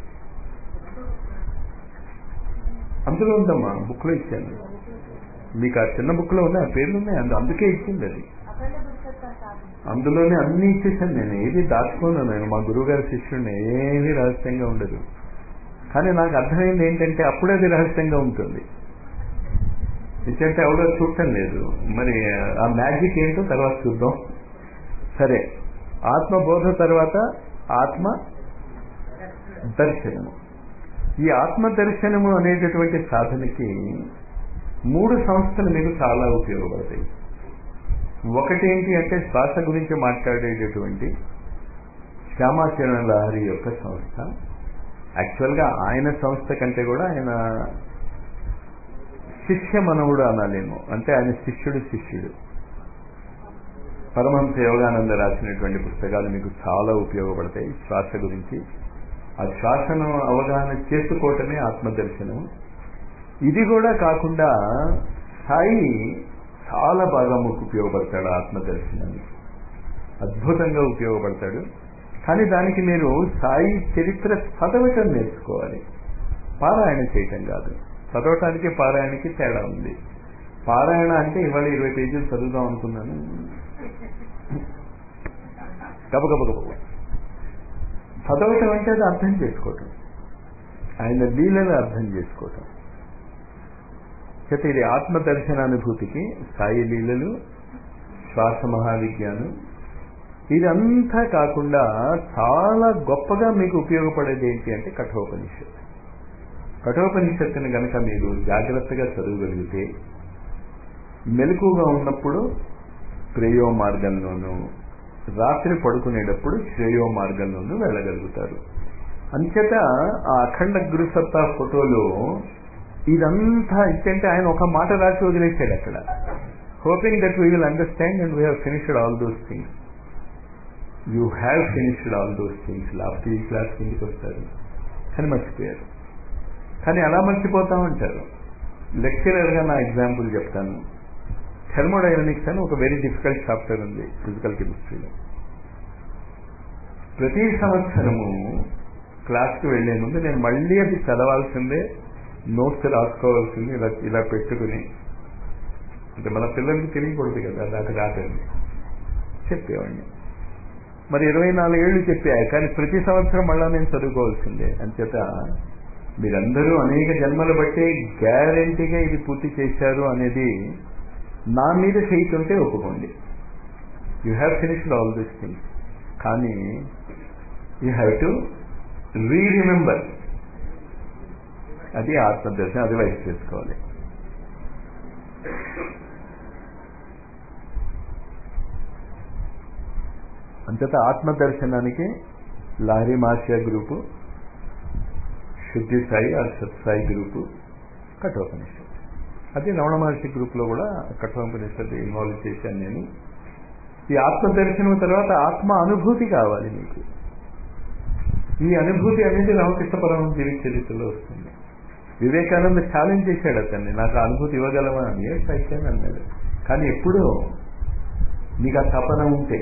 అందులో ఉందమ్మా బుక్లో ఇచ్చాను మీకు ఆ చిన్న బుక్లో ఉన్నాయి ఆ పేర్లు ఉన్నాయి అందు అందుకే ఇచ్చింది అది అందులోనే అన్ని ఇచ్చేసాను నేను ఏది దాచుకోను నేను మా గురువుగారి శిష్యుడిని ఏమీ రహస్యంగా ఉండదు కానీ నాకు అర్థమైంది ఏంటంటే అప్పుడే అది రహస్యంగా ఉంటుంది ఇచ్చంటే ఎవడో చూడటం లేదు మరి ఆ మ్యాజిక్ ఏంటో తర్వాత చూద్దాం సరే ఆత్మబోధ తర్వాత ఆత్మ దర్శనము ఈ ఆత్మ దర్శనము అనేటటువంటి సాధనకి మూడు సంస్థలు మీకు చాలా ఉపయోగపడతాయి ఒకటి ఏంటి అంటే శ్వాస గురించి మాట్లాడేటటువంటి శ్యామాచరణ లహరి యొక్క సంస్థ యాక్చువల్గా ఆయన సంస్థ కంటే కూడా ఆయన శిష్య మనవుడు అనాలేమో అంటే ఆయన శిష్యుడు శిష్యుడు పరమహంస యోగానంద రాసినటువంటి పుస్తకాలు మీకు చాలా ఉపయోగపడతాయి శ్వాస గురించి ఆ శ్వాసను అవగాహన చేసుకోవటమే ఆత్మదర్శనం ఇది కూడా కాకుండా సాయి చాలా బాగా మీకు ఉపయోగపడతాడు ఆత్మదర్శనానికి అద్భుతంగా ఉపయోగపడతాడు కానీ దానికి మీరు సాయి చరిత్ర చదవటం నేర్చుకోవాలి పారాయణ చేయటం కాదు చదవటానికి పారాయణకి తేడా ఉంది పారాయణ అంటే ఇవాళ ఇరవై పేజీలు చదువుదాం అనుకున్నాను గబగబగబ చదవటం అంటే అది అర్థం చేసుకోవటం ఆయన లీలను అర్థం చేసుకోవటం చేత ఇది ఆత్మదర్శనానుభూతికి సాయి లీలలు శ్వాస మహావిజ్ఞానం ఇదంతా కాకుండా చాలా గొప్పగా మీకు ఉపయోగపడేది ఏంటి అంటే కఠోపనిషత్ కఠోపనిషత్తుని గనక మీరు జాగ్రత్తగా చదవగలిగితే మెలకుగా ఉన్నప్పుడు ప్రేయో మార్గంలోనూ రాత్రి పడుకునేటప్పుడు శ్రేయో మార్గంలోనూ వెళ్ళగలుగుతారు అంచేత ఆ అఖండ గురుసత్తా ఫోటోలో ఇదంతా ఇచ్చంటే ఆయన ఒక మాట రాసి వదిలేశాడు అక్కడ hoping that we will understand and we have finished all those things you have finished all those things last ఈ క్లాస్ కిందకి వస్తారు కానీ మర్చిపోయారు కానీ అలా మర్చిపోతా ఉంటారు లెక్చరర్గా నా ఎగ్జాంపుల్ చెప్తాను థెర్మోడైనమిక్స్ అని ఒక వెరీ డిఫికల్ట్ చాప్టర్ ఉంది ఫిజికల్ కెమిస్ట్రీలో ప్రతి సంవత్సరము క్లాస్కి వెళ్లే ముందు నేను మళ్ళీ అది చదవాల్సిందే నోట్స్ రాసుకోవాల్సింది ఇలా ఇలా పెట్టుకుని అంటే మన పిల్లలకి తెలియకూడదు కదా నాకు రాదండి చెప్పేవాడిని మరి ఇరవై నాలుగేళ్లు చెప్పాయి కానీ ప్రతి సంవత్సరం మళ్ళా నేను చదువుకోవాల్సిందే అంచేత మీరందరూ అనేక జన్మలు బట్టి గ్యారంటీగా ఇది పూర్తి చేశారు అనేది నా మీద ఫెయిత్ ఉంటే ఒప్పుకోండి you have finished all this things కానీ you have to re remember అది ఆత్మదర్శనం అది వైపు చేసుకోవాలి అంతటా ఆత్మదర్శనానికి లారీ మాషియా గ్రూపు శుద్ధి సాయి ఆ సత్సాయి గ్రూపు కఠోపనిషత్ అదే రమణ మహర్షి గ్రూప్లో కూడా కఠోపనిషత్ ఇన్వాల్వ్ చేశాను నేను ఈ ఆత్మదర్శనం తర్వాత ఆత్మ అనుభూతి కావాలి మీకు ఈ అనుభూతి అనేది రామకృష్ణ పరమహంస జీవిత చరిత్రలో వస్తుంది వివేకానంద ఛాలెంజ్ చేశాడు అతన్ని నాకు ఆ అనుభూతి ఇవ్వగలవా అని ఏ సైక్యాన్ని అన్నాడు కానీ ఎప్పుడూ నీకు ఆ తపన ఉంటే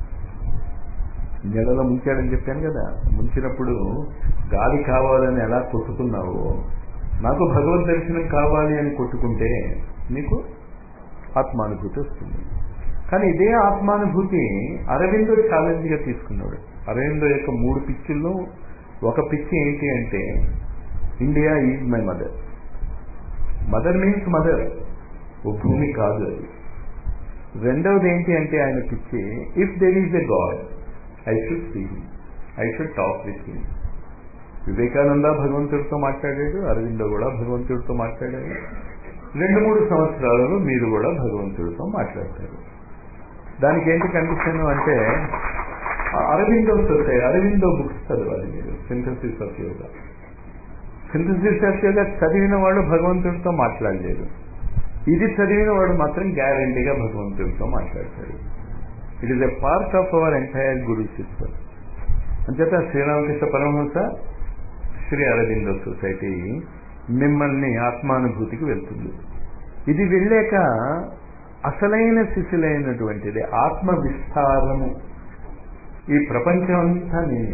నెలలో ముంచాడని చెప్పాను కదా ముంచినప్పుడు గాలి కావాలని ఎలా కొట్టుకున్నావో నాకు భగవద్ దర్శనం కావాలి అని కొట్టుకుంటే నీకు ఆత్మానుభూతి వస్తుంది కానీ ఇదే ఆత్మానుభూతి అరవిందో ఛాలెంజ్గా తీసుకున్నాడు అరవిందో యొక్క మూడు పిచ్చుల్లో ఒక పిచ్చి ఏంటి అంటే India is my mother mother means mother ఓ భూమి కాదు అది రెండవది ఏంటి అంటే ఆయన పిచ్చి if there is a God I should see him I should talk with him Vivekananda భగవంతుడితో మాట్లాడాడు అరవిందో కూడా భగవంతుడితో మాట్లాడాడు రెండు మూడు సంవత్సరాలలో మీరు కూడా భగవంతుడితో మాట్లాడతారు దానికి ఏంటి కండిషన్ అంటే అరవిందో వస్తాయి అరవిందో బుక్స్ చదవాలి మీరు synthesis of yoga synthesis of yoga చదివిన వాడు భగవంతుడితో మాట్లాడలేదు ఇది చదివిన వాడు మాత్రం గ్యారంటీగా భగవంతుడితో మాట్లాడతాడు it is a part of our entire గురుషిప్ అంచేత శ్రీరామకృష్ణ పరమహంస శ్రీ అరవిందో సొసైటీ మిమ్మల్ని ఆత్మానుభూతికి వెళ్తుంది ఇది వెళ్ళాక అసలైన శిశులైనటువంటిది ఆత్మ విస్తారము ఈ ప్రపంచం అంతా నేనే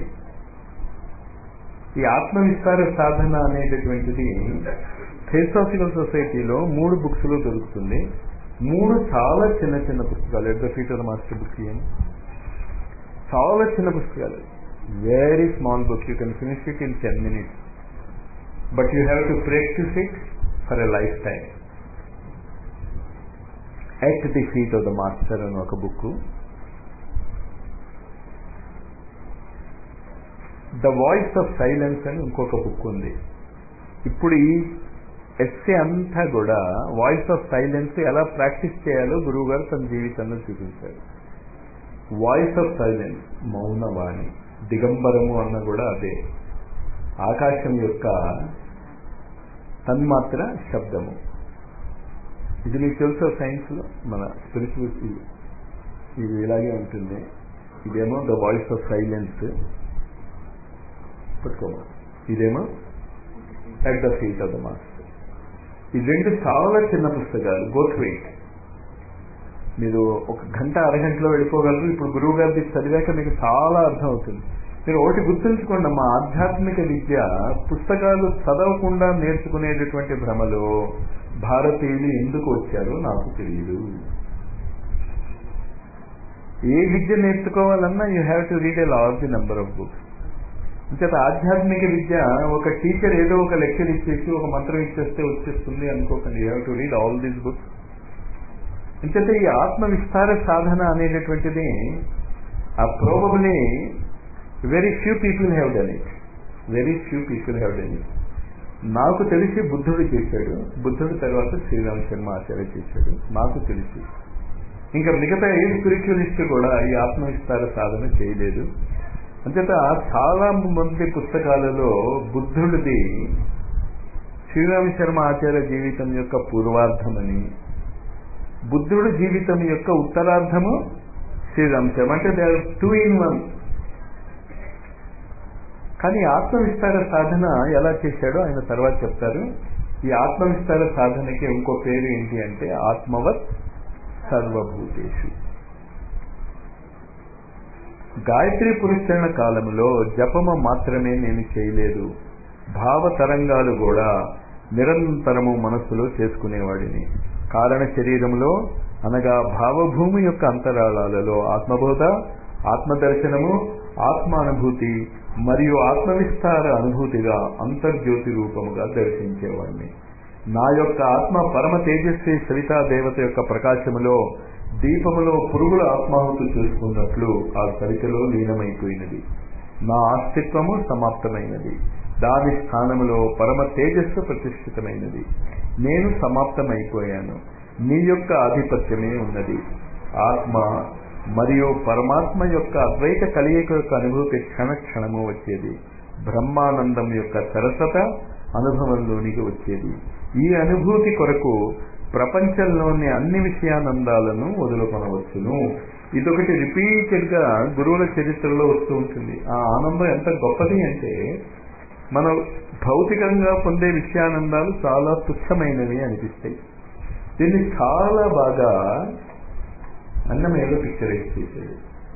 ఈ ఆత్మ విస్తార సాధన అనేటటువంటిది థియోసాఫికల్ సొసైటీలో మూడు బుక్స్ లో దొరుకుతుంది మూడు చాలా చిన్న చిన్న పుస్తకాలు at the feet of the master book అని చాలా చిన్న పుస్తకాలు very small book you can finish it in ten minutes but you have to practise it for a lifetime at the feet of the master అని ఒక book the voice of silence అని ఇంకొక book ఉంది ఇప్పుడు ఈ essay అంతా కూడా voice of silence ఎలా ప్రాక్టీస్ చేయాలో గురువు గారు తన జీవితంలో చూపించారు వాయిస్ ఆఫ్ సైలెన్స్ మౌనవాణి దిగంబరము అన్న కూడా అదే ఆకాశం యొక్క తన్మాత్ర శబ్దము ఇది మీకు తెలుసా సైన్స్ లో మన స్పిరిచువల్ ఇది ఇలాగే ఉంటుంది ఇదేమో ద వాయిస్ ఆఫ్ సైలెన్స్ పట్టుకోమా ఇదేమో at the feet of the master ఈ రెండు చాలా చిన్న పుస్తకాలు గోట్ వెయిట్ మీరు ఒక గంట అరగంటలో వెళ్ళిపోగలరు ఇప్పుడు గురువు గారిది చదివాక మీకు చాలా అర్థం అవుతుంది మీరు ఒకటి గుర్తుంచుకోండి మా ఆధ్యాత్మిక విద్య పుస్తకాలు చదవకుండా నేర్చుకునేటటువంటి భ్రమలో భారతీయులు ఎందుకు వచ్చారో నాకు తెలియదు ఏ విద్య నేర్చుకోవాలన్నా you have to read a large number of books అంచేత ఆధ్యాత్మిక విద్య ఒక టీచర్ ఏదో ఒక లెక్చర్ ఇచ్చేసి ఒక మంత్రం ఇచ్చేస్తే వచ్చేస్తుంది అనుకోకండి you have to read all these books అంచేత ఈ ఆత్మ విస్తార సాధన అనేటటువంటిది ఆ probably very few people have done it very few people have done it నాకు తెలిసి బుద్ధుడు చేశాడు బుద్ధుడు తర్వాత శ్రీరామ్ శర్మ ఆచార్య చేశాడు నాకు తెలిసి ఇంకా మిగతా ఏ స్పిరిచువలిస్ట్ కూడా ఈ ఆత్మ విస్తార సాధన చేయలేదు అంచేత చాలా మంది పుస్తకాలలో బుద్ధుడిది శ్రీరామ శర్మ ఆచార్య జీవితం యొక్క పూర్వార్థమని బుద్ధుడు జీవితం యొక్క ఉత్తరార్థము శ్రీరామ శర్మ అంటే they are two in one కానీ ఆత్మవిస్తార సాధన ఎలా చేశాడో ఆయన తర్వాత చెప్తారు ఈ ఆత్మవిస్తార సాధనకి ఇంకో పేరు ఏంటి అంటే ఆత్మవత్ సర్వభూతేషు గాయత్రి పురస్కరణ కాలంలో జపము మాత్రమే నేను చేయలేదు భావ తరంగాలు కూడా నిరంతరము మనస్సులో చేసుకునేవాడిని కారణ శరీరంలో అనగా భావభూమి యొక్క అంతరాళాలలో ఆత్మబోధ ఆత్మదర్శనము ఆత్మానుభూతి మరియు ఆత్మవిస్తార అనుభూతిగా అంతర్జ్యోతి రూపముగా దర్శించేవాడిని నా యొక్క ఆత్మ పరమ తేజస్వి సవితా దేవత యొక్క ప్రకాశములో దీపములో పురుగుల ఆత్మాహుతి చూసుకున్నట్లు ఆ సవితలో లీనమైపోయినది నా అస్తిత్వము సమాప్తమైనది దాని స్థానములో పరమ తేజస్సు ప్రతిష్ఠితమైనది నేను సమాప్తమైపోయాను నీ యొక్క ఆధిపత్యమే ఉన్నది ఆత్మ మరియు పరమాత్మ యొక్క అద్వైత కలియక యొక్క అనుభూతి క్షణ క్షణము వచ్చేది బ్రహ్మానందం యొక్క సరసత అనుభవంలోనికి వచ్చేది ఈ అనుభూతి కొరకు ప్రపంచంలోని అన్ని విషయానందాలను వదులుకొనవచ్చును ఇదొకటి రిపీటెడ్ గా గురువుల చరిత్రలో వస్తూ ఉంటుంది ఆ ఆనందం ఎంత గొప్పది అంటే మనం భౌతికంగా పొందే విషయానందాలు చాలా తుచ్చమైనవి అనిపిస్తాయి దీన్ని చాలా బాగా అన్నమయ్యలో పిక్చరైజ్ చేసేది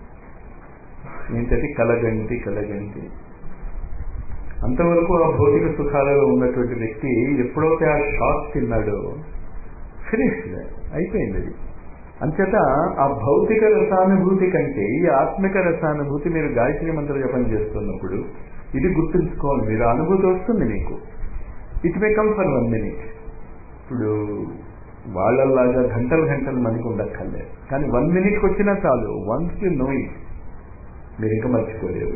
ఏంటంటే కలగంటి కలగంటి అంతవరకు ఆ భౌతిక సుఖాలలో ఉన్నటువంటి వ్యక్తి ఎప్పుడైతే ఆ షాక్ తిన్నాడో ఫినిష్ అయిపోయింది అది అంచేత ఆ భౌతిక రసానుభూతి కంటే ఈ ఆత్మిక రసానుభూతి మీరు గాయత్రి మంత్ర జపం చేస్తున్నప్పుడు ఇది గుర్తుంచుకోవాలి మీరు అనుభూతి వస్తుంది మీకు it may come for one minute ఇప్పుడు వాళ్ళలాగా గంటలు గంటలు మనకు ఉండక్కర్లేదు కానీ వన్ మినిట్కి వచ్చినా చాలు వన్స్ యు నో ఇట్ మీరు ఇంకా మర్చిపోలేరు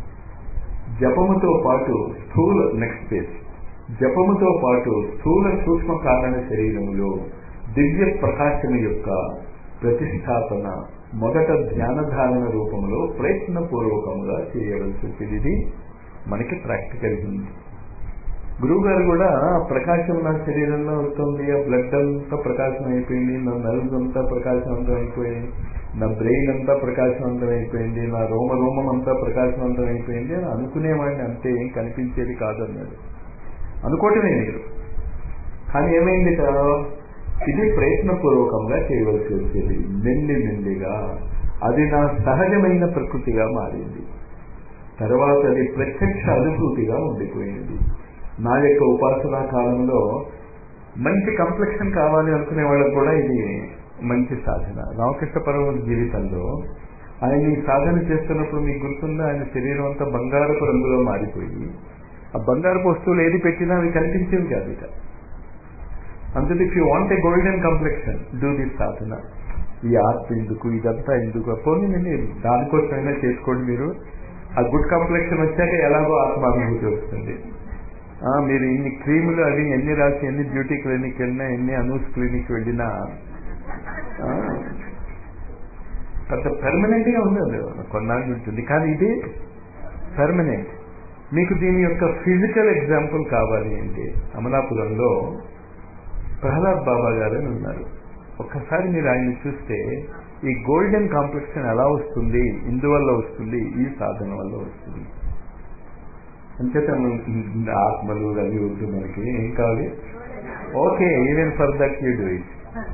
జపముతో పాటు స్థూల నెక్స్ట్ పేజ్ జపముతో పాటు స్థూల సూక్ష్మ కారణ శరీరములో దివ్య ప్రకాశము యొక్క ప్రతిష్టాపన మొదట ధ్యానధారణ రూపంలో ప్రయత్నపూర్వకంగా చేయవలసి వచ్చింది ఇది మనకి ప్రాక్టికల్ ఉంది గురువు గారు కూడా ప్రకాశం నా శరీరంలో వస్తుంది ఆ బ్లడ్ అంతా ప్రకాశం అయిపోయింది నా నర్వ్స్ అంతా ప్రకాశవంతం అయిపోయింది నా బ్రెయిన్ అంతా ప్రకాశవంతం అయిపోయింది నా రోమ రోమం అంతా ప్రకాశవంతం అయిపోయింది అని అనుకునేవాడిని అంతే ఏం కనిపించేది కాదన్నాడు అనుకోవటమే మీరు కానీ ఏమైంది కదా ఇది ప్రయత్నపూర్వకంగా చేయవలసి వచ్చేది మెల్లి మెల్లిగా అది నా సహజమైన ప్రకృతిగా మారింది తర్వాత అది ప్రత్యక్ష అనుభూతిగా ఉండిపోయింది నా యొక్క ఉపాసనా కాలంలో మంచి కంప్లెక్షన్ కావాలి అనుకునే వాళ్ళకు కూడా ఇది మంచి సాధన రామకృష్ణ పరమ జీవితంలో ఆయన ఈ సాధన చేస్తున్నప్పుడు మీకు గుర్తుందా ఆయన శరీరం అంతా బంగారపు రంగులో మారిపోయి ఆ బంగారపు వస్తువులు ఏది పెట్టినా అవి కనిపించేవి కాదు ఇక అందుకే if you want a golden complexion do this సాధన ఈ ఆర్ట్ ఎందుకు ఇదంతా ఎందుకు పోనీ నేను దానికోసమైనా చేసుకోండి మీరు ఆ గుడ్ కంప్లెక్షన్ వచ్చాక ఎలాగో ఆత్మానుభూతి వస్తుంది మీరు ఇన్ని క్రీములు అవి ఎన్ని రాసి ఎన్ని బ్యూటీ క్లినిక్ వెళ్ళినా ఎన్ని అనూస్ క్లినిక్ వెళ్ళినా పెద్ద పెర్మనెంట్ గా ఉండదు కొన్నాళ్ళు ఉంటుంది కానీ ఇది పెర్మనెంట్ మీకు దీని యొక్క ఫిజికల్ ఎగ్జాంపుల్ కావాలి అంటే అమలాపురంలో ప్రహ్లాద్ బాబా గారు అని ఉన్నారు ఒక్కసారి మీరు ఆయన్ని చూస్తే ఈ గోల్డెన్ కాంప్లెక్షన్ ఎలా వస్తుంది ఇందువల్ల వస్తుంది ఈ సాధన వల్ల వస్తుంది అంచేత ఆత్మలు అవి వద్దు మనకి ఏం కావాలి okay even for that you do it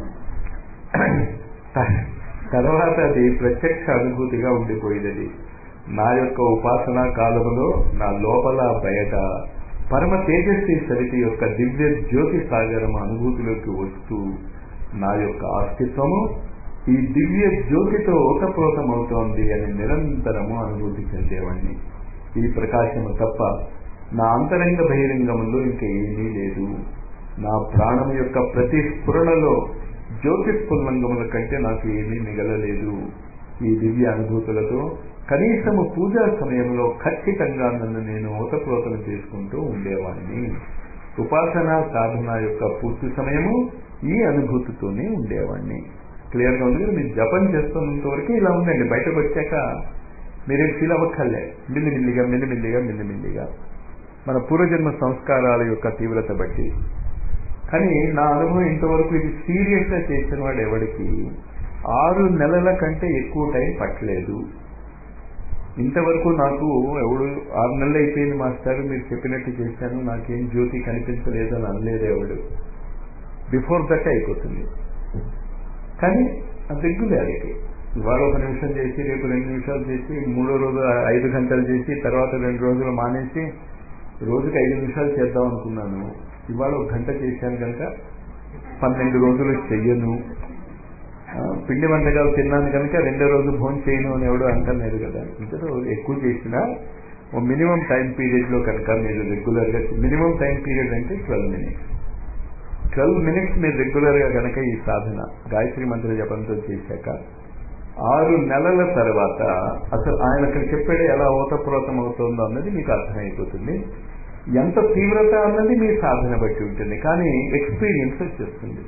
తర్వాత అది ప్రత్యక్ష అనుభూతిగా ఉండిపోయేది నా యొక్క ఉపాసనా కాలములో నా లోపల బయట పరమ తేజస్వి సరితి యొక్క దివ్య జ్యోతి సాగరం అనుభూతిలోకి వస్తూ నా యొక్క అస్తిత్వము ఈ దివ్య జ్యోతితో ఓతప్రోతమవుతోంది అని నిరంతరము అనుభూతి చెందేవాణ్ణి ఈ ప్రకాశము తప్ప నా అంతరంగ బహిరంగంలో ఇంకా ఏమీ లేదు నా ప్రాణం యొక్క ప్రతి స్ఫురణలో జ్యోతిస్ఫుల్లంగముల కంటే నాకు ఏమీ మిగలలేదు ఈ దివ్య అనుభూతులతో కనీసము పూజా సమయంలో ఖచ్చితంగా నన్ను నేను ఓతప్రోతలు చేసుకుంటూ ఉండేవాడిని ఉపాసన సాధన యొక్క పూర్తి సమయము ఈ అనుభూతితోనే ఉండేవాడిని క్లియర్గా ఉంది మీరు జపం చేస్తున్నంత వరకు ఇలా ఉందండి బయటకు వచ్చాక మీరేం ఫీల్ అవ్వక్కర్లే మిల్లిమిల్లిగా మిల్లిమిల్లిగా మిల్లిమిల్లిగా మన పూర్వజన్మ సంస్కారాల యొక్క తీవ్రత బట్టి కానీ నా అనుభవం ఇంతవరకు ఇది సీరియస్ గా చేసిన వాడు ఎవరికి ఆరు నెలల కంటే ఎక్కువ టైం పట్టలేదు ఇంతవరకు నాకు ఎవడు ఆరు నెలలు అయిపోయింది మాస్టర్ మీరు చెప్పినట్టు చేశాను నాకేం జ్యోతి కనిపించలేదు అని అనలేదు ఎవడు బిఫోర్ దట్ అయిపోతుంది కానీ అది రెగ్యులారిటీ ఇవాళ ఒక నిమిషం చేసి రేపు రెండు నిమిషాలు చేసి మూడో రోజు ఐదు గంటలు చేసి తర్వాత రెండు రోజులు మానేసి రోజుకి ఐదు నిమిషాలు చేద్దాం అనుకున్నాను ఇవాళ ఒక గంట చేశాను కనుక పన్నెండు రోజులు చెయ్యను ఆ, పిండి వంటకాలు తిన్నాను కనుక రెండో రోజు భోజనం చేయను అని ఎవడు అంటలేదు కదా ఇద్దరు ఎక్కువ చేసినా ఓ మినిమం టైం పీరియడ్ లో కనుక మీరు రెగ్యులర్ గా మినిమం టైం పీరియడ్ అంటే ట్వెల్వ్ మినిట్స్ ట్వెల్వ్ మినిట్స్ మీరు రెగ్యులర్ గా కనుక ఈ సాధన గాయత్రి మంత్ర జపంతో చేశాక ఆరు నెలల తర్వాత అసలు ఆయన అక్కడ చెప్పాడు ఎలా ఓతప్రోతం అవుతుందో అన్నది మీకు అర్థమైపోతుంది ఎంత తీవ్రత అన్నది మీ సాధన బట్టి ఉంటుంది కానీ ఎక్స్పీరియన్స్ వచ్చేస్తుంది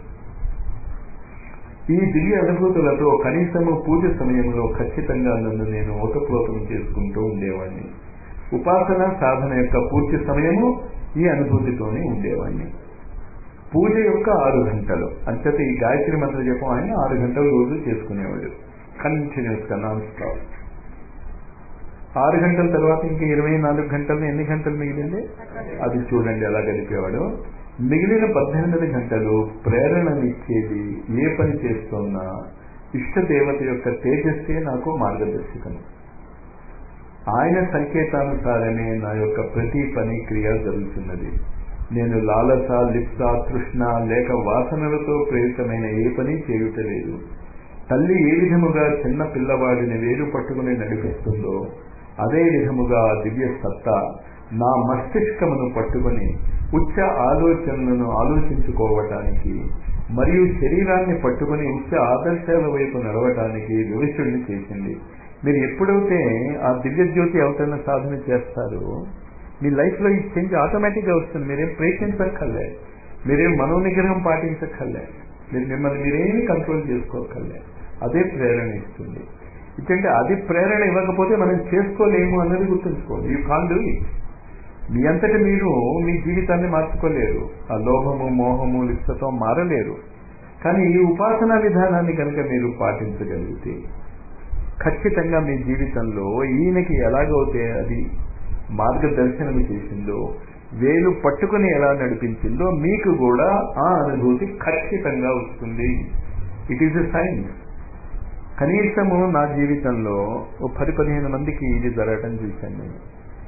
ఈ దివ్య అనుభూతులతో కనీసము పూజ సమయంలో ఖచ్చితంగా నన్ను నేను ఓతప్రోతం చేసుకుంటూ ఉండేవాడిని ఉపాసన సాధన యొక్క పూర్తి సమయము ఈ అనుభూతితోనే ఉండేవాడిని పూజ యొక్క ఆరు గంటలు అంతటి ఈ గాయత్రి మంత్ర జపం ఆయన ఆరు గంటలు రోజు చేసుకునేవాడు కంటిన్యూస్ గా నాన్ స్టాప్ ఆరు గంటల తర్వాత ఇంకా ఇరవై నాలుగు గంటలు ఎన్ని గంటలు మిగిలింది అది చూడండి ఎలా గడిపేవాడు మిగిలిన పద్దెనిమిది గంటలు ప్రేరణనిచ్చేది ఏ పని చేస్తున్నా ఇష్ట దేవత యొక్క తేజస్సే నాకు మార్గదర్శకం ఆయన సంకేతానుసారమే నా యొక్క ప్రతి పని క్రియ జరుగుతున్నది నేను లాలస లిప్స తృష్ణ లేక వాసనలతో ప్రేరితమైన ఏ పని చేయుటలేదు తల్లి ఏ విధముగా చిన్న పిల్లవాడిని వేరు పట్టుకుని నడిపిస్తుందో అదే విధముగా ఆ దివ్య సత్తా నా మస్తిష్కమును పట్టుకుని ఉచ్చ ఆలోచనలను ఆలోచించుకోవటానికి మరియు శరీరాన్ని పట్టుకుని ఉచ్చ ఆదర్శాల వైపు నడవటానికి వివశుడిని చేసింది మీరు ఎప్పుడైతే ఆ దివ్య జ్యోతి అవతరణ సాధన చేస్తారో మీ లైఫ్ లో ఈ చేంజ్ ఆటోమేటిక్ గా వస్తుంది మీరేం ప్రయత్నించక్కర్లే మీరేం మనోనిగ్రహం పాటించక్కర్లే మీరు మిమ్మల్ని మీరేమీ కంట్రోల్ చేసుకోకర్లే అదే ప్రేరణ ఇస్తుంది ఎందుకంటే అది ప్రేరణ ఇవ్వకపోతే మనం చేసుకోలేము అన్నది గుర్తుంచుకోండి యూ కాన్ డూ ఇట్ మీ అంతటి మీరు మీ జీవితాన్ని మార్చుకోలేరు ఆ లోభము మోహము లిప్సతో మారలేరు కానీ ఈ ఉపాసనా విధానాన్ని కనుక మీరు పాటించగలిగితే ఖచ్చితంగా మీ జీవితంలో ఈయనకి ఎలాగైతే అది మార్గదర్శనం చేసిందో వేలు పట్టుకుని ఎలా నడిపించిందో మీకు కూడా ఆ అనుభూతి ఖచ్చితంగా వస్తుంది ఇట్ ఈజ్ ఎ సైన్స్ కనీసము నా జీవితంలో ఓ పది పదిహేను మందికి ఇది జరగటం చూశాను నేను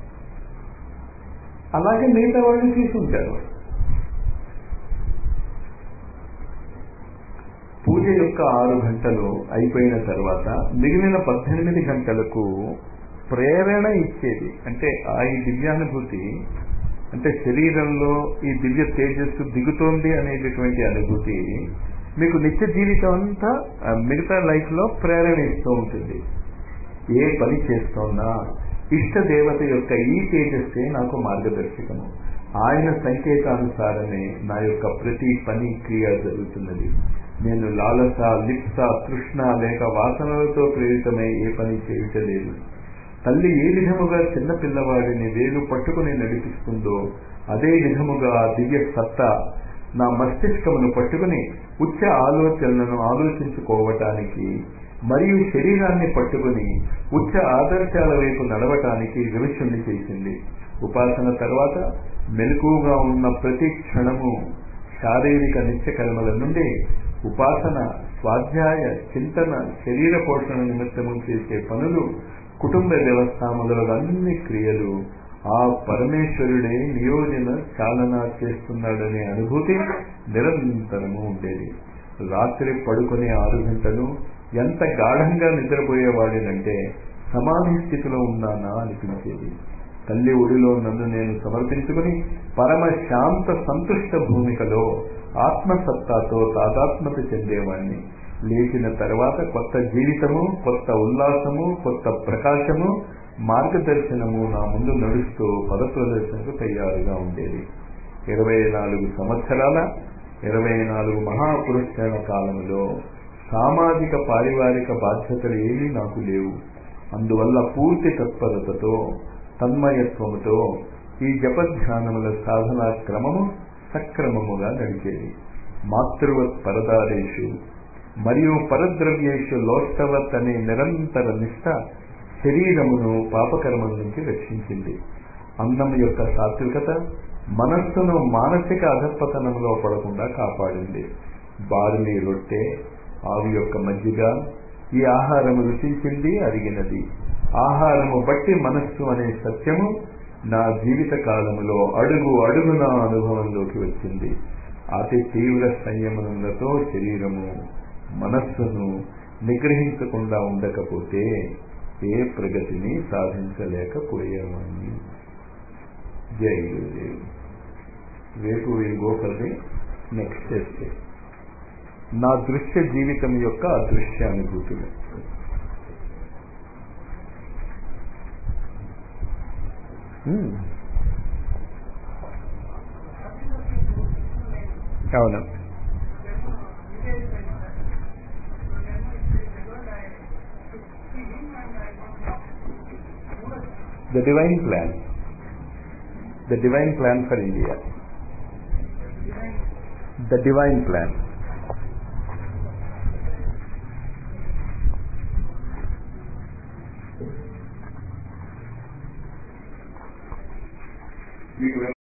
అలాగే మిగతా వాళ్ళు తీసుకుంటారు పూజ యొక్క ఆరు గంటలు అయిపోయిన తర్వాత మిగిలిన పద్దెనిమిది గంటలకు ప్రేరణ ఇచ్చేది అంటే ఆ ఈ దివ్యానుభూతి అంటే శరీరంలో ఈ దివ్య తేజస్సు దిగుతోంది అనేటటువంటి అనుభూతి మీకు నిత్య జీవితం అంతా ఆ మిగతా లైఫ్ లో ప్రేరణ ఇస్తూ ఉంటుంది ఏ పని చేస్తోన్నా ఇష్ట దేవత యొక్క ఈ తేజస్సే నాకు మార్గదర్శకము ఆయన సంకేతానుసారమే నా యొక్క ప్రతి పని క్రియ జరుగుతున్నది నేను లాలస లిప్స తృష్ణ లేక వాసనలతో ప్రేరితమై ఏ పని చేయటలేదు తల్లి ఏ విధముగా చిన్న పిల్లవాడిని వేలు పట్టుకుని నడిపిస్తుందో అదే విధముగా ఆ దివ్య సత్తా నా మస్తిష్కమును పట్టుకుని ఉచ్చ ఆలోచనలను ఆలోచించుకోవటానికి మరియు శరీరాన్ని పట్టుకుని ఉచ్చ ఆదర్శాల వైపు నడవటానికి వివశుణ్ణి చేసింది ఉపాసన తర్వాత మెలకుగా ఉన్న ప్రతి క్షణము శారీరక నిత్య కర్మల నుండి ఉపాసన స్వాధ్యాయ చింతన శరీర పోషణ నిమిత్తము చేసే పనులు కుటుంబ వ్యవస్థ మొదలగు అన్ని క్రియలు ఆ పరమేశ్వరుడే నియోజన చాలన చేస్తున్నాడనే అనుభూతి నిరంతరము ఉండేది రాత్రి పడుకునే ఆరు గంటలు ఎంత గాఢంగా నిద్రపోయేవాడినంటే సమాధి స్థితిలో ఉన్నానా అనిపించేది తల్లి ఒడిలో నన్ను నేను సమర్పించుకుని పరమ శాంత సంతుష్ట భూమికలో ఆత్మసత్తాతో తాదాత్మత చెందేవాణ్ణి లేచిన తర్వాత కొత్త జీవితము కొత్త ఉల్లాసము కొత్త ప్రకాశము మార్గదర్శనము నా ముందు నడుస్తూ పద ప్రదర్శనకు తయారుగా ఉండేది ఇరవై నాలుగు సంవత్సరాల ఇరవై నాలుగు మహాపురుషణ కాలంలో సామాజిక పారివారిక బాధ్యతలు ఏమీ నాకు లేవు అందువల్ల పూర్తి తత్పరతతో తన్మయత్వముతో ఈ జపధ్యానముల సాధనా క్రమము సక్రమముగా నడిచేది మాతృవత్ పరదారేషు మరియు పరద్రవ్యేషు లోష్టవత్ అనే నిరంతర నిష్ట శరీరమును పాపకర్మం నుంచి రక్షించింది అన్నం యొక్క సాత్వికత మనస్సును మానసిక అధపతనంలో పడకుండా కాపాడింది బార్లీ రొట్టె ఆవి యొక్క మజ్జిగ ఈ ఆహారము రుచించింది అరిగినది ఆహారము బట్టి మనస్సు అనే సత్యము నా జీవిత కాలములో అడుగు అడుగున అనుభవంలోకి వచ్చింది అతి తీవ్ర సంయమనములతో శరీరము మనస్సును నిగ్రహించకుండా ఉండకపోతే ఏ ప్రగతిని సాధించలేకపోయేవాడిని జై గురుదేవ్ రేపు will go for the next step నా దృశ్య జీవితం యొక్క అదృశ్య అనుభూతులు అవును the divine plan the divine plan for india the divine plan మీకు